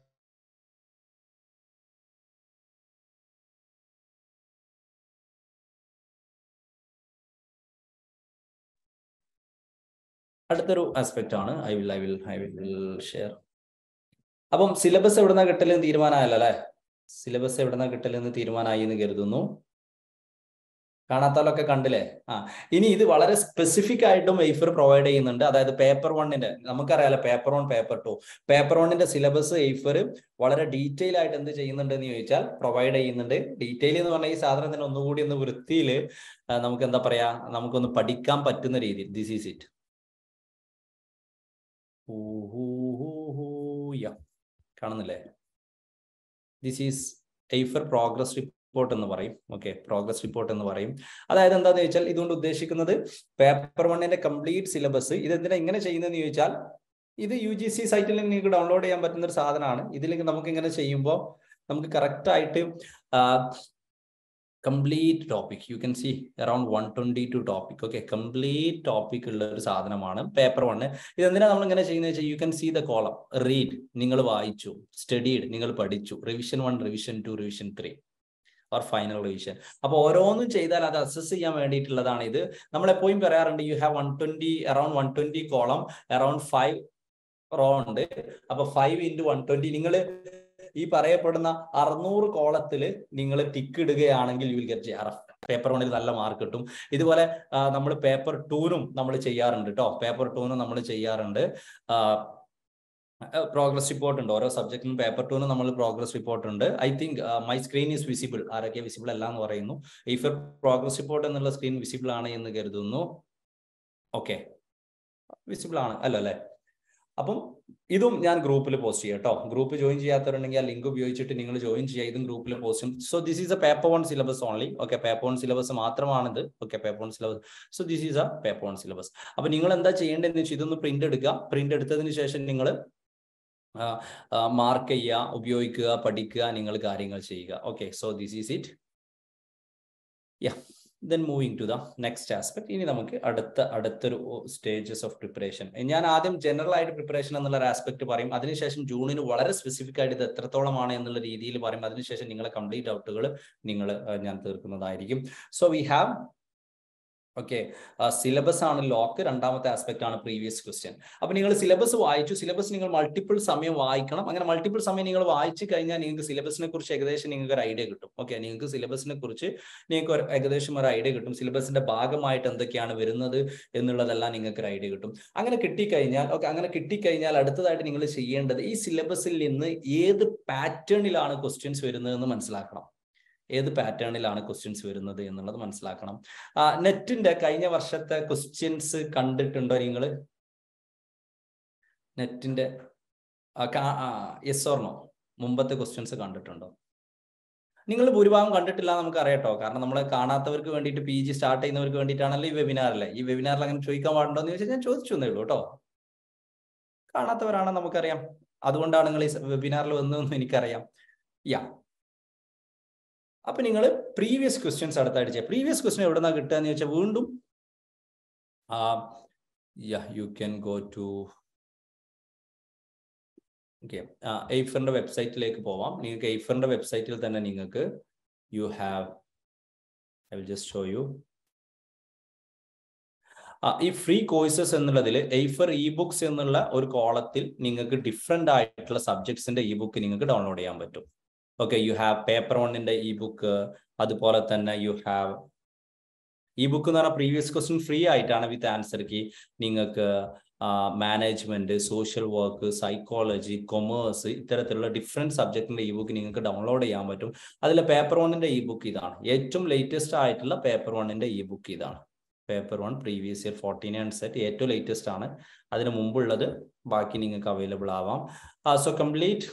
അടുത്തൊരു ആസ്പെക്ട് ആണ് I will I will I will share അപ്പം സിലബസ് എവിടുന്ന കിട്ടലെന്ന് തീരുമാനമായല്ലോ അല്ലെ സിലബസ് എവിടുന്ന കിട്ടലെന്ന് തീരുമാനമായി എന്ന് കരുതുന്നു കാണാത്താലൊക്കെ കണ്ടില്ലേ ആ ഇനി ഇത് വളരെ സ്പെസിഫിക് ആയിട്ടും എയ്ഫർ പ്രൊവൈഡ് ചെയ്യുന്നുണ്ട് അതായത് പേപ്പർ വണ്ണിന്റെ നമുക്കറിയാലോ paper one paper two paper വണ്ണിന്റെ സിലബസ് എയ്ഫർ വളരെ ഡീറ്റെയിൽ ആയിട്ട് എന്ത് ചെയ്യുന്നുണ്ട് എന്ന് ചോദിച്ചാൽ പ്രൊവൈഡ് ചെയ്യുന്നുണ്ട് ഡീറ്റെയിൽ എന്ന് പറഞ്ഞാൽ ഈ സാധനത്തിന് ഒന്നുകൂടി ഒന്ന് വൃത്തിയിൽ നമുക്ക് എന്താ പറയാ നമുക്കൊന്ന് പഠിക്കാൻ പറ്റുന്ന രീതിയിൽ ദിസ് ഈസ് ഇറ്റ് കാണുന്നില്ലേ this is Aifer progress report എന്ന് പറയും ഓക്കെ പ്രോഗ്രസ് റിപ്പോർട്ട് എന്ന് പറയും അതായത് എന്താണെന്ന് ചോദിച്ചാൽ ഇതുകൊണ്ട് ഉദ്ദേശിക്കുന്നത് പേപ്പർ വണ്ണിന്റെ കംപ്ലീറ്റ് സിലബസ് ഇതെന്തിനാ ഇങ്ങനെ ചെയ്യുന്നതെന്ന് ചോദിച്ചാൽ ഇത് യു ജി സി സൈറ്റിൽ നിങ്ങൾക്ക് ഡൗൺലോഡ് ചെയ്യാൻ പറ്റുന്ന ഒരു സാധനമാണ് ഇതിൽ നമുക്ക് ഇങ്ങനെ ചെയ്യുമ്പോൾ നമുക്ക് കറക്റ്റ് ആയിട്ട് complete topic you can see around one twenty two topic okay complete topic ഉള്ള ഒരു സാധനമാണ് പേപ്പർ വണ് ഇതെന്തിനാ നമ്മൾ ഇങ്ങനെ ചെയ്യുന്നത് വെച്ചാൽ you can see the column read നിങ്ങൾ വായിച്ചു സ്റ്റഡീഡ് നിങ്ങൾ പഠിച്ചു revision one revision two revision three or final revision അപ്പൊ ഓരോന്നും ചെയ്താൽ അത് അസസ് ചെയ്യാൻ വേണ്ടിയിട്ടുള്ളതാണ് ഇത് നമ്മൾ എപ്പോഴും പറയാറുണ്ട് you have one twenty around one twenty column around five row ഉണ്ട് അപ്പൊ ഫൈവ് ഇൻറ്റു വൺ ട്വന്റി നിങ്ങൾ ഈ പറയപ്പെടുന്ന അറുന്നൂറ് കോളത്തിൽ നിങ്ങൾ ടിക്ക് ഇടുകയാണെങ്കിൽ you will get J R F paper വണ്ണിൽ നല്ല മാർക്ക് കിട്ടും ഇതുപോലെ നമ്മൾ പേപ്പർ ടൂനും നമ്മൾ ചെയ്യാറുണ്ട് കേട്ടോ പേപ്പർ ടൂനും നമ്മൾ ചെയ്യാറുണ്ട് പ്രോഗ്രസ് റിപ്പോർട്ട് ഉണ്ട് ഓരോ സബ്ജക്റ്റിനും പേപ്പർ ടൂനും നമ്മൾ പ്രോഗ്രസ് റിപ്പോർട്ട് ഉണ്ട് I think my screen is visible ആരൊക്കെ വിസിബിൾ അല്ല എന്ന് പറയുന്നു ഇഫ് പ്രോഗ്രസ് റിപ്പോർട്ട് എന്നുള്ള സ്ക്രീൻ വിസിബിൾ ആണ് എന്ന് കരുതുന്നു ഓക്കെ വിസിബിൾ ആണ് അല്ലോ അല്ലേ അപ്പം ഇതും ഞാൻ ഗ്രൂപ്പിൽ പോസ്റ്റ് ചെയ്യാം കേട്ടോ ഗ്രൂപ്പ് ജോയിൻ ചെയ്യാത്തവരുണ്ടെങ്കിൽ ആ ലിങ്ക് ഉപയോഗിച്ചിട്ട് നിങ്ങൾ ജോയിൻ ചെയ്യുക ഇതും ഗ്രൂപ്പിൽ പോസ്റ്റ് ചെയ്യും so this is a paper one syllabus only okay paper one syllabus മാത്രമാണിത് okay paper one syllabus so this is a paper one syllabus അപ്പൊ നിങ്ങൾ എന്താ ചെയ്യേണ്ടതെന്ന് വെച്ചാൽ ഇതൊന്ന് പ്രിന്റ് എടുക്കുക പ്രിന്റ് എടുത്തതിന് ശേഷം നിങ്ങൾ മാർക്ക് ചെയ്യുക ഉപയോഗിക്കുക പഠിക്കുക നിങ്ങൾ കാര്യങ്ങൾ ചെയ്യുക okay so this is it yeah then moving to the next aspect ഇനി നമുക്ക് അടുത്ത അടുത്തൊരു സ്റ്റേജസ് ഓഫ് പ്രിപ്പറേഷൻ ഞാൻ ആദ്യം ജനറൽ ആയിട്ട് പ്രിപ്പറേഷൻ എന്നുള്ള ഒരു ആസ്പെക്ട് പറയും അതിനുശേഷം ജൂണിന് വളരെ സ്പെസിഫിക് ആയിട്ട് ഇത് എത്രത്തോളമാണ് എന്നുള്ള രീതിയിൽ പറയും അതിനുശേഷം നിങ്ങളെ കംപ്ലീറ്റ് ഡൗട്ടുകൾ നിങ്ങൾ ഞാൻ തീർക്കുന്നതായിരിക്കും so we have okay syllabus ആണ് ലോക്ക് രണ്ടാമത്തെ ആസ്പെക്ട് ആണ് പ്രീവിയസ് ക്വസ്റ്റ്യൻ അപ്പൊ നിങ്ങൾ സിലബസ് വായിച്ചു സിലബസ് നിങ്ങൾ മൾട്ടിപ്പിൾ സമയം വായിക്കണം അങ്ങനെ മൾട്ടിപ്പിൾ സമയം നിങ്ങൾ വായിച്ചു കഴിഞ്ഞാൽ നിങ്ങൾക്ക് സിലബസിനെ കുറിച്ച് ഏകദേശം നിങ്ങൾക്ക് ഒരു ഐഡിയ കിട്ടും ഓക്കെ നിങ്ങൾക്ക് സിലബസിനെ കുറിച്ച് നിങ്ങൾക്ക് ഒരു ഏകദേശം ഒരു ഐഡിയ കിട്ടും സിലബസിന്റെ ഭാഗമായിട്ട് എന്തൊക്കെയാണ് വരുന്നത് എന്നുള്ളതെല്ലാം നിങ്ങൾക്ക് ഒരു ഐഡിയ കിട്ടും അങ്ങനെ കിട്ടിക്കഴിഞ്ഞാൽ ഓക്കെ അങ്ങനെ കിട്ടിക്കഴിഞ്ഞാൽ അടുത്തതായിട്ട് നിങ്ങൾ ചെയ്യേണ്ടത് ഈ സിലബസിൽ നിന്ന് ഏത് പാറ്റേണിലാണ് ക്വസ്റ്റ്യൻസ് വരുന്നതെന്ന് മനസ്സിലാക്കണം ഏത് പാറ്റേണിലാണ് ക്വസ്റ്റ്യൻസ് വരുന്നത് എന്നുള്ളത് മനസ്സിലാക്കണം നെറ്റിന്റെ കഴിഞ്ഞ വർഷത്തെ ക്വസ്റ്റ്യൻസ് കണ്ടിട്ടുണ്ടോ നിങ്ങൾ നെറ്റിന്റെ യെസ് ഓർണോ മുമ്പത്തെ ക്വസ്റ്റ്യൻസ് കണ്ടിട്ടുണ്ടോ നിങ്ങൾ ഭൂരിഭാഗം കണ്ടിട്ടില്ല നമുക്ക് അറിയാട്ടോ കാരണം നമ്മൾ കാണാത്തവർക്ക് വേണ്ടിയിട്ട് പി ജി സ്റ്റാർട്ട് ചെയ്യുന്നവർക്ക് വേണ്ടിയിട്ടാണല്ലോ ഈ വെബിനാറിലെ ഈ വെബിനാറിൽ അങ്ങനെ ചോദിക്കാൻ പാടുണ്ടോ എന്ന് ചോദിച്ചാൽ ഞാൻ ചോദിച്ചു എന്നേ ഉള്ളൂ കേട്ടോ കാണാത്തവരാണ് നമുക്കറിയാം അതുകൊണ്ടാണ് നിങ്ങൾ ഈ വെബിനാറിൽ വന്നതെന്ന് എനിക്കറിയാം യാ അപ്പൊ നിങ്ങൾ പ്രീവിയസ് ക്വസ്റ്റ്യൻസ് അടുത്തായിട്ട് ചെയ്യാം പ്രീവിയസ് ക്വസ്റ്റ്യൻ എവിടെ നിന്നാണ് കിട്ടുക എന്ന് ചോദിച്ചാൽ വീണ്ടും yeah you can go to okay എയ്ഫറിന്റെ വെബ്സൈറ്റിലേക്ക് പോവാം നിങ്ങൾക്ക് എയ്ഫറിന്റെ വെബ്സൈറ്റിൽ തന്നെ നിങ്ങൾക്ക് you have I will just show you ഈ ഫ്രീ കോഴ്സസ് എന്നുള്ളതിൽ എയ്ഫർ ഇ ബുക്സ് എന്നുള്ള ഒരു കോളത്തിൽ നിങ്ങൾക്ക് ഡിഫറെന്റ് ആയിട്ടുള്ള സബ്ജക്ട്സിന്റെ ഇ ബുക്ക് നിങ്ങൾക്ക് ഡൗൺലോഡ് ചെയ്യാൻ പറ്റും ഓക്കെ യു ഹാവ് പേപ്പർ വണ്ണിന്റെ ഇ ബുക്ക് അതുപോലെ തന്നെ യു ഹാവ് ഈ ബുക്ക് എന്ന് പറഞ്ഞാൽ പ്രീവിയസ് ക്വസ്റ്റ്യൻ ഫ്രീ ആയിട്ടാണ് വിത്ത് ആൻസർ കീ നിങ്ങൾക്ക് management social work psychology commerce ഇത്തരത്തിലുള്ള ഡിഫറെന്റ് സബ്ജക്റ്റിന്റെ ഇ ബുക്ക് നിങ്ങൾക്ക് ഡൗൺലോഡ് ചെയ്യാൻ പറ്റും അതിൽ പേപ്പർ വണ്ണിന്റെ ഇ ബുക്ക് ഇതാണ് ഏറ്റവും ലേറ്റസ്റ്റ് ആയിട്ടുള്ള പേപ്പർ വണ്ണിന്റെ ഇ ബുക്ക് ഇതാണ് paper one previous year fourteen and set ഏറ്റവും ലേറ്റസ്റ്റ് ആണ് അതിന് മുമ്പുള്ളത് ബാക്കി നിങ്ങൾക്ക് അവൈലബിൾ ആവാം സോ കംപ്ലീറ്റ്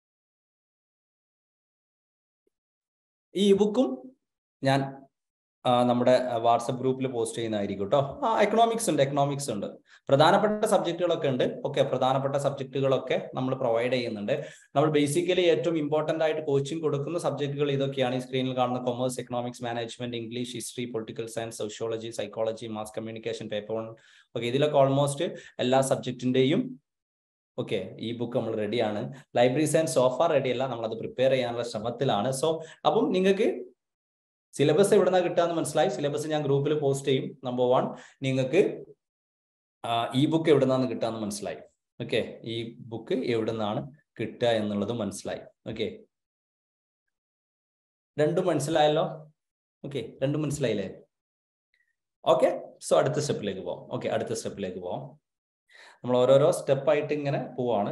ഈ ബുക്കും ഞാൻ നമ്മുടെ വാട്സപ്പ് ഗ്രൂപ്പിൽ പോസ്റ്റ് ചെയ്യുന്നതായിരിക്കും കേട്ടോ ആ എക്കണോമിക്സ് ഉണ്ട് എക്കണോമിക്സ് ഉണ്ട് പ്രധാനപ്പെട്ട സബ്ജക്റ്റുകളൊക്കെ ഉണ്ട് ഓക്കെ പ്രധാനപ്പെട്ട സബ്ജക്റ്റുകളൊക്കെ നമ്മൾ പ്രൊവൈഡ് ചെയ്യുന്നുണ്ട് നമ്മൾ ബേസിക്കലി ഏറ്റവും ഇമ്പോർട്ടന്റ് ആയിട്ട് കോച്ചിങ് കൊടുക്കുന്ന സബ്ജക്റ്റുകൾ ഇതൊക്കെയാണ് ഈ സ്ക്രീനിൽ കാണുന്ന commerce economics management English history political science sociology psychology mass communication paper one okay ഇതിലൊക്കെ ഓൾമോസ്റ്റ് എല്ലാ സബ്ജക്റ്റിന്റെയും ഓക്കെ ഈ ബുക്ക് നമ്മൾ റെഡിയാണ് ലൈബ്രറി സയൻസ് സോഫാ റെഡി അല്ല നമ്മൾ അത് പ്രിപ്പയർ ചെയ്യാനുള്ള ശ്രമത്തിലാണ് സോ അപ്പം നിങ്ങൾക്ക് സിലബസ് എവിടെ നിന്നാണ് കിട്ടുക എന്ന് മനസ്സിലായി സിലബസ് ഞാൻ ഗ്രൂപ്പിൽ പോസ്റ്റ് ചെയ്യും നമ്പർ വൺ നിങ്ങൾക്ക് ഈ ബുക്ക് എവിടെ നിന്നാണ് കിട്ടുക എന്ന് മനസ്സിലായി ഓക്കെ ഈ ബുക്ക് എവിടെ നിന്നാണ് കിട്ടുക എന്നുള്ളത് മനസ്സിലായി ഓക്കെ രണ്ടും മനസ്സിലായല്ലോ ഓക്കെ രണ്ടും മനസ്സിലായില്ലേ ഓക്കെ സോ അടുത്ത സ്റ്റെപ്പിലേക്ക് പോവാം ഓക്കെ അടുത്ത സ്റ്റെപ്പിലേക്ക് പോവാം നമ്മൾ ഓരോരോ സ്റ്റെപ്പായിട്ട് ഇങ്ങനെ പോവാണ്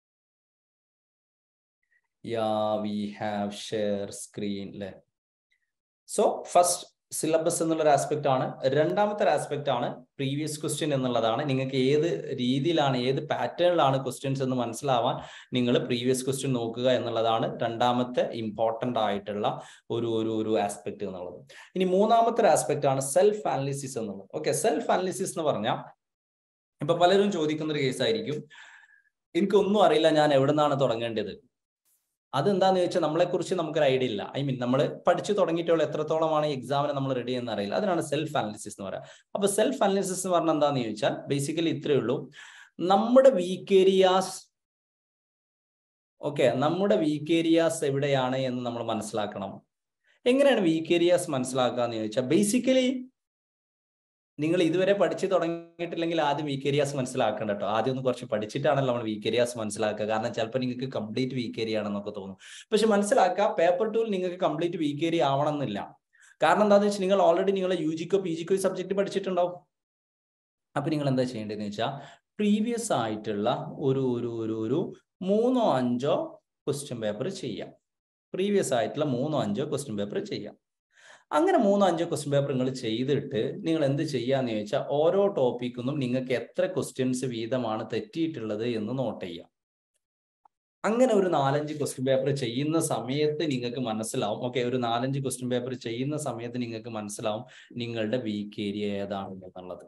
yeah we have share screen അല്ലേ സോ ഫസ്റ്റ് സിലബസ് എന്നുള്ള ഒരു ആസ്പെക്ട് ആണ് രണ്ടാമത്തെ ഒരു ആസ്പെക്ട് ആണ് പ്രീവിയസ് ക്വസ്റ്റ്യൻ എന്നുള്ളതാണ് നിങ്ങൾക്ക് ഏത് രീതിയിലാണ് ഏത് പാറ്റേണിലാണ് ക്വസ്റ്റ്യൻസ് എന്ന് മനസ്സിലാവാൻ നിങ്ങൾ പ്രീവിയസ് ക്വസ്റ്റ്യൻ നോക്കുക എന്നുള്ളതാണ് രണ്ടാമത്തെ ഇമ്പോർട്ടൻ്റ് ആയിട്ടുള്ള ഒരു ഒരു ഒരു ആസ്പെക്ട് എന്നുള്ളത് ഇനി മൂന്നാമത്തെ ഒരു ആസ്പെക്ട് ആണ് സെൽഫ് അനാലിസിസ് എന്നുള്ളത് ഓക്കെ സെൽഫ് അനാലിസിസ് എന്ന് പറഞ്ഞാൽ ഇപ്പൊ പലരും ചോദിക്കുന്ന ഒരു കേസായിരിക്കും എനിക്കൊന്നും അറിയില്ല ഞാൻ എവിടെ നിന്നാണ് തുടങ്ങേണ്ടത് അതെന്താന്ന് ചോദിച്ചാൽ നമ്മളെ കുറിച്ച് നമുക്കൊരു ഐഡിയ ഇല്ല ഐ മീൻ നമ്മൾ പഠിച്ചു തുടങ്ങിയിട്ടുള്ള എത്രത്തോളമാണ് എക്സാമിന് നമ്മൾ റെഡി എന്ന് അറിയില്ല അതിനാണ് സെൽഫ് അനാലിസിസ് എന്ന് പറയുക അപ്പൊ സെൽഫ് അനാലിസിസ് എന്ന് പറഞ്ഞാൽ എന്താന്ന് ചോദിച്ചാൽ ബേസിക്കലി ഇത്രയേ ഉള്ളൂ നമ്മുടെ വീക്ക് ഏരിയാസ് ഓക്കെ നമ്മുടെ വീക്ക് ഏരിയാസ് എവിടെയാണ് എന്ന് നമ്മൾ മനസ്സിലാക്കണം എങ്ങനെയാണ് വീക്ക് ഏരിയാസ് മനസ്സിലാക്കുക എന്ന് ചോദിച്ചാൽ ബേസിക്കലി നിങ്ങൾ ഇതുവരെ പഠിച്ചു തുടങ്ങിയിട്ടില്ലെങ്കിൽ ആദ്യം വീക്ക് ഏരിയാസ് മനസ്സിലാക്കേണ്ട കേട്ടോ ആദ്യം ഒന്ന് കുറച്ച് പഠിച്ചിട്ടാണല്ലോ നമ്മൾ വീക്ക് ഏരിയാസ് മനസ്സിലാക്കുക കാരണം ചിലപ്പോൾ നിങ്ങൾക്ക് കംപ്ലീറ്റ് വീക്ക് ഏരിയ ആണെന്നൊക്കെ തോന്നും പക്ഷെ മനസ്സിലാക്കുക പേപ്പർ ടൂൽ നിങ്ങൾക്ക് കംപ്ലീറ്റ് വീക്ക് ഏരിയ ആവണമെന്നില്ല കാരണം എന്താണെന്ന് വെച്ചാൽ നിങ്ങൾ ഓൾറെഡി നിങ്ങൾ യു ജിക്കോ പി ജിക്കോ സബ്ജക്ട് പഠിച്ചിട്ടുണ്ടാവും അപ്പൊ നിങ്ങൾ എന്താ ചെയ്യേണ്ടതെന്ന് വെച്ചാൽ പ്രീവിയസ് ആയിട്ടുള്ള ഒരു ഒരു ഒരു ഒരു മൂന്നോ അഞ്ചോ ക്വസ്റ്റ്യൻ പേപ്പർ ചെയ്യാം പ്രീവിയസ് ആയിട്ടുള്ള മൂന്നോ അഞ്ചോ ക്വസ്റ്റ്യൻ പേപ്പർ ചെയ്യാം അങ്ങനെ മൂന്നോ അഞ്ചോ ക്വസ്റ്റ്യൻ പേപ്പർ നിങ്ങൾ ചെയ്തിട്ട് നിങ്ങൾ എന്ത് ചെയ്യാന്ന് ചോദിച്ചാൽ ഓരോ ടോപ്പിക്കിനും നിങ്ങൾക്ക് എത്ര ക്വസ്റ്റ്യൻസ് വീതമാണ് തെറ്റിയിട്ടുള്ളത് എന്ന് നോട്ട് ചെയ്യാം അങ്ങനെ ഒരു നാലഞ്ച് ക്വസ്റ്റ്യൻ പേപ്പർ ചെയ്യുന്ന സമയത്ത് നിങ്ങൾക്ക് മനസ്സിലാവും ഓക്കെ ഒരു നാലഞ്ച് ക്വസ്റ്റ്യൻ പേപ്പർ ചെയ്യുന്ന സമയത്ത് നിങ്ങൾക്ക് മനസ്സിലാവും നിങ്ങളുടെ വീക്ക് ഏരിയ ഏതാണ് എന്നുള്ളത്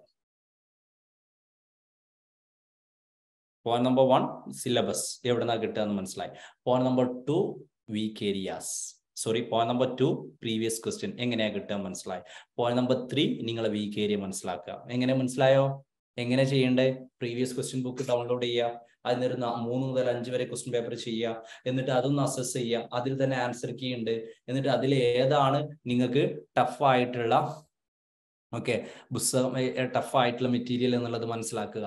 പോയിന്റ് നമ്പർ വൺ സിലബസ് എവിടുന്നാ കിട്ടുക എന്ന് മനസ്സിലായി point number two weak areas sorry point number two previous question എങ്ങനെയാ കിട്ടുക മനസ്സിലായി പോയിന്റ് നമ്പർ ത്രീ നിങ്ങളെ വീക്ക് ഏരിയ മനസ്സിലാക്കുക എങ്ങനെ മനസ്സിലായോ എങ്ങനെ ചെയ്യണ്ടേ പ്രീവിയസ് ക്വസ്റ്റ്യൻ ബുക്ക് ഡൗൺലോഡ് ചെയ്യുക അതിനൊരു മൂന്ന് മുതൽ അഞ്ച് വരെ ക്വസ്റ്റ്യൻ പേപ്പർ ചെയ്യുക എന്നിട്ട് അതൊന്ന് അസസ് ചെയ്യുക അതിൽ തന്നെ ആൻസർ കീ ഉണ്ട് എന്നിട്ട് അതിൽ ഏതാണ് നിങ്ങൾക്ക് ടഫ് ആയിട്ടുള്ള ഓക്കെ പുസ്തകം ടഫ് ആയിട്ടുള്ള മെറ്റീരിയൽ എന്നുള്ളത് മനസ്സിലാക്കുക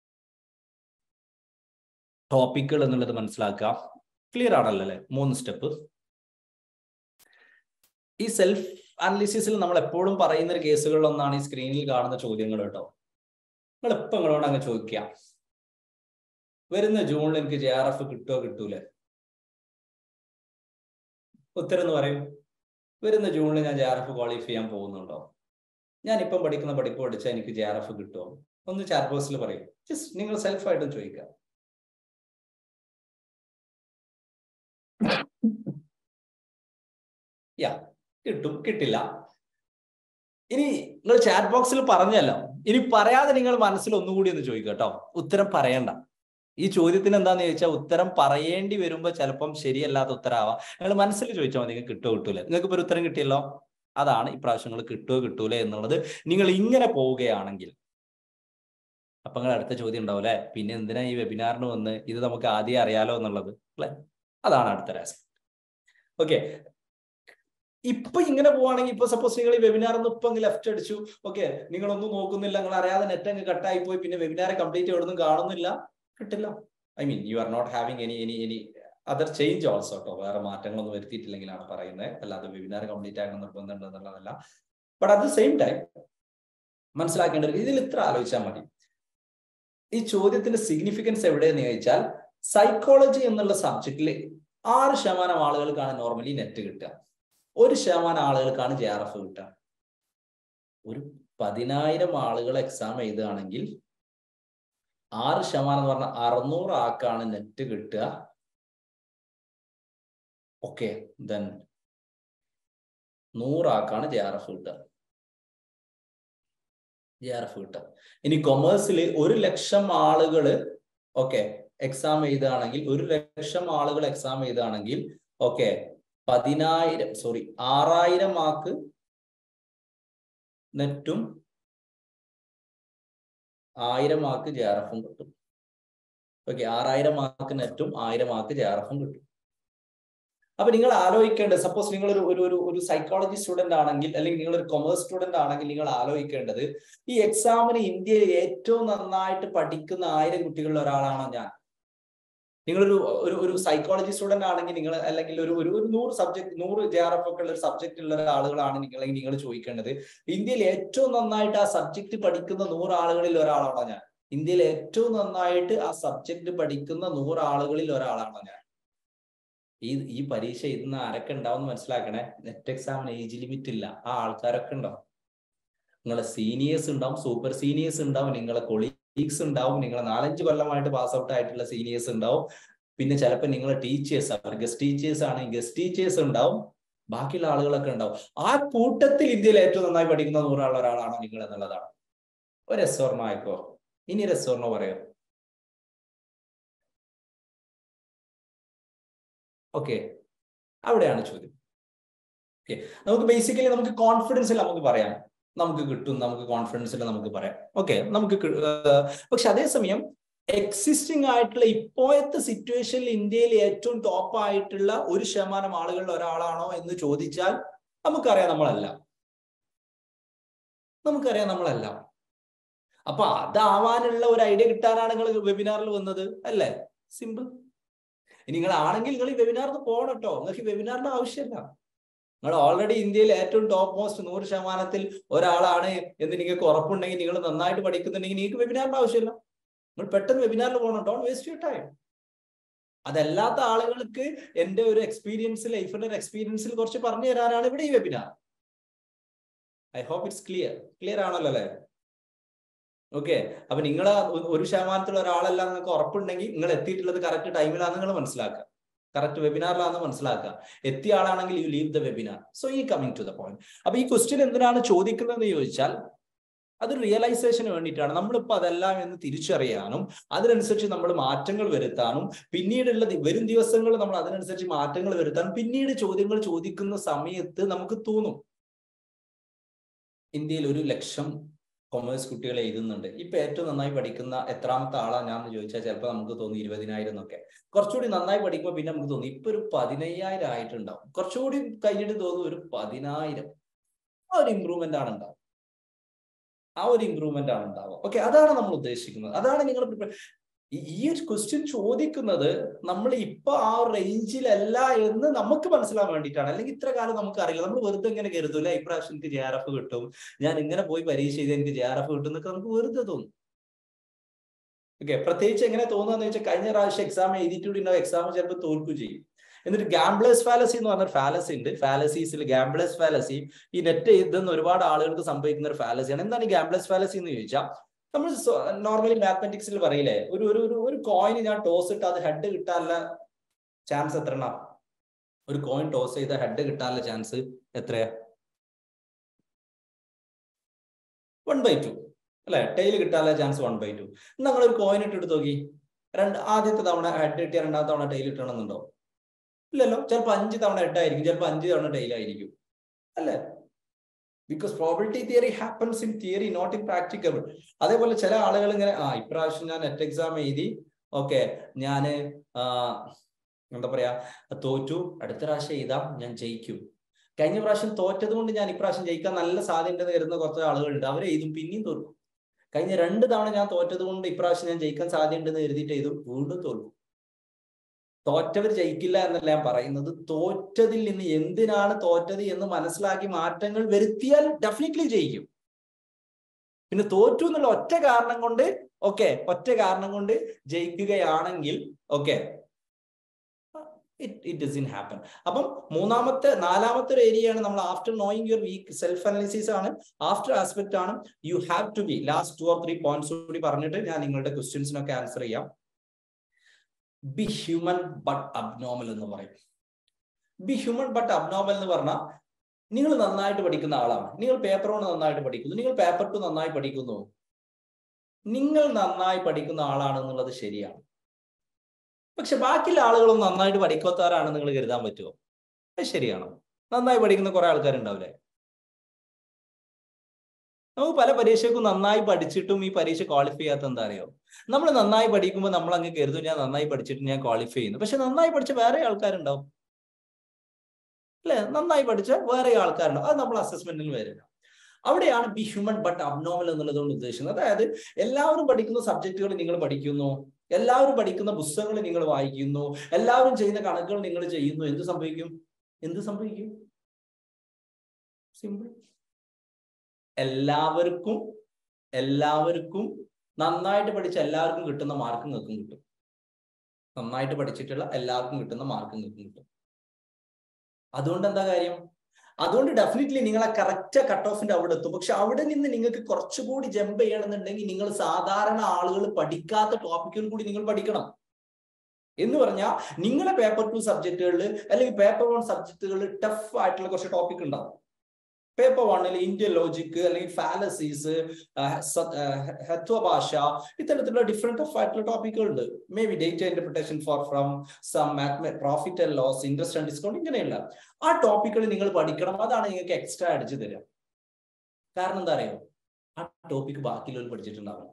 ടോപ്പിക്കുകൾ എന്നുള്ളത് മനസ്സിലാക്കുക ക്ലിയർ ആണല്ലോ അല്ലെ മൂന്ന് സ്റ്റെപ്പ് ഈ സെൽഫ് അനാലിസിസിൽ നമ്മൾ എപ്പോഴും പറയുന്ന ഒരു കേസുകളിലൊന്നാണ് ഈ സ്ക്രീനിൽ കാണുന്ന ചോദ്യങ്ങൾ കേട്ടോ നിങ്ങൾ എപ്പോൾ നിങ്ങളോട് അങ്ങ് ചോദിക്കുക വരുന്ന ജൂണിൽ എനിക്ക് ജെ ആർ എഫ് കിട്ടുമോ കിട്ടൂലേ ഉത്തരം എന്ന് പറയും വരുന്ന ജൂണിൽ ഞാൻ ജെ ആർ എഫ് ക്വാളിഫൈ ചെയ്യാൻ പോകുന്നുണ്ടോ ഞാൻ ഇപ്പം പഠിക്കുന്ന പഠിപ്പ് പഠിച്ചാൽ എനിക്ക് ജെ ആർ എഫ് കിട്ടുമോ ഒന്ന് ചാറ്റ് ബോക്സിൽ പറയും ജസ്റ്റ് നിങ്ങൾ സെൽഫായിട്ടും ചോദിക്കുക യാ കിട്ടും കിട്ടില്ല ഇനി നിങ്ങൾ ചാറ്റ് ബോക്സിൽ പറഞ്ഞല്ലോ ഇനി പറയാതെ നിങ്ങൾ മനസ്സിൽ ഒന്നുകൂടി ഒന്ന് ചോദിക്കുക കേട്ടോ ഉത്തരം പറയണ്ട ഈ ചോദ്യത്തിന് എന്താന്ന് ചോദിച്ചാൽ ഉത്തരം പറയേണ്ടി വരുമ്പോൾ ചിലപ്പം ശരിയല്ലാത്ത ഉത്തരമാവാം നിങ്ങൾ മനസ്സിൽ ചോദിച്ചാൽ മതി നിങ്ങൾക്ക് കിട്ടുമോ കിട്ടൂല നിങ്ങൾക്ക് ഇപ്പോൾ ഒരു ഉത്തരം കിട്ടിയല്ലോ അതാണ് ഇപ്രാവശ്യം നിങ്ങൾ കിട്ടുമോ കിട്ടൂല എന്നുള്ളത് നിങ്ങൾ ഇങ്ങനെ പോവുകയാണെങ്കിൽ അപ്പൊ നിങ്ങൾ അടുത്ത ചോദ്യം ഉണ്ടാവും അല്ലെ പിന്നെ എന്തിനാ ഈ വെബിനാറിന് വന്ന് ഇത് നമുക്ക് ആദ്യം അറിയാലോ എന്നുള്ളത് അല്ലെ അതാണ് അടുത്ത രസം ഓക്കെ ഇപ്പൊ ഇങ്ങനെ പോവാണെങ്കിൽ ഇപ്പൊ സപ്പോസ് നിങ്ങൾ ഈ വെബിനാർ ഇപ്പൊ ലെഫ്റ്റ് അടിച്ചു ഓക്കെ നിങ്ങളൊന്നും നോക്കുന്നില്ല നിങ്ങൾ അറിയാതെ നെറ്റ് അങ്ങ് കട്ടായി പോയി പിന്നെ വെബിനാർ കംപ്ലീറ്റ് എവിടുന്നും കാണുന്നില്ല കിട്ടില്ല I mean you are not having any any any other change also കേട്ടോ വേറെ മാറ്റങ്ങളൊന്നും വരുത്തിയിട്ടില്ലെങ്കിലാണ് പറയുന്നത് അല്ലാതെ വെബിനാർ കംപ്ലീറ്റ് ആകുന്ന നിർബന്ധം എന്നുള്ളതല്ല but at the same time മനസ്സിലാക്കേണ്ട ഒരു ഇതിൽ ഇത്ര ആലോചിച്ചാൽ മതി ഈ ചോദ്യത്തിന്റെ സിഗ്നിഫിക്കൻസ് എവിടെയെന്ന് ചോദിച്ചാൽ സൈക്കോളജി എന്നുള്ള സബ്ജക്റ്റിൽ ആറ് ശതമാനം ആളുകൾക്കാണ് നോർമലി നെറ്റ് കിട്ടുക ഒരു ശതമാനം ആളുകൾക്കാണ് ജെ ആർ എഫ് കിട്ടുക ഒരു പതിനായിരം ആളുകൾ എക്സാം എഴുതുകയാണെങ്കിൽ ആറ് ശതമാനം എന്ന് പറഞ്ഞാൽ അറുന്നൂറ് ആൾക്കാണ് നെറ്റ് കിട്ടുക ഓക്കെ ദെൻ നൂറാക്കാണ് ജെ ആർ എഫ് കിട്ടുക ജെ ആർ എഫ് കിട്ടുക ഇനി കൊമേഴ്സിൽ ഒരു ലക്ഷം ആളുകള് ഓക്കെ എക്സാം എഴുതുകയാണെങ്കിൽ ഒരു ലക്ഷം ആളുകൾ എക്സാം എഴുതുകയാണെങ്കിൽ ഓക്കെ പതിനായിരം സോറി ആറായിരം മാർക്ക് നെറ്റും ആയിരം മാർക്ക് ജെ ആർ എഫും കിട്ടും ഓക്കെ ആറായിരം മാർക്ക് നെറ്റും ആയിരം മാർക്ക് ജെ ആർ എഫും കിട്ടും അപ്പൊ നിങ്ങൾ ആലോചിക്കേണ്ടത് സപ്പോസ് നിങ്ങൾ ഒരു ഒരു ഒരു സൈക്കോളജി സ്റ്റുഡന്റ് ആണെങ്കിൽ അല്ലെങ്കിൽ നിങ്ങൾ ഒരു കൊമേഴ്സ് സ്റ്റുഡന്റ് ആണെങ്കിൽ നിങ്ങൾ ആലോചിക്കേണ്ടത് ഈ എക്സാമിന് ഇന്ത്യയിൽ ഏറ്റവും നന്നായിട്ട് പഠിക്കുന്ന ആയിരം കുട്ടികളിൽ ഒരാളാണോ ഞാൻ നിങ്ങളൊരു ഒരു ഒരു സൈക്കോളജി സ്റ്റുഡന്റ് ആണെങ്കിൽ നിങ്ങൾ അല്ലെങ്കിൽ ഒരു ഒരു ഒരു നൂറ് സബ്ജക്ട് നൂറ് ജെ ആർ എഫ് ഒക്കെ ഉള്ള ഒരു സബ്ജക്റ്റ് ഉള്ള ആളുകളാണ് നിങ്ങൾ നിങ്ങൾ ചോദിക്കേണ്ടത് ഇന്ത്യയിൽ ഏറ്റവും നന്നായിട്ട് ആ സബ്ജക്ട് പഠിക്കുന്ന നൂറ് ആളുകളിൽ ഒരാളാണോ ഞാൻ ഇന്ത്യയിൽ ഏറ്റവും നന്നായിട്ട് ആ സബ്ജക്ട് പഠിക്കുന്ന നൂറ് ആളുകളിൽ ഒരാളാണോ ഞാൻ ഈ ഈ പരീക്ഷ ഇന്ന് ആരൊക്കെ ഉണ്ടാവും മനസ്സിലാക്കണേ നെറ്റ് എക്സാമിന് ഏജ് ലിമിറ്റ് ഇല്ല ആ ആൾക്കാരൊക്കെ ഉണ്ടാവും നിങ്ങളെ സീനിയേഴ്സ് ഉണ്ടാവും സൂപ്പർ സീനിയേഴ്സ് ഉണ്ടാവും നിങ്ങളെ കൊളീഗ്സ് ഉണ്ടാവും നിങ്ങളെ നാലഞ്ച് കൊല്ലമായിട്ട് പാസ് ഔട്ട് ആയിട്ടുള്ള സീനിയേഴ്സ് ഉണ്ടാവും പിന്നെ ചിലപ്പോൾ നിങ്ങളെ ടീച്ചേഴ്സ് അവർ ഗസ്റ്റ് ടീച്ചേഴ്സ് ആണെങ്കിൽ ഗസ്റ്റ് ടീച്ചേഴ്സ് ഉണ്ടാവും ബാക്കിയുള്ള ആളുകളൊക്കെ ഉണ്ടാവും ആ കൂട്ടത്തിൽ ഇന്ത്യയിൽ ഏറ്റവും നന്നായി പഠിക്കുന്ന നൂറാളുള്ള ഒരാളാണോ നിങ്ങൾ എന്നുള്ളതാണ് ഒരു എസ്വർണ ആയിക്കോ ഇനി ഒരു എസ്വർണ പറയോ ഓക്കെ അവിടെയാണ് ചോദ്യം ഓക്കെ നമുക്ക് ബേസിക്കലി നമുക്ക് കോൺഫിഡൻസിൽ നമുക്ക് പറയാം നമുക്ക് കിട്ടും നമുക്ക് കോൺഫിഡൻസിൽ നമുക്ക് പറയാം ഓക്കെ നമുക്ക് പക്ഷെ അതേസമയം എക്സിസ്റ്റിംഗ് ആയിട്ടുള്ള ഇപ്പോഴത്തെ സിറ്റുവേഷനിൽ ഇന്ത്യയിൽ ഏറ്റവും ടോപ്പ് ആയിട്ടുള്ള ഒരു ശതമാനം ആളുകളിൽ ഒരാളാണോ എന്ന് ചോദിച്ചാൽ നമുക്കറിയാം നമ്മളല്ല നമുക്കറിയാം നമ്മളല്ല അപ്പൊ അതാവാനുള്ള ഒരു ഐഡിയ കിട്ടാനാണ് നിങ്ങൾ വെബിനാറിൽ വന്നത് അല്ലേ സിമ്പിൾ നിങ്ങൾ ആണെങ്കിൽ നിങ്ങൾ ഈ വെബിനാറിന് പോകണം കേട്ടോ നിങ്ങൾക്ക് വെബിനാറിന്റെ ആവശ്യമില്ല നിങ്ങൾ ഓൾറെഡി ഇന്ത്യയിൽ ഏറ്റവും ടോപ്പ് മോസ്റ്റ് നൂറ് ശതമാനത്തിൽ ഒരാളാണ് എന്ന് നിങ്ങൾക്ക് ഉറപ്പുണ്ടെങ്കിൽ നിങ്ങൾ നന്നായിട്ട് പഠിക്കുന്നുണ്ടെങ്കിൽ നിങ്ങൾക്ക് വെബിനാറിന്റെ ആവശ്യമില്ല നിങ്ങൾ പെട്ടെന്ന് വെബിനാറിൽ പോകണം ഡോണ്ട് വേസ്റ്റ് യുവർ ടൈം അതല്ലാത്ത ആളുകൾക്ക് എൻ്റെ ഒരു എക്സ്പീരിയൻസ് ലൈഫിന്റെ ഒരു എക്സ്പീരിയൻസിൽ കുറച്ച് പറഞ്ഞു തരാനാണ് ഇവിടെ ഈ webinar I hope it's clear clear ആണല്ലോ അല്ലേ ഓക്കെ അപ്പൊ നിങ്ങൾ ഒരു ശതമാനത്തിലുള്ള ഒരാളല്ല നിങ്ങൾക്ക് ഉറപ്പുണ്ടെങ്കിൽ നിങ്ങൾ എത്തിയിട്ടുള്ളത് കറക്റ്റ് ടൈമിലാണെന്ന് നിങ്ങൾ മനസ്സിലാക്കുക കറക്റ്റ് വെബിനാറിലാണെന്ന് മനസ്സിലാക്കുക എത്തിയ ആളാണെങ്കിൽ you leave the webinar so ഈ കമ്മിങ് ടു ദ പോയിന്റ് അപ്പൊ ഈ ക്വസ്റ്റ്യൻ എന്തിനാണ് ചോദിക്കുന്നതെന്ന് ചോദിച്ചാൽ അത് റിയലൈസേഷന് വേണ്ടിയിട്ടാണ് നമ്മളിപ്പോൾ അതെല്ലാം എന്ന് തിരിച്ചറിയാനും അതിനനുസരിച്ച് നമ്മൾ മാറ്റങ്ങൾ വരുത്താനും പിന്നീടുള്ള വരും ദിവസങ്ങൾ നമ്മൾ അതിനനുസരിച്ച് മാറ്റങ്ങൾ വരുത്താനും പിന്നീട് ചോദ്യങ്ങൾ ചോദിക്കുന്ന സമയത്ത് നമുക്ക് തോന്നും ഇന്ത്യയിൽ ഒരു ലക്ഷം കൊമേഴ്സ് കുട്ടികൾ എഴുതുന്നുണ്ട് ഇപ്പൊ ഏറ്റവും നന്നായി പഠിക്കുന്ന എത്രാമത്തെ ആളാ ഞാൻ ചോദിച്ചാൽ ചിലപ്പോൾ നമുക്ക് തോന്നി ഇരുപതിനായിരം എന്നൊക്കെ കുറച്ചുകൂടി നന്നായി പഠിക്കുമ്പോൾ പിന്നെ നമുക്ക് തോന്നി ഇപ്പൊ ഒരു പതിനയ്യായിരം ആയിട്ടുണ്ടാവും കുറച്ചുകൂടി കഴിഞ്ഞിട്ട് തോന്നും ഒരു പതിനായിരം ആ ഒരു ഇമ്പ്രൂവ്മെന്റ് ആണ് ഉണ്ടാവും ആ ഒരു ഇമ്പ്രൂവ്മെന്റ് ആണ് ഉണ്ടാവുക ഓക്കെ അതാണ് നമ്മൾ ഉദ്ദേശിക്കുന്നത് അതാണ് നിങ്ങൾ ഈ ഒരു ക്വസ്റ്റ്യൻ ചോദിക്കുന്നത് നമ്മൾ ഇപ്പൊ ആ റേഞ്ചിലല്ല എന്ന് നമുക്ക് മനസ്സിലാൻ വേണ്ടിയിട്ടാണ് അല്ലെങ്കിൽ ഇത്ര കാലം നമുക്ക് അറിയില്ല നമ്മൾ വെറുതെ ഇങ്ങനെ കരുതൂല ഇപ്രാവശ്യം എനിക്ക് ജെ ആർ എഫ് കിട്ടും ഞാൻ ഇങ്ങനെ പോയി പരീക്ഷ ചെയ്ത് എനിക്ക് ജെ ആർ എഫ് കിട്ടും എന്നൊക്കെ നമുക്ക് വെറുതെ തോന്നും ഓക്കെ പ്രത്യേകിച്ച് എങ്ങനെ തോന്നുകയെന്ന് വെച്ചാൽ കഴിഞ്ഞ പ്രാവശ്യം എക്സാം എഴുതിയിട്ടുണ്ടാവും എക്സാം ചിലപ്പോൾ തോൽക്കുകയും ചെയ്യും എന്നിട്ട് ഗാംബ്ലേഴ്സ് ഫാലസി എന്ന് പറഞ്ഞൊരു ഫാലസി ഉണ്ട് ഫാലസീസിൽ ഗാംബ്ലേഴ്സ് ഫാലസി ഈ നെറ്റ് ഇതെന്ന് ഒരുപാട് ആളുകൾക്ക് സംഭവിക്കുന്ന ഒരു ഫാലസിയാണ് എന്താണ് ഈ ഗാംബ്ലേഴ്സ് ഫാലസി എന്ന് ചോദിച്ചാൽ നമ്മൾ നോർമലി മാത്തമെറ്റിക്സിൽ പറയില്ലേ ഒരു ഒരു ഒരു ഒരു കോയിന് ഞാൻ ടോസ് ഇട്ട് അത് ഹെഡ് കിട്ടാനുള്ള ചാൻസ് എത്ര ഒരു കോയിൻ ടോസ് ചെയ്ത ഹെഡ് കിട്ടാനുള്ള ചാൻസ് എത്രയാ വൺ ബൈ ടു അല്ലെ ടെയിൽ കിട്ടാനുള്ള ചാൻസ് വൺ ബൈ ടു നിങ്ങൾ ഒരു കോയിൻ ഇട്ട് എടുത്ത് നോക്കി രണ്ട് ആദ്യത്തെ തവണ ഹെഡ് കിട്ടിയ രണ്ടാമത്തെ തവണ ടെയിൽ ഇട്ടണമെന്നുണ്ടോ ഇല്ലല്ലോ ചിലപ്പോൾ അഞ്ച് തവണ ഹെഡ് ആയിരിക്കും ചിലപ്പോൾ അഞ്ച് തവണ ടെയിൽ ആയിരിക്കും അല്ലേ because probability theory happens in theory not in practicable അതേപോലെ ചില ആളുകൾ ഇങ്ങനെ ആ ഇപ്രാവശ്യം ഞാൻ നെറ്റ് എക്സാം എഴുതി ഓക്കെ ഞാന് എന്താ പറയാ തോറ്റു അടുത്ത പ്രാവശ്യം എഴുതാം ഞാൻ ജയിക്കും കഴിഞ്ഞ പ്രാവശ്യം തോറ്റത് കൊണ്ട് ഞാൻ ഇപ്രാവശ്യം ജയിക്കാൻ നല്ല സാധ്യത ഉണ്ടെന്ന് കരുതുന്ന കുറച്ച് ആളുകളുണ്ട് അവരെ എഴുതും പിന്നെയും തോൽക്കും കഴിഞ്ഞ രണ്ട് തവണ ഞാൻ തോറ്റത് കൊണ്ട് ഇപ്രാവശ്യം ഞാൻ ജയിക്കാൻ സാധ്യതയുണ്ടെന്ന് കരുതിയിട്ട് എഴുതും വീണ്ടും തോൽക്കും തോറ്റവർ ജയിക്കില്ല എന്നല്ല ഞാൻ പറയുന്നത് തോറ്റതിൽ നിന്ന് എന്തിനാണ് തോറ്റത് എന്ന് മനസ്സിലാക്കി മാറ്റങ്ങൾ വരുത്തിയാൽ ഡെഫിനറ്റ്ലി ജയിക്കും പിന്നെ തോറ്റു എന്നുള്ള ഒറ്റ കാരണം കൊണ്ട് ഓക്കെ ഒറ്റ കാരണം കൊണ്ട് ജയിക്കുകയാണെങ്കിൽ okay it it doesn't happen അപ്പം മൂന്നാമത്തെ നാലാമത്തെ ഒരു ഏരിയയാണ് നമ്മൾ after knowing your weak self analysis ആണ് ആഫ്റ്റർ ആസ്പെക്ട് ആണ് you have to be last two or three points കൂടി പറഞ്ഞിട്ട് ഞാൻ നിങ്ങളുടെ ക്വസ്റ്റ്യൻസിനൊക്കെ ആൻസർ ചെയ്യാം ബി ഹ്യൂമൻ ബട്ട് അബ്നോമൽ എന്ന് പറയും ബി ഹ്യൂമൻ ബട്ട് അബ്നോമൽ എന്ന് പറഞ്ഞാൽ നിങ്ങൾ നന്നായിട്ട് പഠിക്കുന്ന ആളാണ് നിങ്ങൾ പേപ്പർ കൊണ്ട് നന്നായിട്ട് പഠിക്കുന്നു നിങ്ങൾ പേപ്പർ ടു നന്നായി പഠിക്കുന്നു നിങ്ങൾ നന്നായി പഠിക്കുന്ന ആളാണെന്നുള്ളത് ശരിയാണ് പക്ഷെ ബാക്കിയുള്ള ആളുകളൊന്നും നന്നായിട്ട് പഠിക്കാത്തവരാണ് നിങ്ങൾ കരുതാൻ പറ്റുമോ അത് ശരിയാണോ നന്നായി പഠിക്കുന്ന കുറെ ആൾക്കാരുണ്ടാവില്ലേ നമുക്ക് പല പരീക്ഷയ്ക്കും നന്നായി പഠിച്ചിട്ടും ഈ പരീക്ഷ ക്വാളിഫൈ ചെയ്യാത്ത എന്താ അറിയോ നമ്മൾ നന്നായി പഠിക്കുമ്പോൾ നമ്മൾ അങ്ങ് കരുതും ഞാൻ നന്നായി പഠിച്ചിട്ട് ഞാൻ ക്വാളിഫൈ ചെയ്യുന്നു പക്ഷെ നന്നായി പഠിച്ച വേറെ ആൾക്കാരുണ്ടാവും അല്ലെ നന്നായി പഠിച്ച വേറെ ആൾക്കാരുണ്ടാവും അത് നമ്മൾ അസസ്മെന്റിൽ വരില്ല അവിടെയാണ് ബി ഹ്യൂമൻ ബട്ട് അബ്നോമൽ എന്നുള്ളത് കൊണ്ട് ഉദ്ദേശിക്കുന്നത് അതായത് എല്ലാവരും പഠിക്കുന്ന സബ്ജക്റ്റുകൾ നിങ്ങൾ പഠിക്കുന്നു എല്ലാവരും പഠിക്കുന്ന പുസ്തകങ്ങൾ നിങ്ങൾ വായിക്കുന്നു എല്ലാവരും ചെയ്യുന്ന കണക്കുകൾ നിങ്ങൾ ചെയ്യുന്നു എന്ത് സംഭവിക്കും എന്ത് സംഭവിക്കും സിമ്പിൾ എല്ലാവർക്കും എല്ലാവർക്കും നന്നായിട്ട് പഠിച്ച എല്ലാവർക്കും കിട്ടുന്ന മാർക്ക് നിൽക്കും കിട്ടും നന്നായിട്ട് പഠിച്ചിട്ടുള്ള എല്ലാവർക്കും കിട്ടുന്ന മാർക്ക് നിൽക്കും കിട്ടും അതുകൊണ്ട് എന്താ കാര്യം അതുകൊണ്ട് ഡെഫിനറ്റ്ലി നിങ്ങളെ കറക്റ്റ് കട്ട് ഓഫിന്റെ അവിടെ എത്തും പക്ഷെ അവിടെ നിന്ന് നിങ്ങൾക്ക് കുറച്ചുകൂടി ജമ്പ് ചെയ്യണമെന്നുണ്ടെങ്കിൽ നിങ്ങൾ സാധാരണ ആളുകൾ പഠിക്കാത്ത ടോപ്പിക്കുകൾ കൂടി നിങ്ങൾ പഠിക്കണം എന്ന് പറഞ്ഞാൽ നിങ്ങളെ പേപ്പർ ടു സബ്ജക്റ്റുകളിൽ അല്ലെങ്കിൽ പേപ്പർ വൺ സബ്ജക്റ്റുകളിൽ ടഫ് ആയിട്ടുള്ള കുറച്ച് ടോപ്പിക് ഉണ്ടാവും പേപ്പർ വണ്ണിൽ ഇന്ത്യൻ ലോജിക്ക് അല്ലെങ്കിൽ ഫാലസീസ് ഹത്വഭാഷ ഇത്തരത്തിലുള്ള ഡിഫറെന്റ് ഓഫ് ആയിട്ടുള്ള ടോപ്പിക്കുകൾ ഉണ്ട് may be data interpretation for from some profit and loss interest and discount ഇങ്ങനെയുള്ള ആ ടോപ്പിക്കുകൾ നിങ്ങൾ പഠിക്കണം അതാണ് നിങ്ങൾക്ക് എക്സ്ട്രാ അടിച്ചു തരിക കാരണം എന്താ അറിയോ ആ ടോപ്പിക്ക് ബാക്കിയുള്ളവർ പഠിച്ചിട്ടുണ്ടാവണം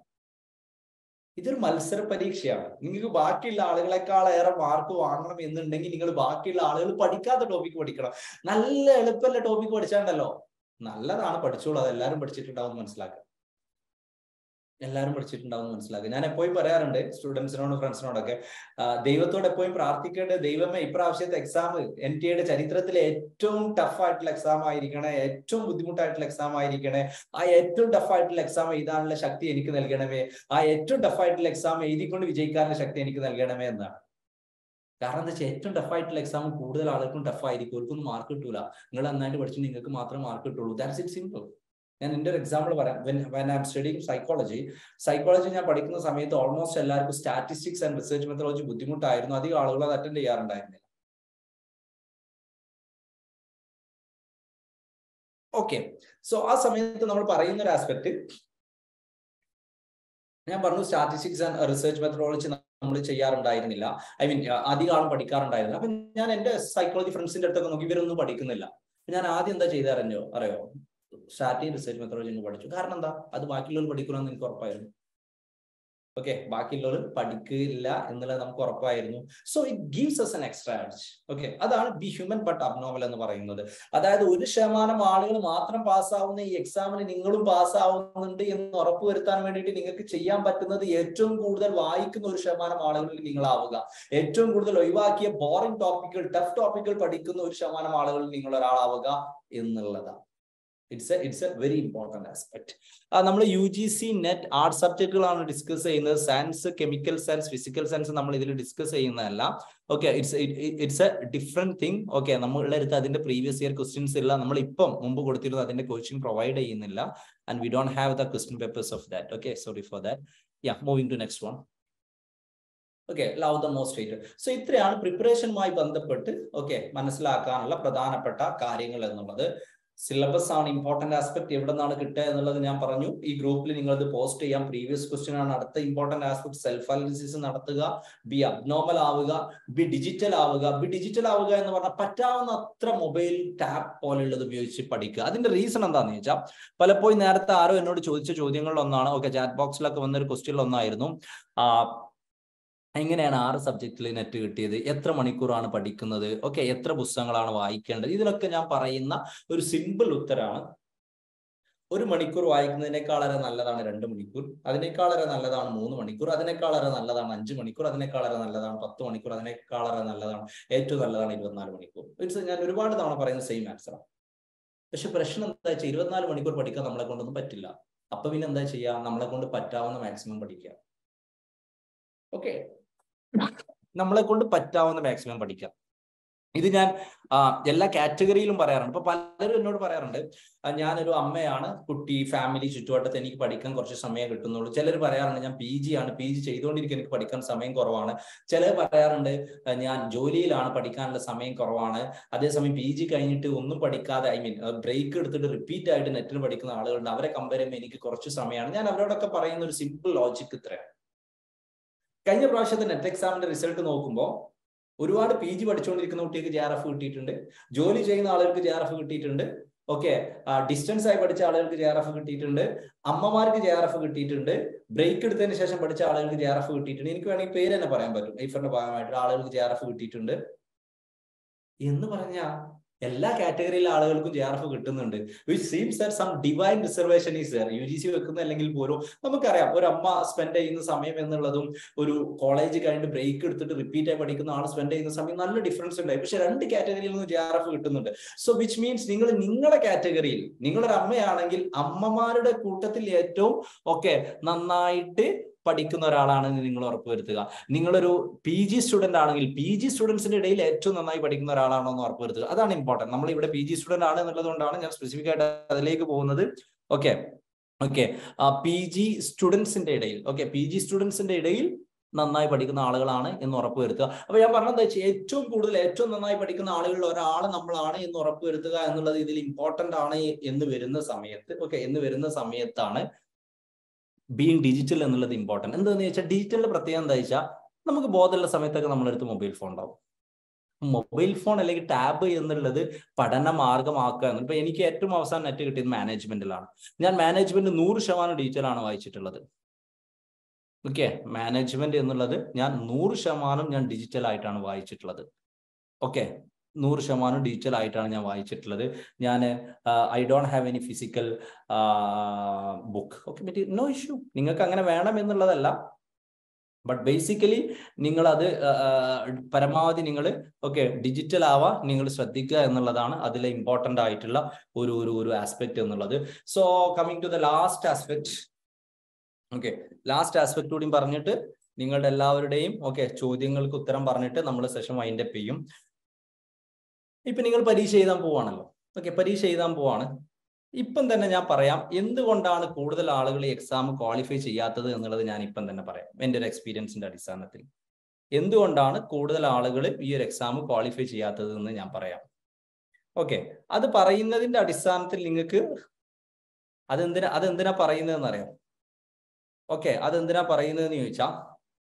ഇതൊരു മത്സര പരീക്ഷയാണ് നിങ്ങൾക്ക് ബാക്കിയുള്ള ആളുകളെക്കാൾ ഏറെ മാർക്ക് വാങ്ങണം എന്നുണ്ടെങ്കിൽ നിങ്ങൾ ബാക്കിയുള്ള ആളുകൾ പഠിക്കാത്ത ടോപ്പിക്ക് പഠിക്കണം നല്ല എളുപ്പമല്ല ടോപ്പിക്ക് പഠിച്ചാണ്ടല്ലോ നല്ലതാണ് പഠിച്ചോളൂ അത് എല്ലാവരും പഠിച്ചിട്ടുണ്ടാവും മനസ്സിലാക്കുക എല്ലാവരും പഠിച്ചിട്ടുണ്ടാവും മനസ്സിലാക്കുക ഞാൻ എപ്പോഴും പറയാറുണ്ട് സ്റ്റുഡൻസിനോടും ഫ്രണ്ട്സിനോടൊക്കെ ദൈവത്തോട് എപ്പോഴും പ്രാർത്ഥിക്കേണ്ടത് ദൈവമേ ഇപ്രാവശ്യത്തെ എക്സാം എൻ ടി എയുടെ ചരിത്രത്തിലെ ഏറ്റവും ടഫ് ആയിട്ടുള്ള എക്സാം ആയിരിക്കണേ ഏറ്റവും ബുദ്ധിമുട്ടായിട്ടുള്ള എക്സാം ആയിരിക്കണേ ആ ഏറ്റവും ടഫ് ആയിട്ടുള്ള എക്സാം എഴുതാനുള്ള ശക്തി എനിക്ക് നൽകണമേ ആ ഏറ്റവും ടഫ് ആയിട്ടുള്ള എക്സാം എഴുതിക്കൊണ്ട് വിജയിക്കാനുള്ള ശക്തി എനിക്ക് നൽകണമേ എന്നാണ് കാരണം എന്താ വെച്ചാൽ ഏറ്റവും ടഫ് ആയിട്ടുള്ള എക്സാം കൂടുതൽ ആളുകൾക്കും ടഫ് ആയിരിക്കും അവർക്കൊന്നും മാർക്ക് കിട്ടൂല നിങ്ങൾ നന്നായിട്ട് പഠിച്ചു നിങ്ങൾക്ക് മാത്രമേ മാർക്ക് കിട്ടുള്ളൂ ദാറ്റ്സ് ഇറ്റ് സിമ്പിൾ ഞാൻ എൻ്റെ ഒരു എക്സാമ്പിൾ പറയാം when when I'm studying psychology psychology ഞാൻ പഠിക്കുന്ന സമയത്ത് ഓൾമോസ്റ്റ് എല്ലാവർക്കും സ്റ്റാറ്റിസ്റ്റിക്സ് ആൻഡ് റിസർച്ച് മെത്തഡോളജി ബുദ്ധിമുട്ടായിരുന്നു അധികം ആളുകൾ അത് അറ്റൻഡ് ചെയ്യാറുണ്ടായിരുന്നില്ല ഓക്കെ സോ ആ സമയത്ത് നമ്മൾ പറയുന്ന ഒരു ആസ്പെക്ട് ഞാൻ പറഞ്ഞു സ്റ്റാറ്റിസ്റ്റിക്സ് ആൻഡ് റിസർച്ച് മെത്തഡോളജി നമ്മൾ ചെയ്യാറുണ്ടായിരുന്നില്ല ഐ മീൻ അധികം ആളും പഠിക്കാറുണ്ടായിരുന്നില്ല അപ്പൊ ഞാൻ എന്റെ സൈക്കോളജി ഫ്രണ്ട്സിന്റെ അടുത്തൊക്കെ നോക്കി ഇവരൊന്നും പഠിക്കുന്നില്ല ഞാൻ ആദ്യം എന്താ ചെയ്തറിഞ്ഞോ അറിയോ സ്റ്റാറ്റിക് റിസർച്ച് മെത്തഡോളജി പഠിച്ചു കാരണം എന്താ അത് ബാക്കിയുള്ളവർ പഠിക്കണമെന്ന് എനിക്ക് ഉറപ്പായിരുന്നു ഓക്കെ ബാക്കിയുള്ളവർ പഠിക്കില്ല എന്നുള്ളത് നമുക്ക് ഉറപ്പായിരുന്നു so it gives us an extra edge okay അതാണ് ബി ഹ്യൂമൻ ബട്ട് അബ്നോമൽ എന്ന് പറയുന്നത് അതായത് ഒരു ശതമാനം ആളുകൾ മാത്രം പാസ്സാവുന്ന ഈ എക്സാമിന് നിങ്ങളും പാസ്സാവുന്നുണ്ട് എന്ന് ഉറപ്പുവരുത്താൻ വേണ്ടിയിട്ട് നിങ്ങൾക്ക് ചെയ്യാൻ പറ്റുന്നത് ഏറ്റവും കൂടുതൽ വായിക്കുന്ന ഒരു ശതമാനം ആളുകളിൽ നിങ്ങളാവുക ഏറ്റവും കൂടുതൽ ഒഴിവാക്കിയ ബോറിംഗ് ടോപ്പിക്കുകൾ ടഫ് ടോപ്പിക്കുകൾ പഠിക്കുന്ന ഒരു ശതമാനം ആളുകളിൽ നിങ്ങൾ ഒരാളാവുക എന്നുള്ളതാണ് it's a it's a very important aspect നമ്മൾ U G C net art സബ്ജക്റ്റുകളാണ് ഡിസ്കസ് ചെയ്യുന്നത് science chemical science physical science നമ്മൾ ഇതിൽ ഡിസ്കസ് ചെയ്യുന്നതല്ല okay it's it's a different thing okay നമ്മളുടെ അടുത്ത് അതിന്റെ പ്രീവിയസ് ഇയർ ക്വസ്റ്റ്യൻസ് ഇല്ല നമ്മൾ ഇപ്പം മുമ്പ് കൊടുത്തിരുന്നത് അതിന്റെ കോച്ചിങ് പ്രൊവൈഡ് ചെയ്യുന്നില്ല and we don't have the question papers of that okay sorry for that yeah moving to next one okay love the most hated so ഇത്രയാണ് പ്രിപ്പറേഷനുമായി ബന്ധപ്പെട്ട് ഓക്കെ മനസ്സിലാക്കാനുള്ള പ്രധാനപ്പെട്ട കാര്യങ്ങൾ എന്നുള്ളത് സിലബസ് ആണ് ഇമ്പോർട്ടന്റ് ആസ്പെക്ട് എവിടെ നിന്നാണ് കിട്ടുക എന്നുള്ളത് ഞാൻ പറഞ്ഞു ഈ ഗ്രൂപ്പിൽ നിങ്ങൾ ഇത് പോസ്റ്റ് ചെയ്യാം പ്രീവിയസ് ക്വസ്റ്റ്യൻ ആണ് അടുത്ത ഇമ്പോർട്ടന്റ് ആസ്പെക്ട് സെൽഫ് അനാലിസിസ് നടത്തുക ബി അബ്നോർമൽ ആവുക ബി ഡിജിറ്റൽ ആവുക ബി ഡിജിറ്റൽ ആവുക എന്ന് പറഞ്ഞാൽ പറ്റാവുന്ന അത്ര മൊബൈൽ ടാബ് പോലുള്ളത് ഉപയോഗിച്ച് പഠിക്കുക അതിന്റെ റീസൺ എന്താണെന്ന് വെച്ചാൽ പലപ്പോഴും നേരത്തെ ആരോ എന്നോട് ചോദിച്ച ചോദ്യങ്ങളിൽ ഒന്നാണ് ഓക്കെ ചാറ്റ് ബോക്സിലൊക്കെ വന്നൊരു ക്വസ്റ്റ്യൻ ഒന്നായിരുന്നു ആ എങ്ങനെയാണ് ആറ് സബ്ജക്റ്റിൽ നെറ്റ് കിട്ടിയത് എത്ര മണിക്കൂറാണ് പഠിക്കുന്നത് ഓക്കെ എത്ര പുസ്തകങ്ങളാണ് വായിക്കേണ്ടത് ഇതിലൊക്കെ ഞാൻ പറയുന്ന ഒരു സിമ്പിൾ ഉത്തരാണ് ഒരു മണിക്കൂർ വായിക്കുന്നതിനേക്കാളേറെ നല്ലതാണ് രണ്ട് മണിക്കൂർ അതിനേക്കാളേറെ നല്ലതാണ് മൂന്ന് മണിക്കൂർ അതിനേക്കാളേറെ നല്ലതാണ് അഞ്ച് മണിക്കൂർ അതിനേക്കാളേറെ നല്ലതാണ് പത്ത് മണിക്കൂർ അതിനേക്കാളേറെ നല്ലതാണ് ഏറ്റവും നല്ലതാണ് ഇരുപത്തിനാല് മണിക്കൂർ ഇറ്റ്സ് ഞാൻ ഒരുപാട് തവണ പറയുന്ന സെയിം ആൻസറാണ് പക്ഷെ പ്രശ്നം എന്താ വെച്ചാൽ ഇരുപത്തിനാല് മണിക്കൂർ പഠിക്കാൻ നമ്മളെ കൊണ്ടൊന്നും പറ്റില്ല അപ്പൊ പിന്നെ എന്താ ചെയ്യുക നമ്മളെ കൊണ്ട് പറ്റാവുന്ന മാക്സിമം പഠിക്കുക ഓക്കെ നമ്മളെ കൊണ്ട് പറ്റാവുന്ന മാക്സിമം പഠിക്കാം ഇത് ഞാൻ എല്ലാ കാറ്റഗറിയിലും പറയാറുണ്ട് ഇപ്പൊ പലരും എന്നോട് പറയാറുണ്ട് ഞാനൊരു അമ്മയാണ് കുട്ടി ഫാമിലി ചുറ്റുവട്ടത്ത് എനിക്ക് പഠിക്കാൻ കുറച്ച് സമയം കിട്ടുന്നുള്ളൂ ചിലർ പറയാറുണ്ട് ഞാൻ പി ജി ആണ് പി ജി ചെയ്തുകൊണ്ടിരിക്കുന്ന എനിക്ക് പഠിക്കാൻ സമയം കുറവാണ് ചിലർ പറയാറുണ്ട് ഞാൻ ജോലിയിലാണ് പഠിക്കാനുള്ള സമയം കുറവാണ് അതേസമയം പി ജി കഴിഞ്ഞിട്ട് ഒന്നും പഠിക്കാതെ ഐ മീൻ ബ്രേക്ക് എടുത്തിട്ട് റിപ്പീറ്റ് ആയിട്ട് നെറ്റിൽ പഠിക്കുന്ന ആളുകളുണ്ട് അവരെ കമ്പയർ ചെയ്യുമ്പോൾ എനിക്ക് കുറച്ച് സമയമാണ് ഞാൻ അവരോടൊക്കെ പറയുന്ന ഒരു സിമ്പിൾ ലോജിക്ക് ഇത്രയാണ് കഴിഞ്ഞ പ്രാവശ്യത്തെ നെറ്റ് എക്സാമിന്റെ റിസൾട്ട് നോക്കുമ്പോൾ ഒരുപാട് പി ജി പഠിച്ചുകൊണ്ടിരിക്കുന്ന കുട്ടികൾക്ക് ജെ ആർ എഫ് കിട്ടിയിട്ടുണ്ട് ജോലി ചെയ്യുന്ന ആളുകൾക്ക് ജെ ആർ എഫ് കിട്ടിയിട്ടുണ്ട് ഓക്കെ ഡിസ്റ്റൻസ് ആയി പഠിച്ച ആളുകൾക്ക് ജെ ആർ എഫ് കിട്ടിയിട്ടുണ്ട് അമ്മമാർക്ക് ജെ ആർ എഫ് കിട്ടിയിട്ടുണ്ട് ബ്രേക്ക് എടുത്തതിന് ശേഷം പഠിച്ച ആളുകൾക്ക് ജെ ആർ എഫ് കിട്ടിയിട്ടുണ്ട് എനിക്ക് വേണമെങ്കിൽ പേര് തന്നെ പറയാൻ പറ്റും ഐഫറിന്റെ ഭാഗമായിട്ട് ആളുകൾക്ക് ജെ ആർ എഫ് കിട്ടിയിട്ടുണ്ട് എന്ന് പറഞ്ഞാൽ എല്ലാ കാറ്റഗറിയിലെ ആളുകൾക്കും ജെ ആർ എഫ് കിട്ടുന്നുണ്ട് which seems that some divine reservation is there U G C വെക്കുന്ന അല്ലെങ്കിൽ പോലും നമുക്കറിയാം ഒരു അമ്മ സ്പെൻഡ് ചെയ്യുന്ന സമയം എന്നുള്ളതും ഒരു കോളേജ് കഴിഞ്ഞിട്ട് ബ്രേക്ക് എടുത്തിട്ട് റിപ്പീറ്റ് ആയി പഠിക്കുന്ന ആൾ സ്പെൻഡ് ചെയ്യുന്ന സമയം നല്ല ഡിഫറൻസ് ഉണ്ടായി പക്ഷെ രണ്ട് കാറ്റഗറിയിൽ നിന്ന് ജെ ആർ എഫ് കിട്ടുന്നുണ്ട് സോ വിച്ച് മീൻസ് നിങ്ങൾ നിങ്ങളുടെ കാറ്റഗറിയിൽ നിങ്ങളൊരു അമ്മയാണെങ്കിൽ അമ്മമാരുടെ കൂട്ടത്തിൽ ഏറ്റവും ഓക്കെ നന്നായിട്ട് പഠിക്കുന്ന ഒരാളാണെന്ന് നിങ്ങൾ ഉറപ്പുവരുത്തുക നിങ്ങളൊരു പി ജി സ്റ്റുഡന്റ് ആണെങ്കിൽ പി ജി സ്റ്റുഡൻസിന്റെ ഇടയിൽ ഏറ്റവും നന്നായി പഠിക്കുന്ന ഒരാളാണോ എന്ന് ഉറപ്പുവരുത്തുക അതാണ് ഇമ്പോർട്ടന്റ് നമ്മൾ ഇവിടെ പി ജി സ്റ്റുഡന്റ് ആണ് എന്നുള്ളത് കൊണ്ടാണ് ഞാൻ സ്പെസിഫിക് ആയിട്ട് അതിലേക്ക് പോകുന്നത് ഓക്കെ ഓക്കെ പി ജി സ്റ്റുഡൻസിന്റെ ഇടയിൽ ഓക്കെ പി ജി സ്റ്റുഡൻസിന്റെ ഇടയിൽ നന്നായി പഠിക്കുന്ന ആളുകളാണ് എന്ന് ഉറപ്പുവരുത്തുക അപ്പൊ ഞാൻ പറഞ്ഞത് വെച്ചാൽ ഏറ്റവും കൂടുതൽ ഏറ്റവും നന്നായി പഠിക്കുന്ന ആളുകളിൽ ഒരാൾ നമ്മളാണ് എന്ന് ഉറപ്പുവരുത്തുക എന്നുള്ളത് ഇതിൽ ഇമ്പോർട്ടന്റ് ആണ് എന്ന് വരുന്ന സമയത്ത് ഓക്കെ എന്ന് വരുന്ന സമയത്താണ് ബീങ് ഡിജിറ്റൽ എന്നുള്ളത് ഇമ്പോർട്ടൻറ്റ് എന്താണെന്ന് വെച്ചാൽ ഡിജിറ്റലിന്റെ പ്രത്യേകത എന്താ വെച്ചാൽ നമുക്ക് ബോധമുള്ള സമയത്തൊക്കെ നമ്മളടുത്ത് മൊബൈൽ ഫോൺ ഉണ്ടാവും മൊബൈൽ ഫോൺ അല്ലെങ്കിൽ ടാബ് എന്നുള്ളത് പഠന മാർഗമാക്കുക ഇപ്പൊ എനിക്ക് ഏറ്റവും അവസാനം നെറ്റ് കിട്ടിയത് മാനേജ്മെന്റിലാണ് ഞാൻ മാനേജ്മെന്റ് നൂറ് ശതമാനം ഡിജിറ്റലാണ് വായിച്ചിട്ടുള്ളത് ഓക്കെ മാനേജ്മെന്റ് എന്നുള്ളത് ഞാൻ നൂറ് ശതമാനം ഞാൻ ഡിജിറ്റൽ ആയിട്ടാണ് വായിച്ചിട്ടുള്ളത് ഓക്കെ നൂറ് ശതമാനം ഡിജിറ്റൽ ആയിട്ടാണ് ഞാൻ വായിച്ചിട്ടുള്ളത് ഞാൻ I don't have any physical book okay but no issue നിങ്ങൾക്ക് അങ്ങനെ വേണം എന്നുള്ളതല്ല ബട്ട് ബേസിക്കലി നിങ്ങൾ അത് പരമാവധി നിങ്ങൾ ഓക്കെ ഡിജിറ്റൽ ആവാ നിങ്ങൾ ശ്രദ്ധിക്കുക എന്നുള്ളതാണ് അതിലെ ഇമ്പോർട്ടൻ്റ് ആയിട്ടുള്ള ഒരു ഒരു ഒരു ആസ്പെക്ട് എന്നുള്ളത് so coming to the last aspect okay last aspect കൂടി പറഞ്ഞിട്ട് നിങ്ങളുടെ എല്ലാവരുടെയും ഓക്കെ ചോദ്യങ്ങൾക്ക് ഉത്തരം പറഞ്ഞിട്ട് നമ്മൾ സെഷൻ വൈൻഡ് അപ്പ് ചെയ്യും ഇപ്പൊ നിങ്ങൾ പരീക്ഷ എഴുതാൻ പോവാണല്ലോ ഓക്കെ പരീക്ഷ എഴുതാൻ പോവാണ് ഇപ്പം തന്നെ ഞാൻ പറയാം എന്തുകൊണ്ടാണ് കൂടുതൽ ആളുകൾ ഈ എക്സാം ക്വാളിഫൈ ചെയ്യാത്തത് എന്നുള്ളത് ഞാൻ ഇപ്പം തന്നെ പറയാം എൻ്റെ ഒരു എക്സ്പീരിയൻസിന്റെ അടിസ്ഥാനത്തിൽ എന്തുകൊണ്ടാണ് കൂടുതൽ ആളുകൾ ഈ ഒരു എക്സാം ക്വാളിഫൈ ചെയ്യാത്തത് എന്ന് ഞാൻ പറയാം ഓക്കെ അത് പറയുന്നതിന്റെ അടിസ്ഥാനത്തിൽ നിങ്ങൾക്ക് അതെന്തിനാ അതെന്തിനാ പറയുന്നതെന്ന് അറിയാം ഓക്കെ അതെന്തിനാ പറയുന്നതെന്ന് ചോദിച്ചാൽ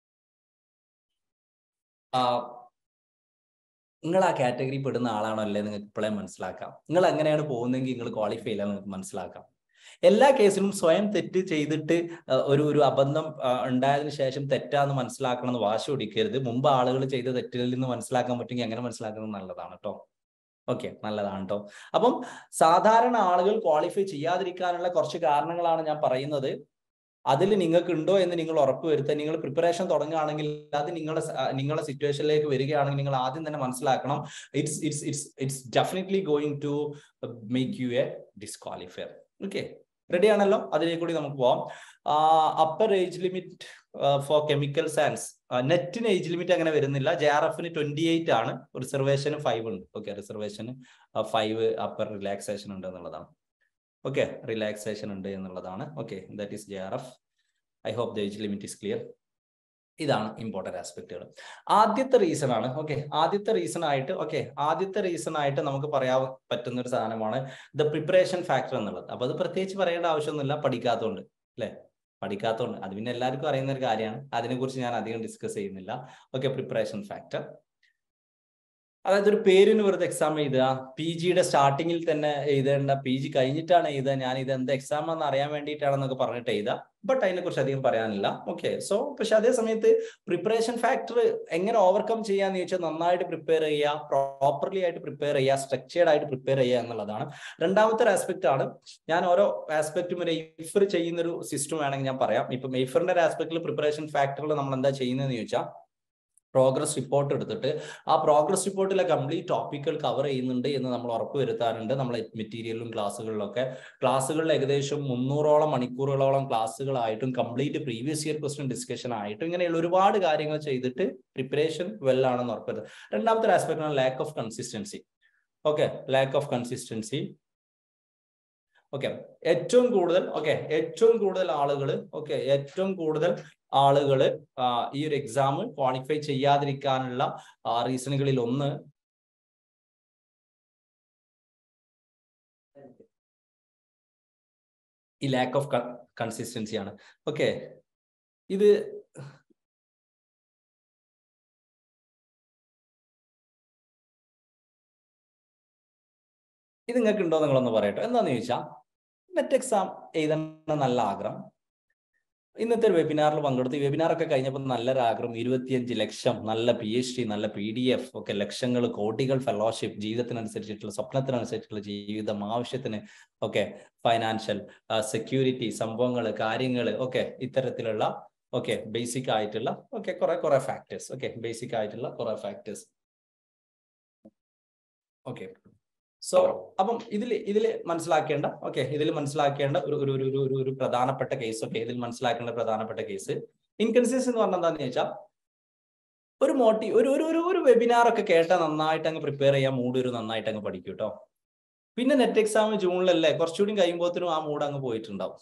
നിങ്ങൾ ആ കാറ്റഗറി പെടുന്ന ആളാണോ അല്ലേ നിങ്ങൾക്ക് ഇപ്പോഴേ മനസ്സിലാക്കാം നിങ്ങൾ എങ്ങനെയാണ് പോകുന്നതെങ്കിൽ നിങ്ങൾ ക്വാളിഫൈ ഇല്ല നിങ്ങൾക്ക് മനസ്സിലാക്കാം എല്ലാ കേസിലും സ്വയം തെറ്റ് ചെയ്തിട്ട് ഒരു ഒരു അബദ്ധം ഉണ്ടായതിനു ശേഷം തെറ്റാന്ന് മനസ്സിലാക്കണം എന്ന് വാശി ഒടിക്കരുത് മുമ്പ് ആളുകൾ ചെയ്ത തെറ്റുകളിൽ നിന്ന് മനസ്സിലാക്കാൻ പറ്റുമെങ്കിൽ അങ്ങനെ മനസ്സിലാക്കുന്നത് നല്ലതാണ് കേട്ടോ ഓക്കെ നല്ലതാണ് കേട്ടോ അപ്പം സാധാരണ ആളുകൾ ക്വാളിഫൈ ചെയ്യാതിരിക്കാനുള്ള കുറച്ച് കാരണങ്ങളാണ് ഞാൻ പറയുന്നത് അതിൽ നിങ്ങൾക്ക് ഉണ്ടോ എന്ന് നിങ്ങൾ ഉറപ്പുവരുത്തുക നിങ്ങൾ പ്രിപ്പറേഷൻ തുടങ്ങുകയാണെങ്കിൽ അത് നിങ്ങളുടെ സ- ആ, നിങ്ങളുടെ സിറ്റുവേഷനിലേക്ക് വരികയാണെങ്കിൽ നിങ്ങൾ ആദ്യം തന്നെ മനസ്സിലാക്കണം it's it's it's it's definitely going to make you a disqualifier okay ready ആണല്ലോ അതിലേക്ക് കൂടി നമുക്ക് പോവാം upper age limit for chemical science നെറ്റിന് ഏജ് ലിമിറ്റ് അങ്ങനെ വരുന്നില്ല ജെ ആർ എഫിന് ട്വന്റി എയ്റ്റ് ആണ് റിസർവേഷന് ഫൈവ് ഉണ്ട് ഓക്കെ റിസർവേഷന് ഫൈവ് അപ്പർ റിലാക്സേഷൻ ഉണ്ട് എന്നുള്ളതാണ് ഓക്കെ റിലാക്സേഷൻ ഉണ്ട് എന്നുള്ളതാണ് okay that is J R F I hope the age limit is clear ഇതാണ് ഇമ്പോർട്ടന്റ് ആസ്പെക്റ്റുകൾ ആദ്യത്തെ റീസൺ ആണ് ഓക്കെ ആദ്യത്തെ റീസൺ ആയിട്ട് ഓക്കെ ആദ്യത്തെ റീസൺ ആയിട്ട് നമുക്ക് പറയാൻ പറ്റുന്ന ഒരു സാധനമാണ് ദ പ്രിപ്പറേഷൻ ഫാക്ടർ എന്നുള്ളത് അപ്പൊ അത് പ്രത്യേകിച്ച് പറയേണ്ട ആവശ്യമൊന്നുമില്ല പഠിക്കാത്തതുകൊണ്ട് അല്ലെ പഠിക്കാത്തതുകൊണ്ട് അത് പിന്നെ എല്ലാവർക്കും അറിയുന്ന ഒരു കാര്യമാണ് അതിനെക്കുറിച്ച് ഞാൻ അധികം ഡിസ്കസ് ചെയ്യുന്നില്ല ഓക്കെ പ്രിപ്പറേഷൻ ഫാക്ടർ അതായത് ഒരു പേരിന് വെറുതെ എക്സാം എഴുതുക പി ജിയുടെ സ്റ്റാർട്ടിങ്ങിൽ തന്നെ എഴുതേണ്ട പി ജി കഴിഞ്ഞിട്ടാണ് എഴുതുക ഞാൻ ഇത് എന്ത് എക്സാം ആണെന്ന് അറിയാൻ വേണ്ടിയിട്ടാണെന്നൊക്കെ പറഞ്ഞിട്ട് എഴുതുക ബട്ട് അതിനെ കുറിച്ച് അധികം പറയാനില്ല ഓക്കെ സോ പക്ഷെ അതേ സമയത്ത് പ്രിപ്പറേഷൻ ഫാക്ടർ എങ്ങനെ ഓവർകം ചെയ്യാന്ന് ചോദിച്ചാൽ നന്നായിട്ട് പ്രിപ്പയർ ചെയ്യുക പ്രോപ്പർലി ആയിട്ട് പ്രിപ്പയർ ചെയ്യുക സ്ട്രക്ചേർഡ് ആയിട്ട് പ്രിപ്പയർ ചെയ്യുക എന്നുള്ളതാണ് രണ്ടാമത്തെ ഒരു ആസ്പെക്ട് ആണ് ഞാൻ ഓരോ ആസ്പെക്റ്റും ഒരു എയ്ഫർ ചെയ്യുന്ന ഒരു സിസ്റ്റം വേണമെങ്കിൽ ഞാൻ പറയാം ഇപ്പം എയ്ഫറിന്റെ ഒരു ആസ്പെക്റ്റിൽ പ്രിപ്പറേഷൻ ഫാക്ടറിൽ നമ്മൾ എന്താ ചെയ്യുന്നതെന്ന് ചോദിച്ചാൽ പ്രോഗ്രസ് റിപ്പോർട്ട് എടുത്തിട്ട് ആ പ്രോഗ്രസ് റിപ്പോർട്ടിലെ കംപ്ലീറ്റ് ടോപ്പിക്കുകൾ കവർ ചെയ്യുന്നുണ്ട് എന്ന് നമ്മൾ ഉറപ്പ് വരുത്താറുണ്ട് നമ്മളെ മെറ്റീരിയലും ക്ലാസ്സുകളിലൊക്കെ ക്ലാസ്സുകളിൽ ഏകദേശം മുന്നൂറോളം മണിക്കൂറുകളോളം ക്ലാസ്സുകളായിട്ടും complete previous year question discussion ആയിട്ടും ഇങ്ങനെയുള്ള ഒരുപാട് കാര്യങ്ങൾ ചെയ്തിട്ട് പ്രിപ്പറേഷൻ വെൽ ആണെന്ന് ഉറപ്പ് വരുത്തുക രണ്ടാമത്തെ ആസ്പെക്ട് ആണ് lack of consistency okay lack of consistency okay ഏറ്റവും കൂടുതൽ ഓക്കെ ഏറ്റവും കൂടുതൽ ആളുകൾ ഓക്കെ ഏറ്റവും കൂടുതൽ ആളുകൾ ഈ ഒരു എക്സാം ക്വാളിഫൈ ചെയ്യാതിരിക്കാനുള്ള റീസണുകളിൽ ഒന്ന് ഈ ലാക്ക് ഓഫ് കൺസിസ്റ്റൻസി ആണ് ഓക്കെ ഇത് ഇത് നിങ്ങൾക്ക് ഉണ്ടോ നിങ്ങളൊന്ന് പറയട്ടോ എന്താന്ന് ചോദിച്ചാൽ നെറ്റ് എക്സാം എഴുതണം നല്ല ആഗ്രഹം ഇന്നത്തെ ഒരു വെബിനാറിൽ പങ്കെടുത്ത് ഈ വെബിനാറൊക്കെ കഴിഞ്ഞപ്പോൾ നല്ലൊരു ആഗ്രഹം ഇരുപത്തിയഞ്ച് ലക്ഷം നല്ല പി എച്ച് ഡി നല്ല പി ഡി എഫ് ഒക്കെ ലക്ഷങ്ങൾ കോടികൾ ഫെലോഷിപ്പ് ജീവിതത്തിനനുസരിച്ചിട്ടുള്ള സ്വപ്നത്തിനനുസരിച്ചിട്ടുള്ള ജീവിതം ആവശ്യത്തിന് ഒക്കെ ഫൈനാൻഷ്യൽ സെക്യൂരിറ്റി സംഭവങ്ങൾ കാര്യങ്ങൾ ഒക്കെ ഇത്തരത്തിലുള്ള ഓക്കെ ബേസിക് ആയിട്ടുള്ള ഓക്കെ കുറെ കുറെ ഫാക്ടേഴ്സ് ഓക്കെ ബേസിക് ആയിട്ടുള്ള കുറെ ഫാക്ടേഴ്സ് ഓക്കെ സോ അപ്പം ഇതിൽ ഇതിൽ മനസ്സിലാക്കേണ്ട ഓക്കെ ഇതിൽ മനസ്സിലാക്കേണ്ട ഒരു ഒരു ഒരു ഒരു ഒരു പ്രധാനപ്പെട്ട കേസ് ഓക്കെ ഇതിൽ മനസ്സിലാക്കേണ്ട പ്രധാനപ്പെട്ട കേസ് ഇൻകൺസിസ്റ്റൻസ് എന്ന് പറഞ്ഞാൽ എന്താണെന്ന് വെച്ചാൽ ഒരു മോട്ടി ഒരു ഒരു ഒരു ഒരു വെബിനാർ ഒക്കെ കേട്ടാൽ നന്നായിട്ട് അങ്ങ് പ്രിപ്പയർ ചെയ്യാൻ മൂഡ് ഒരു നന്നായിട്ട് അങ്ങ് പഠിക്കും കേട്ടോ പിന്നെ നെറ്റ് എക്സാം ജൂണിലല്ലേ കുറച്ചുകൂടി കഴിയുമ്പോഴത്തേനും ആ മൂഡ് അങ്ങ് പോയിട്ടുണ്ടാവും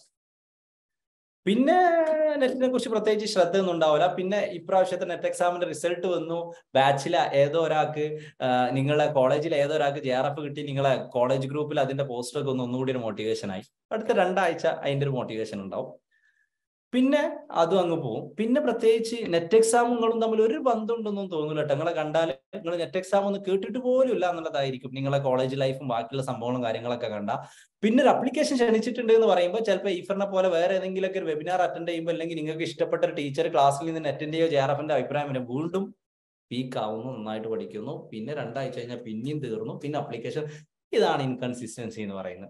പിന്നെ നെറ്റിനെ കുറിച്ച് പ്രത്യേകിച്ച് ശ്രദ്ധ ഒന്നും ഉണ്ടാവില്ല പിന്നെ ഇപ്രാവശ്യത്തെ നെറ്റ് എക്സാമിന്റെ റിസൾട്ട് വന്നു ബാച്ചിലെ ഏതോ ഒരാൾക്ക് നിങ്ങളെ കോളേജിൽ ഏതോ ഒരാൾക്ക് ജെ ആർ എഫ് കിട്ടി നിങ്ങളെ കോളേജ് ഗ്രൂപ്പിൽ അതിന്റെ പോസ്റ്ററൊക്കെ ഒന്ന് ഒന്നുകൂടി ഒരു മോട്ടിവേഷൻ ആയി അടുത്ത രണ്ടാഴ്ച അതിന്റെ ഒരു മോട്ടിവേഷൻ ഉണ്ടാവും പിന്നെ അതും അങ്ങ് പോകും പിന്നെ പ്രത്യേകിച്ച് നെറ്റ് എക്സാമുകളും തമ്മിൽ ഒരു ബന്ധമുണ്ടെന്നും തോന്നില്ല കേട്ടോ നിങ്ങളെ കണ്ടാൽ നിങ്ങൾ നെറ്റ് എക്സാം ഒന്ന് കേട്ടിട്ട് പോലും ഇല്ല എന്നുള്ളതായിരിക്കും നിങ്ങളെ കോളേജ് ലൈഫും ബാക്കിയുള്ള സംഭവങ്ങളും കാര്യങ്ങളൊക്കെ കണ്ട പിന്നെ ഒരു അപ്ലിക്കേഷൻ ക്ഷണിച്ചിട്ടുണ്ട് എന്ന് പറയുമ്പോൾ ചിലപ്പോൾ ഈഫറിനെ പോലെ വേറെ ഏതെങ്കിലും ഒക്കെ ഒരു വെബിനാർ അറ്റൻഡ് ചെയ്യുമ്പോൾ അല്ലെങ്കിൽ നിങ്ങൾക്ക് ഇഷ്ടപ്പെട്ട ഒരു ടീച്ചർ ക്ലാസ്സിൽ നിന്ന് നെറ്റിന്റെയോ ജെ ആർ എഫിന്റെ അഭിപ്രായം വരും വീണ്ടും പീക്ക് ആവുന്നു നന്നായിട്ട് പഠിക്കുന്നു പിന്നെ രണ്ടാഴ്ച കഴിഞ്ഞാൽ പിന്നെയും തീർന്നു പിന്നെ അപ്ലിക്കേഷൻ ഇതാണ് ഇൻകൺസിസ്റ്റൻസി എന്ന് പറയുന്നത്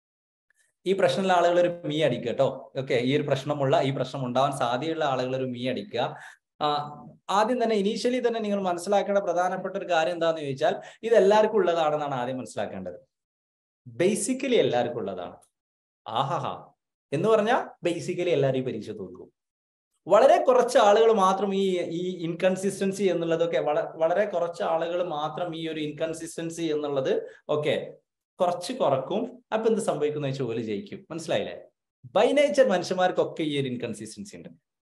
ഈ പ്രശ്നമുള്ള ആളുകൾ ഒരു മീ അടിക്കുക കേട്ടോ ഓക്കെ ഈ ഒരു പ്രശ്നമുള്ള ഈ പ്രശ്നം ഉണ്ടാവാൻ സാധ്യതയുള്ള ആളുകൾ ഒരു മീ അടിക്കുക ആദ്യം തന്നെ ഇനീഷ്യലി തന്നെ നിങ്ങൾ മനസ്സിലാക്കേണ്ട പ്രധാനപ്പെട്ട ഒരു കാര്യം എന്താണെന്ന് ചോദിച്ചാൽ ഇത് എല്ലാവർക്കും ഉള്ളതാണെന്നാണ് ആദ്യം മനസ്സിലാക്കേണ്ടത് ബേസിക്കലി എല്ലാവർക്കും ഉള്ളതാണ് ആഹാഹാ എന്ന് പറഞ്ഞാൽ ബേസിക്കലി എല്ലാവരും ഈ പരീക്ഷ തോൽക്കും വളരെ കുറച്ച് ആളുകൾ മാത്രം ഈ ഈ ഇൻകൺസിസ്റ്റൻസി എന്നുള്ളതൊക്കെ വളരെ കുറച്ച് ആളുകൾ മാത്രം ഈ ഒരു ഇൻകൺസിസ്റ്റൻസി എന്നുള്ളത് ഓക്കെ കുറച്ച് കുറക്കും അപ്പൊ എന്ത് സംഭവിക്കുന്ന വെച്ചാൽ ഓല് ജയിക്കും മനസ്സിലായില്ലേ ബൈ നേച്ചർ മനുഷ്യന്മാർക്കൊക്കെ ഈ ഒരു ഇൻകൺസിസ്റ്റൻസി ഉണ്ട്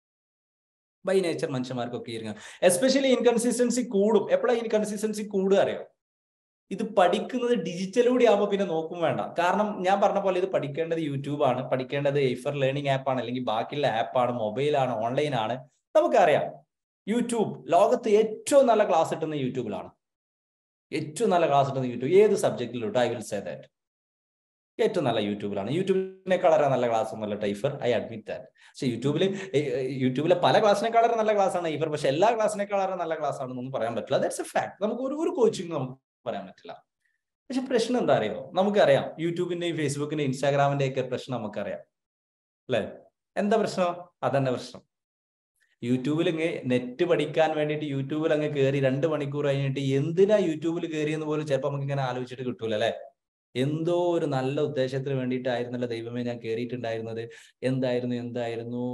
ബൈ നേച്ചർ മനുഷ്യന്മാർക്കൊക്കെ ഈ എസ്പെഷ്യലി ഇൻകൺസിസ്റ്റൻസി കൂടും എപ്പോഴാണ് ഇൻകൺസിസ്റ്റൻസി കൂടുക അറിയോ ഇത് പഠിക്കുന്നത് ഡിജിറ്റലൂടെ ആവുമ്പോൾ പിന്നെ നോക്കും വേണ്ട കാരണം ഞാൻ പറഞ്ഞ പോലെ ഇത് പഠിക്കേണ്ടത് യൂട്യൂബാണ് പഠിക്കേണ്ടത് എയ്ഫർ ലേണിംഗ് ആപ്പാണ് അല്ലെങ്കിൽ ബാക്കിയുള്ള ആപ്പാണ് മൊബൈലാണ് ഓൺലൈൻ ആണ് നമുക്കറിയാം യൂട്യൂബ് ലോകത്ത് ഏറ്റവും നല്ല ക്ലാസ് കിട്ടുന്ന യൂട്യൂബിലാണ് ഏറ്റവും നല്ല ക്ലാസ് കിട്ടുന്ന യൂട്യൂബ് ഏത് സബ്ജക്റ്റിലോട്ട് ഐ വിൽ സേ ദാറ്റ് ഏറ്റവും നല്ല യൂട്യൂബിലാണ് യൂട്യൂബിനേക്കാൾ വളരെ നല്ല ക്ലാസ് ഒന്നുമല്ല ടൈഫർ ഐ അഡ്മിറ്റ് ദാറ്റ് പക്ഷെ യൂട്യൂബിൽ യൂട്യൂബിലെ പല ക്ലാസ്സിനേക്കാൾ വളരെ നല്ല ക്ലാസ് ആണ് ഈഫർ പക്ഷെ എല്ലാ ക്ലാസ്സിനേക്കാൾ വളരെ നല്ല ക്ലാസ് ആണെന്നൊന്നും പറയാൻ പറ്റില്ല ദാറ്റ്സ് എ ഫാക്ട് നമുക്ക് ഒരു ഒരു കോച്ചിങ് നമുക്ക് പറയാൻ പറ്റില്ല പക്ഷെ പ്രശ്നം എന്താ അറിയോ നമുക്കറിയാം യൂട്യൂബിന്റെയും ഫേസ്ബുക്കിന്റെയും ഇൻസ്റ്റാഗ്രാമിന്റെയും ഒക്കെ പ്രശ്നം നമുക്കറിയാം അല്ലെ എന്താ പ്രശ്നം അതന്നെ പ്രശ്നം യൂട്യൂബിൽ ഇങ്ങ് നെറ്റ് പഠിക്കാൻ വേണ്ടിയിട്ട് യൂട്യൂബിൽ അങ്ങ് കയറി രണ്ട് മണിക്കൂർ കഴിഞ്ഞിട്ട് എന്തിനാ യൂട്യൂബിൽ കയറിയെന്ന് പോലും ചിലപ്പോൾ നമുക്ക് ഇങ്ങനെ ആലോചിച്ചിട്ട് കിട്ടൂല അല്ലെ എന്തോ ഒരു നല്ല ഉദ്ദേശത്തിന് വേണ്ടിയിട്ടായിരുന്നല്ലോ ദൈവമേ ഞാൻ കയറിയിട്ടുണ്ടായിരുന്നത് എന്തായിരുന്നു എന്തായിരുന്നു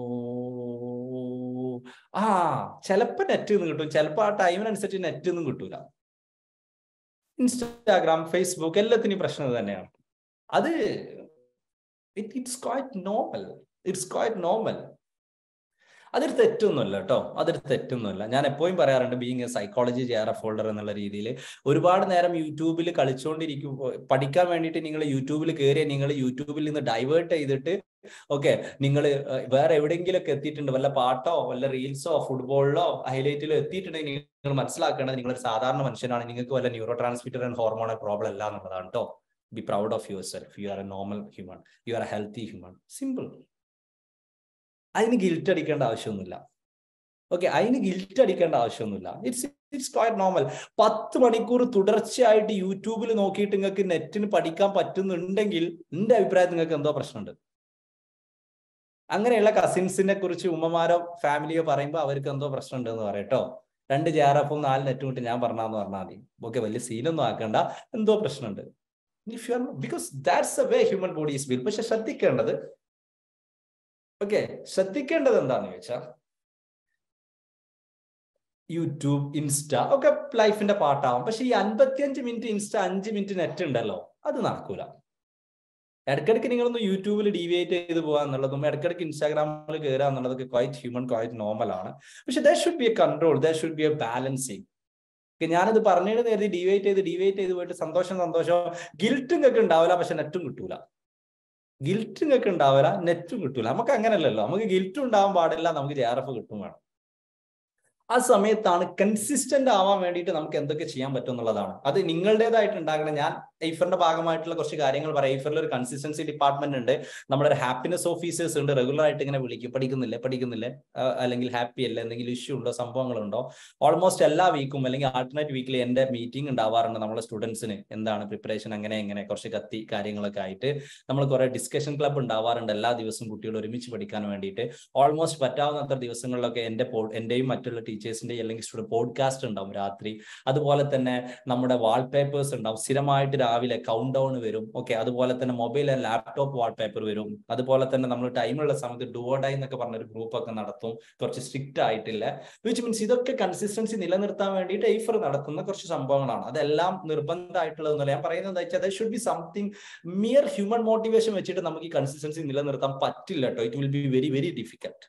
ആ ചിലപ്പോ നെറ്റ് നിന്ന് കിട്ടും ചിലപ്പോ ആ ടൈമിനനുസരിച്ച് നെറ്റ് ഒന്നും കിട്ടൂല ഇൻസ്റ്റാഗ്രാം ഫേസ്ബുക്ക് എല്ലാത്തിനും പ്രശ്നം ഇത് തന്നെയാണ് അത് it's quite normal it's quite normal അതൊരു തെറ്റൊന്നുമല്ല കേട്ടോ അതൊരു തെറ്റൊന്നുമല്ല ഞാൻ എപ്പോഴും പറയാറുണ്ട് being a psychology J R F holder എന്നുള്ള രീതിയിൽ ഒരുപാട് നേരം യൂട്യൂബിൽ കളിച്ചുകൊണ്ടിരിക്കും പഠിക്കാൻ വേണ്ടിയിട്ട് നിങ്ങൾ യൂട്യൂബിൽ കയറിയ നിങ്ങൾ യൂട്യൂബിൽ നിന്ന് ഡൈവേർട്ട് ചെയ്തിട്ട് ഓക്കെ നിങ്ങൾ വേറെ എവിടെയെങ്കിലുമൊക്കെ എത്തിയിട്ടുണ്ട് വല്ല പാട്ടോ വല്ല റീൽസോ ഫുട്ബോളിലോ ഹൈലൈറ്റിലോ എത്തിയിട്ടുണ്ടെങ്കിൽ നിങ്ങൾ മനസ്സിലാക്കേണ്ടത് നിങ്ങൾ ഒരു സാധാരണ മനുഷ്യനാണ് നിങ്ങൾക്ക് വല്ല neurotransmitter and hormonal problem അല്ല എന്നുള്ളതാണ് കേട്ടോ be proud of yourself you are a normal human you are a healthy human simple അതിന് ഗിൽറ്റ് അടിക്കേണ്ട ആവശ്യമൊന്നുമില്ല ഓക്കെ അതിന് ഗിൽറ്റ് അടിക്കേണ്ട ആവശ്യമൊന്നുമില്ല ഇറ്റ്സ് ഇറ്റ്സ് ക്വയറ്റ് നോർമൽ പത്ത് മണിക്കൂർ തുടർച്ചയായിട്ട് യൂട്യൂബിൽ നോക്കിയിട്ട് നിങ്ങൾക്ക് നെറ്റിന് പഠിക്കാൻ പറ്റുന്നുണ്ടെങ്കിൽ എന്റെ അഭിപ്രായത്തിൽ നിങ്ങൾക്ക് എന്തോ പ്രശ്നമുണ്ട് അങ്ങനെയുള്ള കസിൻസിനെ കുറിച്ച് ഉമ്മമാരോ ഫാമിലിയോ പറയുമ്പോൾ അവർക്ക് എന്തോ പ്രശ്നമുണ്ട് എന്ന് പറയട്ടോ രണ്ട് ജെ ആർ എഫും നാല് നെറ്റും ഇട്ട് ഞാൻ പറഞ്ഞാന്ന് പറഞ്ഞാൽ മതി ഓക്കെ വലിയ സീനൊന്നും ആക്കണ്ട എന്തോ പ്രശ്നമുണ്ട് if you are because that's a way human body is built പക്ഷെ ശ്രദ്ധിക്കേണ്ടത് ഓക്കെ ശ്രദ്ധിക്കേണ്ടത് എന്താന്ന് ചോദിച്ചാൽ യൂട്യൂബ് ഇൻസ്റ്റ ഒക്കെ ലൈഫിന്റെ പാട്ടാവും പക്ഷെ ഈ അൻപത്തിയഞ്ച് മിനിറ്റ് ഇൻസ്റ്റ അഞ്ച് മിനിറ്റ് നെറ്റ് ഉണ്ടല്ലോ അത് നടക്കൂല ഇടയ്ക്കിടയ്ക്ക് നിങ്ങളൊന്ന് യൂട്യൂബിൽ ഡീവിയേറ്റ് ചെയ്ത് പോകുക എന്നുള്ളതും ഇടയ്ക്കിടയ്ക്ക് ഇൻസ്റ്റാഗ്രാമിൽ കയറുക എന്നുള്ളതൊക്കെ ക്വൈറ്റ് ഹ്യൂമൻ ക്വൈറ്റ് നോർമൽ ആണ് പക്ഷെ there should be a control there should be a balancing ഞാനിത് പറഞ്ഞതിന് നേരത്തെ ഡീവേറ്റ് ചെയ്ത് ഡീവേറ്റ് ചെയ്ത് പോയിട്ട് സന്തോഷം സന്തോഷം ഗിൽറ്റും ഒക്കെ ഉണ്ടാവില്ല പക്ഷെ നെറ്റും കിട്ടൂല ഗിൽറ്റും ഒക്കെ ഉണ്ടാവില്ല നെറ്റും കിട്ടൂല നമുക്ക് അങ്ങനെയല്ലല്ലോ നമുക്ക് ഗിൽറ്റും ഉണ്ടാവാൻ പാടില്ല നമുക്ക് ജെ ആർ എഫ് കിട്ടും വേണം ആ സമയത്താണ് കൺസിസ്റ്റന്റ് ആവാൻ വേണ്ടിയിട്ട് നമുക്ക് എന്തൊക്കെ ചെയ്യാൻ പറ്റും എന്നുള്ളതാണ് അത് നിങ്ങളുടേതായിട്ട് ഉണ്ടാകണം ഞാൻ ഐഫറിന്റെ ഭാഗമായിട്ടുള്ള കുറച്ച് കാര്യങ്ങൾ പറയാം ഐഫറിൽ ഒരു കൺസിസ്റ്റൻസി ഡിപ്പാർട്ട്മെന്റ് ഉണ്ട് നമ്മുടെ ഒരു ഹാപ്പിനെസ് ഓഫീസേഴ്സ് ഉണ്ട് റെഗുലർ ആയിട്ട് ഇങ്ങനെ വിളിക്കും പഠിക്കുന്നില്ലേ പഠിക്കുന്നില്ലേ അല്ലെങ്കിൽ ഹാപ്പി അല്ല എന്തെങ്കിലും ഇഷ്യൂ ഉണ്ടോ സംഭവങ്ങളുണ്ടോ ഓൾമോസ്റ്റ് എല്ലാ വീക്കും അല്ലെങ്കിൽ ആൾട്ടർനേറ്റ് വീക്കിൽ എന്റെ മീറ്റിംഗ് ഉണ്ടാവാറുണ്ട് നമ്മളെ സ്റ്റുഡൻസിന് എന്താണ് പ്രിപ്പറേഷൻ അങ്ങനെ എങ്ങനെ കുറച്ച് കത്തി കാര്യങ്ങളൊക്കെ ആയിട്ട് നമ്മൾ കുറെ ഡിസ്കഷൻ ക്ലബ്ബ് ഉണ്ടാവാറുണ്ട് എല്ലാ ദിവസവും കുട്ടികൾ ഒരുമിച്ച് പഠിക്കാൻ വേണ്ടിയിട്ട് ഓൾമോസ്റ്റ് പറ്റാവുന്നത്ര ദിവസങ്ങളിലൊക്കെ എന്റെ എന്റെയും മറ്റുള്ള ടീച്ചേഴ്സിന്റെയും അല്ലെങ്കിൽ സ്റ്റുഡൻറ്റ് പോഡ്കാസ്റ്റ് ഉണ്ടാവും രാത്രി അതുപോലെ തന്നെ നമ്മുടെ വാൾപേപ്പേഴ്സ് ഉണ്ടാവും സ്ഥിരമായിട്ട് രാവിലെ കൗണ്ട് ഡൗൺ വരും ഓക്കെ അതുപോലെ തന്നെ മൊബൈൽ ആൻഡ് ലാപ്ടോപ്പ് വാൾപേപ്പർ വരും അതുപോലെ തന്നെ നമ്മൾ ടൈമുള്ള സമയത്ത് ഡുവോഡൈ എന്നൊക്കെ പറഞ്ഞൊരു ഗ്രൂപ്പ് ഒക്കെ നടത്തും കുറച്ച് സ്ട്രിക്റ്റ് ആയിട്ടില്ല വിച്ച് മീൻസ് ഇതൊക്കെ കൺസിസ്റ്റൻസി നിലനിർത്താൻ വേണ്ടിയിട്ട് ഐഫർ നടത്തുന്ന കുറച്ച് സംഭവങ്ങളാണ് അതെല്ലാം നിർബന്ധമായിട്ടുള്ളതെന്നല്ല ഞാൻ പറയുന്നത് എന്താ വെച്ചാൽ should be something mere human motivation വെച്ചിട്ട് നമുക്ക് ഈ കൺസിസ്റ്റൻസി നിലനിർത്താൻ പറ്റില്ല കേട്ടോ it will be very very difficult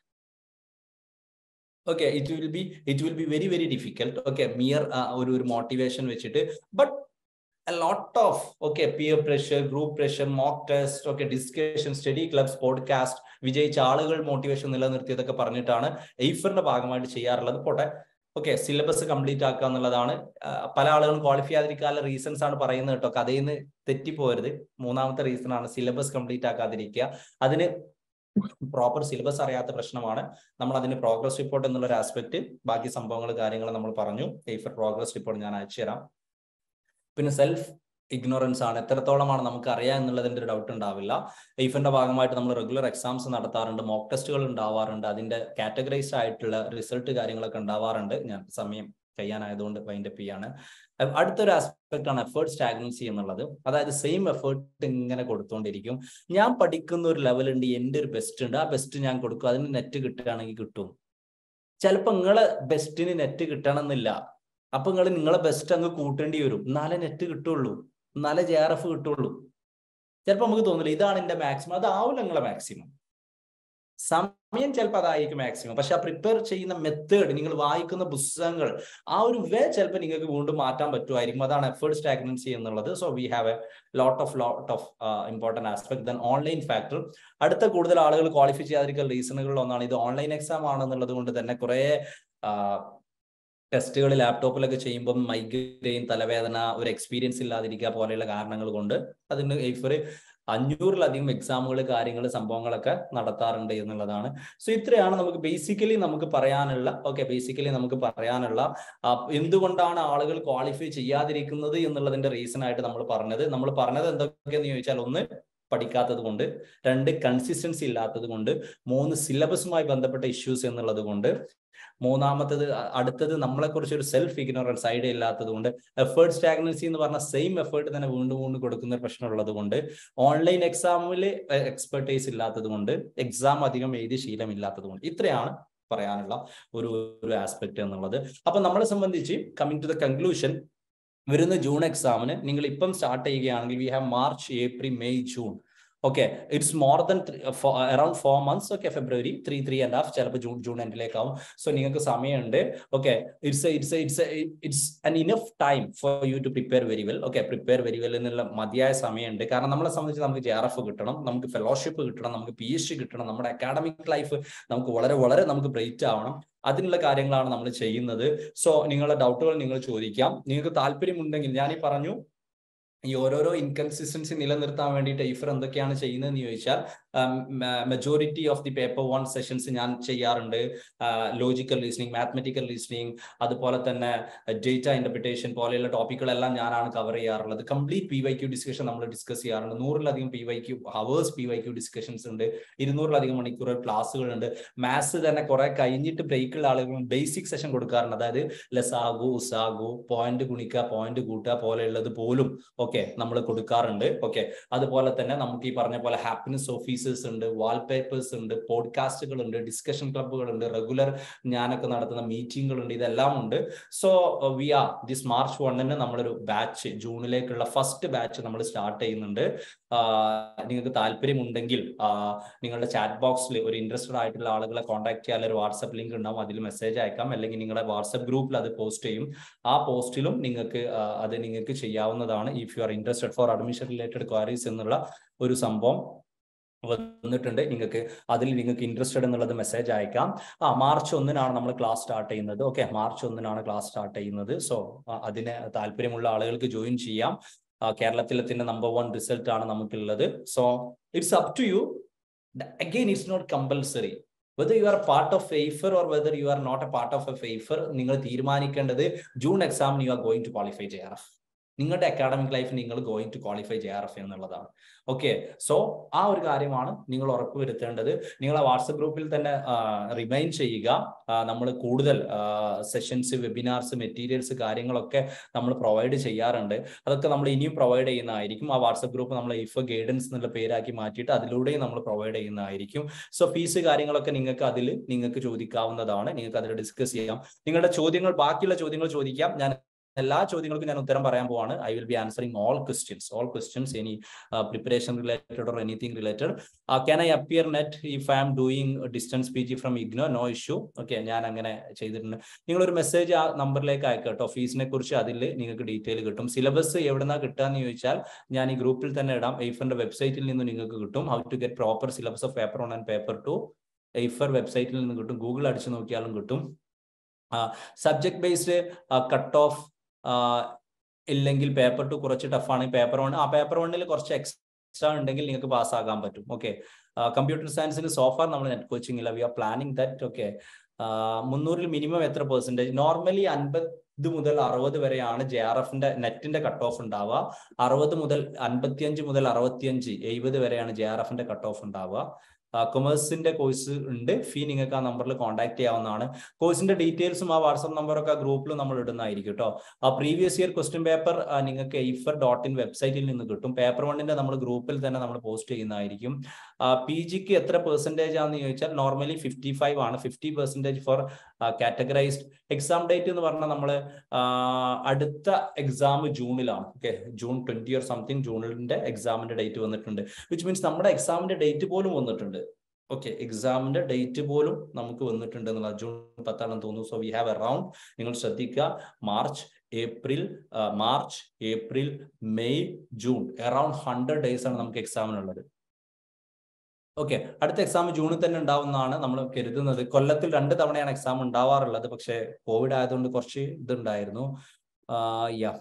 okay it will be it will be very very difficult okay mere ഒരു ഒരു മോട്ടിവേഷൻ വെച്ചിട്ട് but a lot of okay peer pressure group pressure mock test okay discussion study clubs podcast വിജയിച്ച ആളുകൾ motivation നിലനിർത്തിയതൊക്കെ പറഞ്ഞിട്ടാണ് എയ്ഫറിന്റെ ഭാഗമായിട്ട് ചെയ്യാറുള്ളത് പോട്ടെ okay syllabus complete ആക്കുക എന്നുള്ളതാണ് പല ആളുകളും ക്വാളിഫൈ ആതിരിക്കാനുള്ള റീസൺസ് ആണ് പറയുന്നത് കേട്ടോ കഥയിൽ നിന്ന് തെറ്റിപ്പോരുത് മൂന്നാമത്തെ റീസൺ ആണ് സിലബസ് കംപ്ലീറ്റ് ആക്കാതിരിക്കുക അതിന് പ്രോപ്പർ സിലബസ് അറിയാത്ത പ്രശ്നമാണ് നമ്മൾ അതിന് പ്രോഗ്രസ് റിപ്പോർട്ട് എന്നുള്ള ഒരു ആസ്പെക്ട് ബാക്കി സംഭവങ്ങൾ കാര്യങ്ങൾ നമ്മൾ പറഞ്ഞു എയ്ഫർ പ്രോഗ്രസ് റിപ്പോർട്ട് ഞാൻ അയച്ചു തരാം പിന്നെ സെൽഫ് ഇഗ്നോറൻസ് ആണ് എത്രത്തോളമാണ് നമുക്ക് അറിയാം എന്നുള്ളതിന്റെ ഒരു ഡൗട്ട് ഉണ്ടാവില്ല എയ്ഫിന്റെ ഭാഗമായിട്ട് നമ്മൾ റെഗുലർ എക്സാംസ് നടത്താറുണ്ട് മോക്ക് ടെസ്റ്റുകൾ ഉണ്ടാവാറുണ്ട് അതിന്റെ കാറ്റഗറൈസ്ഡ് ആയിട്ടുള്ള റിസൾട്ട് കാര്യങ്ങളൊക്കെ ഉണ്ടാവാറുണ്ട് ഞാൻ സമയം കഴിയാനായതുകൊണ്ട് വൈൻഡപ്പ് ചെയ്യാണ് അടുത്തൊരു ആസ്പെക്ട് ആണ് എഫേർട്ട് സ്റ്റാഗ്നൻസി എന്നുള്ളത് അതായത് സെയിം എഫേർട്ട് ഇങ്ങനെ കൊടുത്തുകൊണ്ടിരിക്കും ഞാൻ പഠിക്കുന്ന ഒരു ലെവൽ ഉണ്ട് എൻ്റെ ഒരു ബെസ്റ്റ് ഉണ്ട് ആ ബെസ്റ്റ് ഞാൻ കൊടുക്കും അതിന് നെറ്റ് കിട്ടുകയാണെങ്കിൽ കിട്ടും ചിലപ്പോൾ നിങ്ങളെ ബെസ്റ്റിന് നെറ്റ് കിട്ടണമെന്നില്ല അപ്പൊ നിങ്ങൾ നിങ്ങളെ ബെസ്റ്റ് അങ്ങ് കൂട്ടേണ്ടി വരും എന്നാലേ നെറ്റ് കിട്ടുള്ളൂ എന്നാലേ ജെ ആർ എഫ് കിട്ടുള്ളൂ ചിലപ്പോൾ നമുക്ക് തോന്നില്ല ഇതാണ് എന്റെ മാക്സിമം അതാവില്ല നിങ്ങളെ മാക്സിമം സമയം ചിലപ്പോൾ അതായിരിക്കും മാക്സിമം പക്ഷെ ആ പ്രിപ്പയർ ചെയ്യുന്ന മെത്തേഡ് നിങ്ങൾ വായിക്കുന്ന പുസ്തകങ്ങൾ ആ ഒരു വേ ചിലപ്പോൾ നിങ്ങൾക്ക് വീണ്ടും മാറ്റാൻ പറ്റുമായിരിക്കും അതാണ് എഫേർട്ട് സ്റ്റാഗ്നൻസി എന്നുള്ളത് so we have a lot of lot of important aspect then online factor അടുത്ത കൂടുതൽ ആളുകൾ ക്വാളിഫൈ ചെയ്യാതിരിക്കുന്ന റീസണുകളിൽ ഒന്നാണ് ഇത് ഓൺലൈൻ എക്സാം ആണെന്നുള്ളത് കൊണ്ട് തന്നെ കുറേ ടെസ്റ്റുകൾ ലാപ്ടോപ്പിലൊക്കെ ചെയ്യുമ്പം മൈഗ്രെയിൻ തലവേദന ഒരു എക്സ്പീരിയൻസ് ഇല്ലാതിരിക്കുക പോലെയുള്ള കാരണങ്ങൾ കൊണ്ട് അതിന് എയ്ഫർ അഞ്ഞൂറിലധികം എക്സാമുകൾ കാര്യങ്ങൾ സംഭവങ്ങളൊക്കെ നടത്താറുണ്ട് എന്നുള്ളതാണ് സോ ഇത്രയാണ് നമുക്ക് ബേസിക്കലി നമുക്ക് പറയാനുള്ള ഓക്കെ ബേസിക്കലി നമുക്ക് പറയാനുള്ള എന്തുകൊണ്ടാണ് ആളുകൾ ക്വാളിഫൈ ചെയ്യാതിരിക്കുന്നത് എന്നുള്ളതിന്റെ റീസൺ ആയിട്ട് നമ്മൾ പറഞ്ഞത് നമ്മൾ പറഞ്ഞത് എന്തൊക്കെയെന്ന് ചോദിച്ചാൽ ഒന്ന് പഠിക്കാത്തത് കൊണ്ട് രണ്ട് കൺസിസ്റ്റൻസി ഇല്ലാത്തത് കൊണ്ട് മൂന്ന് സിലബസുമായി ബന്ധപ്പെട്ട ഇഷ്യൂസ് എന്നുള്ളത് കൊണ്ട് മൂന്നാമത്തത് അടുത്തത് നമ്മളെ കുറിച്ച് ഒരു സെൽഫ് ഇഗ്നോറൻസ് ഐഡിയ ഇല്ലാത്തത് കൊണ്ട് എഫേർട്ട് സ്റ്റാഗ്നൻസി എന്ന് പറഞ്ഞ സെയിം എഫേർട്ട് തന്നെ വീണ്ടും വീണ്ടും കൊടുക്കുന്ന ഒരു പ്രശ്നം ഉള്ളത് കൊണ്ട് ഓൺലൈൻ എക്സാമിൽ എക്സ്പെർട്ടൈസ് ഇല്ലാത്തത് കൊണ്ട് എക്സാം അധികം എഴുതി ശീലമില്ലാത്തത് കൊണ്ട് ഇത്രയാണ് പറയാനുള്ള ഒരു ഒരു ആസ്പെക്ട് എന്നുള്ളത് അപ്പൊ നമ്മളെ സംബന്ധിച്ച് കമ്മിങ് ടു ദ കൺക്ലൂഷൻ വരുന്ന ജൂൺ എക്സാമിന് നിങ്ങൾ ഇപ്പം സ്റ്റാർട്ട് ചെയ്യുകയാണെങ്കിൽ we have March April May June okay it's more than around four months okay February three three and half ചിലപ്പോൾ ജൂൺ ജൂൺ എൻഡിലേക്കാവും സോ നിങ്ങൾക്ക് സമയമുണ്ട് okay it's it's it's it's an enough time for you to prepare very well okay prepare very well എന്നുള്ള മതിയായ സമയമുണ്ട് കാരണം നമ്മളെ സംബന്ധിച്ച് നമുക്ക് ജെ ആർ എഫ് കിട്ടണം നമുക്ക് ഫെലോഷിപ്പ് കിട്ടണം നമുക്ക് പി എച്ച് ഡി കിട്ടണം നമ്മുടെ അക്കാഡമിക് ലൈഫ് നമുക്ക് വളരെ വളരെ നമുക്ക് ബ്രേറ്റ് ആവണം അതിനുള്ള കാര്യങ്ങളാണ് നമ്മൾ ചെയ്യുന്നത് സോ നിങ്ങളുടെ ഡൗട്ടുകൾ നിങ്ങൾ ചോദിക്കാം നിങ്ങൾക്ക് താല്പര്യമുണ്ടെങ്കിൽ ഞാൻ ഈ പറഞ്ഞു ഈ ഓരോരോ ഇൻകൺസിസ്റ്റൻസി നിലനിർത്താൻ വേണ്ടിയിട്ട് ഐഫർ എന്തൊക്കെയാണ് ചെയ്യുന്നതെന്ന് ചോദിച്ചാൽ majority of the paper one sessions ഞാൻ ചെയ്യാറുണ്ട് ലോജിക്കൽ റീസണിങ് മാത്തമെറ്റിക്കൽ റീസണിങ് അതുപോലെ തന്നെ ഡേറ്റ ഇന്റർപ്രിട്ടേഷൻ പോലെയുള്ള ടോപ്പിക്കുകളെല്ലാം ഞാനാണ് കവർ ചെയ്യാറുള്ളത് complete P Y Q discussion നമ്മൾ ഡിസ്കസ് ചെയ്യാറുണ്ട് നൂറിലധികം P Y Q hours P Y Q discussions ഉണ്ട് ഇരുന്നൂറിലധികം മണിക്കൂർ ക്ലാസ്സുകളുണ്ട് മാത്സ് തന്നെ കുറെ കഴിഞ്ഞിട്ട് ബ്രേക്കുള്ള ആളുകൾ ബേസിക് സെഷൻ കൊടുക്കാറുണ്ട് അതായത് ലെസാഗു ഉസാഗു പോയിന്റ് ഗുണിക്കുക പോയിന്റ് കൂട്ടുക പോലെയുള്ളത് പോലും ഓക്കെ നമ്മൾ കൊടുക്കാറുണ്ട് ഓക്കെ അതുപോലെ തന്നെ നമുക്ക് ഈ പറഞ്ഞ പോലെ ഹാപ്പിനെസ് ഓഫീസേഴ്സ് ഉണ്ട് വാൾപേപ്പേഴ്സ് ഉണ്ട് പോഡ്കാസ്റ്റുകൾ ഉണ്ട് ഡിസ്കഷൻ ക്ലബ്ബുകൾ ഉണ്ട് റെഗുലർ ഞാനൊക്കെ നടത്തുന്ന മീറ്റിങ്ങുകൾ ഉണ്ട് ഇതെല്ലാം ഉണ്ട് so we are this March വണ്ണിന് നമ്മളൊരു ബാച്ച് ജൂണിലേക്കുള്ള ഫസ്റ്റ് ബാച്ച് നമ്മൾ സ്റ്റാർട്ട് ചെയ്യുന്നുണ്ട് നിങ്ങൾക്ക് താല്പര്യമുണ്ടെങ്കിൽ നിങ്ങളുടെ ചാറ്റ് ബോക്സിൽ ഒരു ഇൻട്രസ്റ്റഡ് ആയിട്ടുള്ള ആളുകളെ കോൺടാക്ട് ചെയ്യാൻ ഒരു വാട്സപ്പ് ലിങ്ക് ഉണ്ടാവും അതിൽ മെസ്സേജ് അയക്കാം അല്ലെങ്കിൽ നിങ്ങളുടെ വാട്സപ്പ് ഗ്രൂപ്പിൽ അത് പോസ്റ്റ് ചെയ്യും ആ പോസ്റ്റിലും നിങ്ങൾക്ക് അത് നിങ്ങൾക്ക് ചെയ്യാവുന്നതാണ് if you are interested for admission related queries എന്നുള്ള ഒരു സംഭവം വന്നിട്ടുണ്ട് നിങ്ങൾക്ക് അതിൽ നിങ്ങൾക്ക് ഇൻട്രസ്റ്റഡ് എന്നുള്ളത് മെസ്സേജ് അയക്കാം ആ മാർച്ച് ഒന്നിനാണ് നമ്മൾ ക്ലാസ് സ്റ്റാർട്ട് ചെയ്യുന്നത് ഓക്കെ മാർച്ച് ഒന്നിനാണ് ക്ലാസ് സ്റ്റാർട്ട് ചെയ്യുന്നത് സോ അതിന് താല്പര്യമുള്ള ആളുകൾക്ക് ജോയിൻ ചെയ്യാം കേരളത്തിലെ തന്നെ നമ്പർ വൺ റിസൾട്ട് ആണ് നമുക്കുള്ളത് so it's up to you again it's not compulsory whether you are part of Aifer or whether you are not a part of a Aifer നിങ്ങൾ തീരുമാനിക്കേണ്ടത് ജൂൺ എക്സാമിന് you are going to qualify J R F നിങ്ങളുടെ academic life നിങ്ങൾ going to qualify J R F എന്നുള്ളതാണ് okay so ആ ഒരു കാര്യമാണ് നിങ്ങൾ ഉറപ്പുവരുത്തേണ്ടത് നിങ്ങളെ വാട്സപ്പ് ഗ്രൂപ്പിൽ തന്നെ റിമൈൻ ചെയ്യുക നമ്മൾ കൂടുതൽ സെഷൻസ് വെബിനാർസ് മെറ്റീരിയൽസ് കാര്യങ്ങളൊക്കെ നമ്മൾ പ്രൊവൈഡ് ചെയ്യാറുണ്ട് അതൊക്കെ നമ്മൾ ഇനിയും പ്രൊവൈഡ് ചെയ്യുന്നതായിരിക്കും ആ വാട്സപ്പ് ഗ്രൂപ്പ് നമ്മൾ ഇഫ് ഗൈഡൻസ് എന്നുള്ള പേരാക്കി മാറ്റിയിട്ട് അതിലൂടെയും നമ്മൾ പ്രൊവൈഡ് ചെയ്യുന്നതായിരിക്കും സോ ഫീസ് കാര്യങ്ങളൊക്കെ നിങ്ങൾക്ക് അതിൽ നിങ്ങൾക്ക് ചോദിക്കാവുന്നതാണ് നിങ്ങൾക്ക് അതിൽ ഡിസ്കസ് ചെയ്യാം നിങ്ങളുടെ ചോദ്യങ്ങൾ ബാക്കിയുള്ള ചോദ്യങ്ങൾ ചോദിക്കാം ഞാൻ എല്ലാ ചോദ്യങ്ങൾക്കും ഞാൻ ഉത്തരം പറയാൻ പോവാണ് I will be answering all questions all questions any preparation related or anything related can I appear NET if I am doing distance P G from IGNOU no issue okay ഞാൻ അങ്ങനെ ചെയ്തിട്ടുണ്ട് നിങ്ങളൊരു മെസ്സേജ് ആ നമ്പറിലേക്ക് അയക്കട്ടോ ഫീസിനെ കുറിച്ച് അതിൽ നിങ്ങൾക്ക് ഡീറ്റെയിൽ കിട്ടും സിലബസ് എവിടെന്നാ കിട്ടുക എന്ന് ചോദിച്ചാൽ ഞാൻ ഈ ഗ്രൂപ്പിൽ തന്നെ ഇടാം എയ്ഫറിന്റെ വെബ്സൈറ്റിൽ നിന്ന് നിങ്ങൾക്ക് കിട്ടും how to get proper syllabus of paper one and paper two Aifer വെബ്സൈറ്റിൽ നിന്ന് കിട്ടും ഗൂഗിൾ അടിച്ചു നോക്കിയാലും കിട്ടും സബ്ജക്ട് ബേസ്ഡ് കട്ട് ഓഫ് ഇല്ലെങ്കിൽ പേപ്പർ ടു കുറച്ച് ടഫാണ് പേപ്പർ വൺ ആ പേപ്പർ വണ്ണിൽ കുറച്ച് എക്സ്ട്രാ ഉണ്ടെങ്കിൽ നിങ്ങൾക്ക് പാസ്സാകാൻ പറ്റും ഓക്കെ കമ്പ്യൂട്ടർ സയൻസിന് സോഫാർ നമ്മൾ നെറ്റ് കോച്ചിങ് ഇല്ല we are planning that okay മുന്നൂറിൽ മിനിമം എത്ര പെർസെൻറ്റേജ് നോർമലി അൻപത് മുതൽ അറുപത് വരെയാണ് ജെ ആർ എഫിന്റെ നെറ്റിന്റെ കട്ട് ഓഫ് ഉണ്ടാവുക അറുപത് മുതൽ അൻപത്തിയഞ്ച് മുതൽ അറുപത്തിയഞ്ച് എഴുപത് വരെയാണ് ജെ ആർ എഫിന്റെ കട്ട് ഓഫ് ഉണ്ടാവുക കൊമേഴ്സിന്റെ കോഴ്സ് ഉണ്ട് ഫീ നിങ്ങൾക്ക് ആ നമ്പറിൽ കോൺടാക്ട് ചെയ്യാവുന്നതാണ് കോഴ്സിന്റെ ഡീറ്റെയിൽസും ആ വാട്സ്ആപ്പ് നമ്പറൊക്കെ ആ ഗ്രൂപ്പിൽ നമ്മൾ ഇടുന്നതായിരിക്കും കേട്ടോ ആ പ്രീവിയസ് ഇയർ ക്വസ്റ്റ്യൻ പേപ്പർ നിങ്ങൾക്ക് എയ്ഫർ ഡോട്ട് ഇൻ വെബ്സൈറ്റിൽ നിന്ന് കിട്ടും പേപ്പർ വണ്ണിന്റെ നമ്മൾ ഗ്രൂപ്പിൽ തന്നെ നമ്മൾ പോസ്റ്റ് ചെയ്യുന്നതായിരിക്കും പി ജിക്ക് എത്ര പെർസെൻറ്റേജ് ആണെന്ന് ചോദിച്ചാൽ നോർമലി ഫിഫ്റ്റി ഫൈവ് ആണ് fifty percentage for categorized exam date എന്ന് പറഞ്ഞാൽ നമ്മൾ അടുത്ത എക്സാം ജൂണിലാണ് okay June twenty or something ജൂണിന്റെ എക്സാമിന്റെ ഡേറ്റ് വന്നിട്ടുണ്ട് വിച്ച് മീൻസ് നമ്മുടെ എക്സാമിന്റെ ഡേറ്റ് പോലും വന്നിട്ടുണ്ട് ഓക്കെ എക്സാമിന്റെ ഡേറ്റ് പോലും നമുക്ക് വന്നിട്ടുണ്ട് എന്നുള്ള ജൂൺ പത്താണെന്ന് തോന്നുന്നു സോ വി ഹാവ് അറൌണ്ട് നിങ്ങൾ ശ്രദ്ധിക്കുക March April March April May June around hundred days ആണ് നമുക്ക് എക്സാമിനുള്ളത് ഓക്കെ അടുത്ത എക്സാം ജൂണിൽ തന്നെ ഉണ്ടാവുന്നതാണ് നമ്മൾ കരുതുന്നത് കൊല്ലത്തിൽ രണ്ട് തവണയാണ് എക്സാം ഉണ്ടാവാറുള്ളത് പക്ഷേ കോവിഡ് ആയതുകൊണ്ട് കുറച്ച് ഇതുണ്ടായിരുന്നു yeah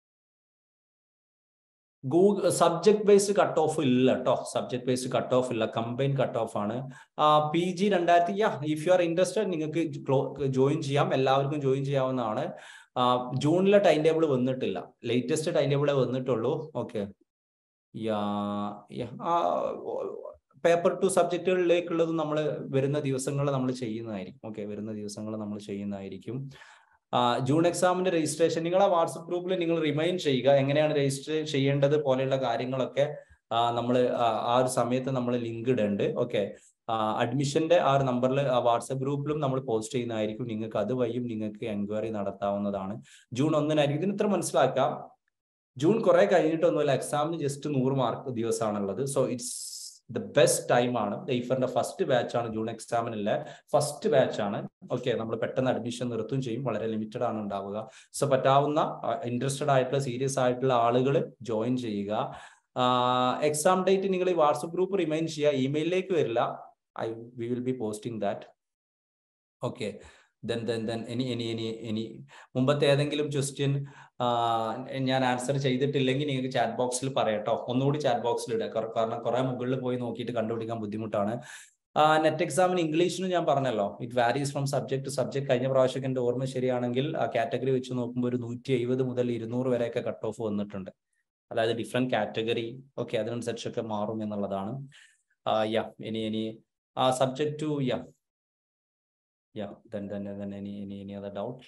Google subject based cut off ഇല്ല കേട്ടോ സബ്ജക്ട് ബേസ്ഡ് കട്ട് ഓഫ് ഇല്ല കമ്പൈൻ കട്ട് ഓഫ് ആണ് പി ജി രണ്ടായിരത്തി yeah if you are interested നിങ്ങൾക്ക് ജോയിൻ ചെയ്യാം എല്ലാവർക്കും ജോയിൻ ചെയ്യാവുന്നതാണ് ജൂണിലെ ടൈം ടേബിൾ വന്നിട്ടില്ല ലേറ്റസ്റ്റ് ടൈം ടേബിളെ വന്നിട്ടുള്ളൂ ഓക്കെ പേപ്പർ ടു സബ്ജക്റ്റുകളിലേക്കുള്ളത് നമ്മൾ വരുന്ന ദിവസങ്ങൾ നമ്മൾ ചെയ്യുന്നതായിരിക്കും ഓക്കെ വരുന്ന ദിവസങ്ങൾ നമ്മൾ ചെയ്യുന്നതായിരിക്കും ജൂൺ എക്സാമിന്റെ രജിസ്ട്രേഷൻ നിങ്ങൾ ആ വാട്സപ്പ് ഗ്രൂപ്പിൽ നിങ്ങൾ റിമൈൻഡ് ചെയ്യുക എങ്ങനെയാണ് രജിസ്റ്റർ ചെയ്യേണ്ടത് പോലെയുള്ള കാര്യങ്ങളൊക്കെ നമ്മൾ ആ ഒരു സമയത്ത് നമ്മൾ ലിങ്ക് ഇടുന്നുണ്ട് ഓക്കെ അഡ്മിഷന്റെ ആ ഒരു നമ്പറിൽ വാട്സപ്പ് ഗ്രൂപ്പിലും നമ്മൾ പോസ്റ്റ് ചെയ്യുന്നതായിരിക്കും നിങ്ങൾക്ക് അതുവഴിയും നിങ്ങൾക്ക് എൻക്വയറി നടത്താവുന്നതാണ് ജൂൺ ഒന്നിനായിരിക്കും ഇതിന് ഇത്ര മനസ്സിലാക്കാം ജൂൺ കുറെ കഴിഞ്ഞിട്ടൊന്നുമില്ല എക്സാമിന് ജസ്റ്റ് നൂറ് മാർക്ക് ദിവസമാണുള്ളത് so it's the best time ആണ് ഡെയ്ഫറിന്റെ ഫസ്റ്റ് ബാച്ച് ആണ് ജൂൺ എക്സാമിനുള്ള ഫസ്റ്റ് ബാച്ച് ആണ് ഓക്കെ നമ്മൾ പെട്ടെന്ന് അഡ്മിഷൻ നിർത്തും ചെയ്യും വളരെ ലിമിറ്റഡ് ആണ് ഉണ്ടാവുക സോ പറ്റാവുന്ന ഇൻട്രസ്റ്റഡ് ആയിട്ടുള്ള സീരിയസ് ആയിട്ടുള്ള ആളുകൾ ജോയിൻ ചെയ്യുക എക്സാം ഡേറ്റ് നിങ്ങൾ ഈ വാട്സപ്പ് ഗ്രൂപ്പ് റിമൈൻഡ് ചെയ്യുക ഇമെയിലിലേക്ക് വരില്ല I we will be posting that okay then then then ഇനി ഇനി ഇനി ഇനി മുമ്പത്തെ ഏതെങ്കിലും ക്വസ്റ്റ്യൻ ഞാൻ ആൻസർ ചെയ്തിട്ടില്ലെങ്കിൽ നിങ്ങൾക്ക് ചാറ്റ് ബോക്സിൽ പറയട്ടോ ഒന്നുകൂടി ചാറ്റ് ബോക്സിൽ ഇടുക കാരണം കുറെ മുകളിൽ പോയി നോക്കിയിട്ട് കണ്ടുപിടിക്കാൻ ബുദ്ധിമുട്ടാണ് നെറ്റ് എക്സാമിന് ഇംഗ്ലീഷിനും ഞാൻ പറഞ്ഞല്ലോ it varies from subject to subject കഴിഞ്ഞ പ്രാവശ്യം എൻ്റെ ഓർമ്മ ശരിയാണെങ്കിൽ ആ കാറ്റഗറി വെച്ച് നോക്കുമ്പോൾ ഒരു നൂറ്റി എഴുപത് മുതൽ ഇരുന്നൂറ് വരെയൊക്കെ കട്ട് ഓഫ് വന്നിട്ടുണ്ട് അതായത് ഡിഫറെന്റ് കാറ്റഗറി ഓക്കെ അതിനനുസരിച്ചൊക്കെ മാറും എന്നുള്ളതാണ് യാ ഇനി ഇനി ആ subject to yeah yeah then then then any any any other doubt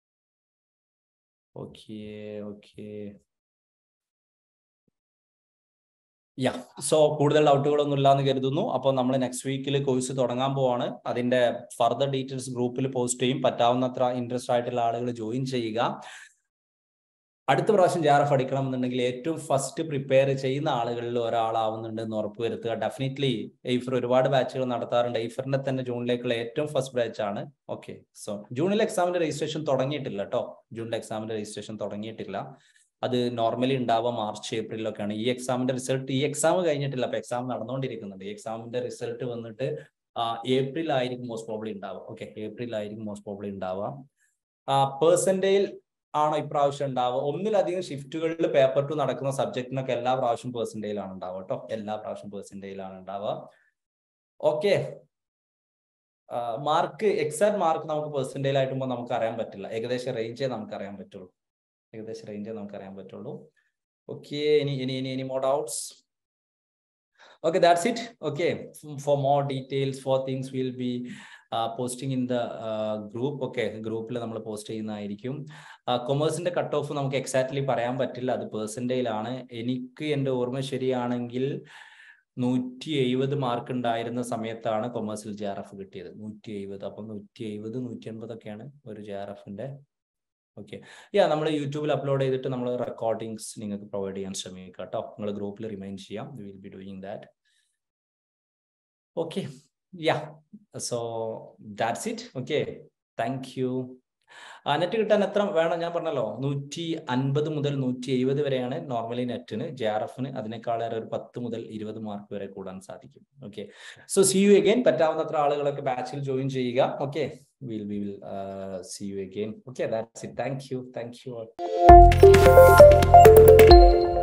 okay okay yeah so കൂടുതൽ ഡൗട്ടുകളൊന്നും ഇല്ലാന്ന് കരുതുന്നു അപ്പോൾ നമ്മൾ നെക്സ്റ്റ് വീക്കിൽ കോഴ്സ് തുടങ്ങാൻ പോവാണ് അതിന്റെ ഫർദർ ഡീറ്റെയിൽസ് ഗ്രൂപ്പിൽ പോസ്റ്റ് ചെയ്യും പറ്റാവുന്നത്ര ഇൻട്രസ്റ്റ് ആയിട്ടുള്ള ആളുകൾ ജോയിൻ ചെയ്യുക അടുത്ത പ്രാവശ്യം ജെ ആർ എഫ് അടിക്കണം എന്നുണ്ടെങ്കിൽ ഏറ്റവും ഫസ്റ്റ് പ്രിപ്പയർ ചെയ്യുന്ന ആളുകളിൽ ഒരാളാവുന്നുണ്ട് എന്ന് ഉറപ്പ് വരുത്തുക ഡെഫിനറ്റ്ലി എയ്ഫർ ഒരുപാട് ബാച്ചുകൾ നടത്താറുണ്ട് എയ്ഫറിന്റെ തന്നെ ജൂണിലേക്കുള്ള ഏറ്റവും ഫസ്റ്റ് ബാച്ച് ആണ് ഓക്കെ സോ ജൂണിലെ എക്സാമിന്റെ രജിസ്ട്രേഷൻ തുടങ്ങിയിട്ടില്ല കേട്ടോ ജൂണിലെ എക്സാമിന്റെ രജിസ്ട്രേഷൻ തുടങ്ങിയിട്ടില്ല അത് നോർമലി ഉണ്ടാവുക മാർച്ച് ഏപ്രിലൊക്കെയാണ് ഈ എക്സാമിന്റെ റിസൾട്ട് ഈ എക്സാം കഴിഞ്ഞിട്ടില്ല അപ്പൊ എക്സാം നടന്നുകൊണ്ടിരിക്കുന്നുണ്ട് ഈ എക്സാമിന്റെ റിസൾട്ട് വന്നിട്ട് ഏപ്രിൽ ആയിരിക്കും മോസ്റ്റ് പ്രോബ്ലി ഉണ്ടാവുക ഓക്കെ ഏപ്രിൽ ആയിരിക്കും മോസ്റ്റ് പ്രോബ്ലി ഉണ്ടാവുക പേഴ്സൻറ്റേജ് ആണോ ഇപ്രാവശ്യം ഉണ്ടാവുക ഒന്നിലധികം ഷിഫ്റ്റുകളിൽ പേപ്പർ ടു നടക്കുന്ന സബ്ജക്റ്റിനൊക്കെ എല്ലാ പ്രാവശ്യം പേഴ്സൻറ്റേജിലാണ് ഉണ്ടാവുക കേട്ടോ എല്ലാ പ്രാവശ്യം പേഴ്സൻറ്റേജിലാണ് ഉണ്ടാവുക ഓക്കെ മാർക്ക് എക്സാക്ട് മാർക്ക് നമുക്ക് പെർസെൻറ്റേജ് ആയിട്ടുമ്പോൾ നമുക്ക് അറിയാൻ പറ്റില്ല ഏകദേശം റേഞ്ചേ നമുക്ക് അറിയാൻ പറ്റുള്ളൂ ഏകദേശം റേഞ്ചേ നമുക്ക് അറിയാൻ പറ്റുള്ളൂ ഓക്കെ ഇനി ഇനി ഇനി ഇനി more doubts okay that's it okay for more details for things we'll be uh, posting in the uh, group okay ഗ്രൂപ്പിൽ നമ്മൾ പോസ്റ്റ് ചെയ്യുന്നതായിരിക്കും കൊമേഴ്സിന്റെ കട്ട് ഓഫ് നമുക്ക് എക്സാക്ട്ലി പറയാൻ പറ്റില്ല അത് പേഴ്സൻറ്റേജിലാണ് എനിക്ക് എൻ്റെ ഓർമ്മ ശരിയാണെങ്കിൽ നൂറ്റി എഴുപത് മാർക്ക് ഉണ്ടായിരുന്ന സമയത്താണ് കൊമേഴ്സിൽ ജെ ആർ എഫ് കിട്ടിയത് നൂറ്റി എഴുപത് അപ്പം നൂറ്റി എഴുപത് നൂറ്റി എൺപതൊക്കെയാണ് ഒരു ജെ ആർ എഫിന്റെ ഓക്കെ യാ നമ്മൾ യൂട്യൂബിൽ അപ്ലോഡ് ചെയ്തിട്ട് നമ്മൾ റെക്കോർഡിങ്സ് നിങ്ങൾക്ക് പ്രൊവൈഡ് ചെയ്യാൻ ശ്രമിക്കുക കേട്ടോ നിങ്ങൾ ഗ്രൂപ്പിൽ റിമൈൻഡ് ചെയ്യാം will be doing that okay yeah so that's it okay thank you NET കിട്ടാൻ എത്ര വേണം ഞാൻ പറഞ്ഞല്ലോ നൂറ്റി അൻപത് മുതൽ നൂറ്റി എഴുപത് വരെയാണ് നോർമലി നെറ്റിന് ജെ ആർ എഫിന് അതിനേക്കാളേറെ ഒരു പത്ത് മുതൽ ഇരുപത് മാർക്ക് വരെ കൂടാൻ സാധിക്കും okay so see you again പറ്റാവുന്നത്ര ആളുകളൊക്കെ ബാച്ചിൽ ജോയിൻ ചെയ്യുക ഓക്കെ we'll we will uh, see you again okay that's it thank you thank you all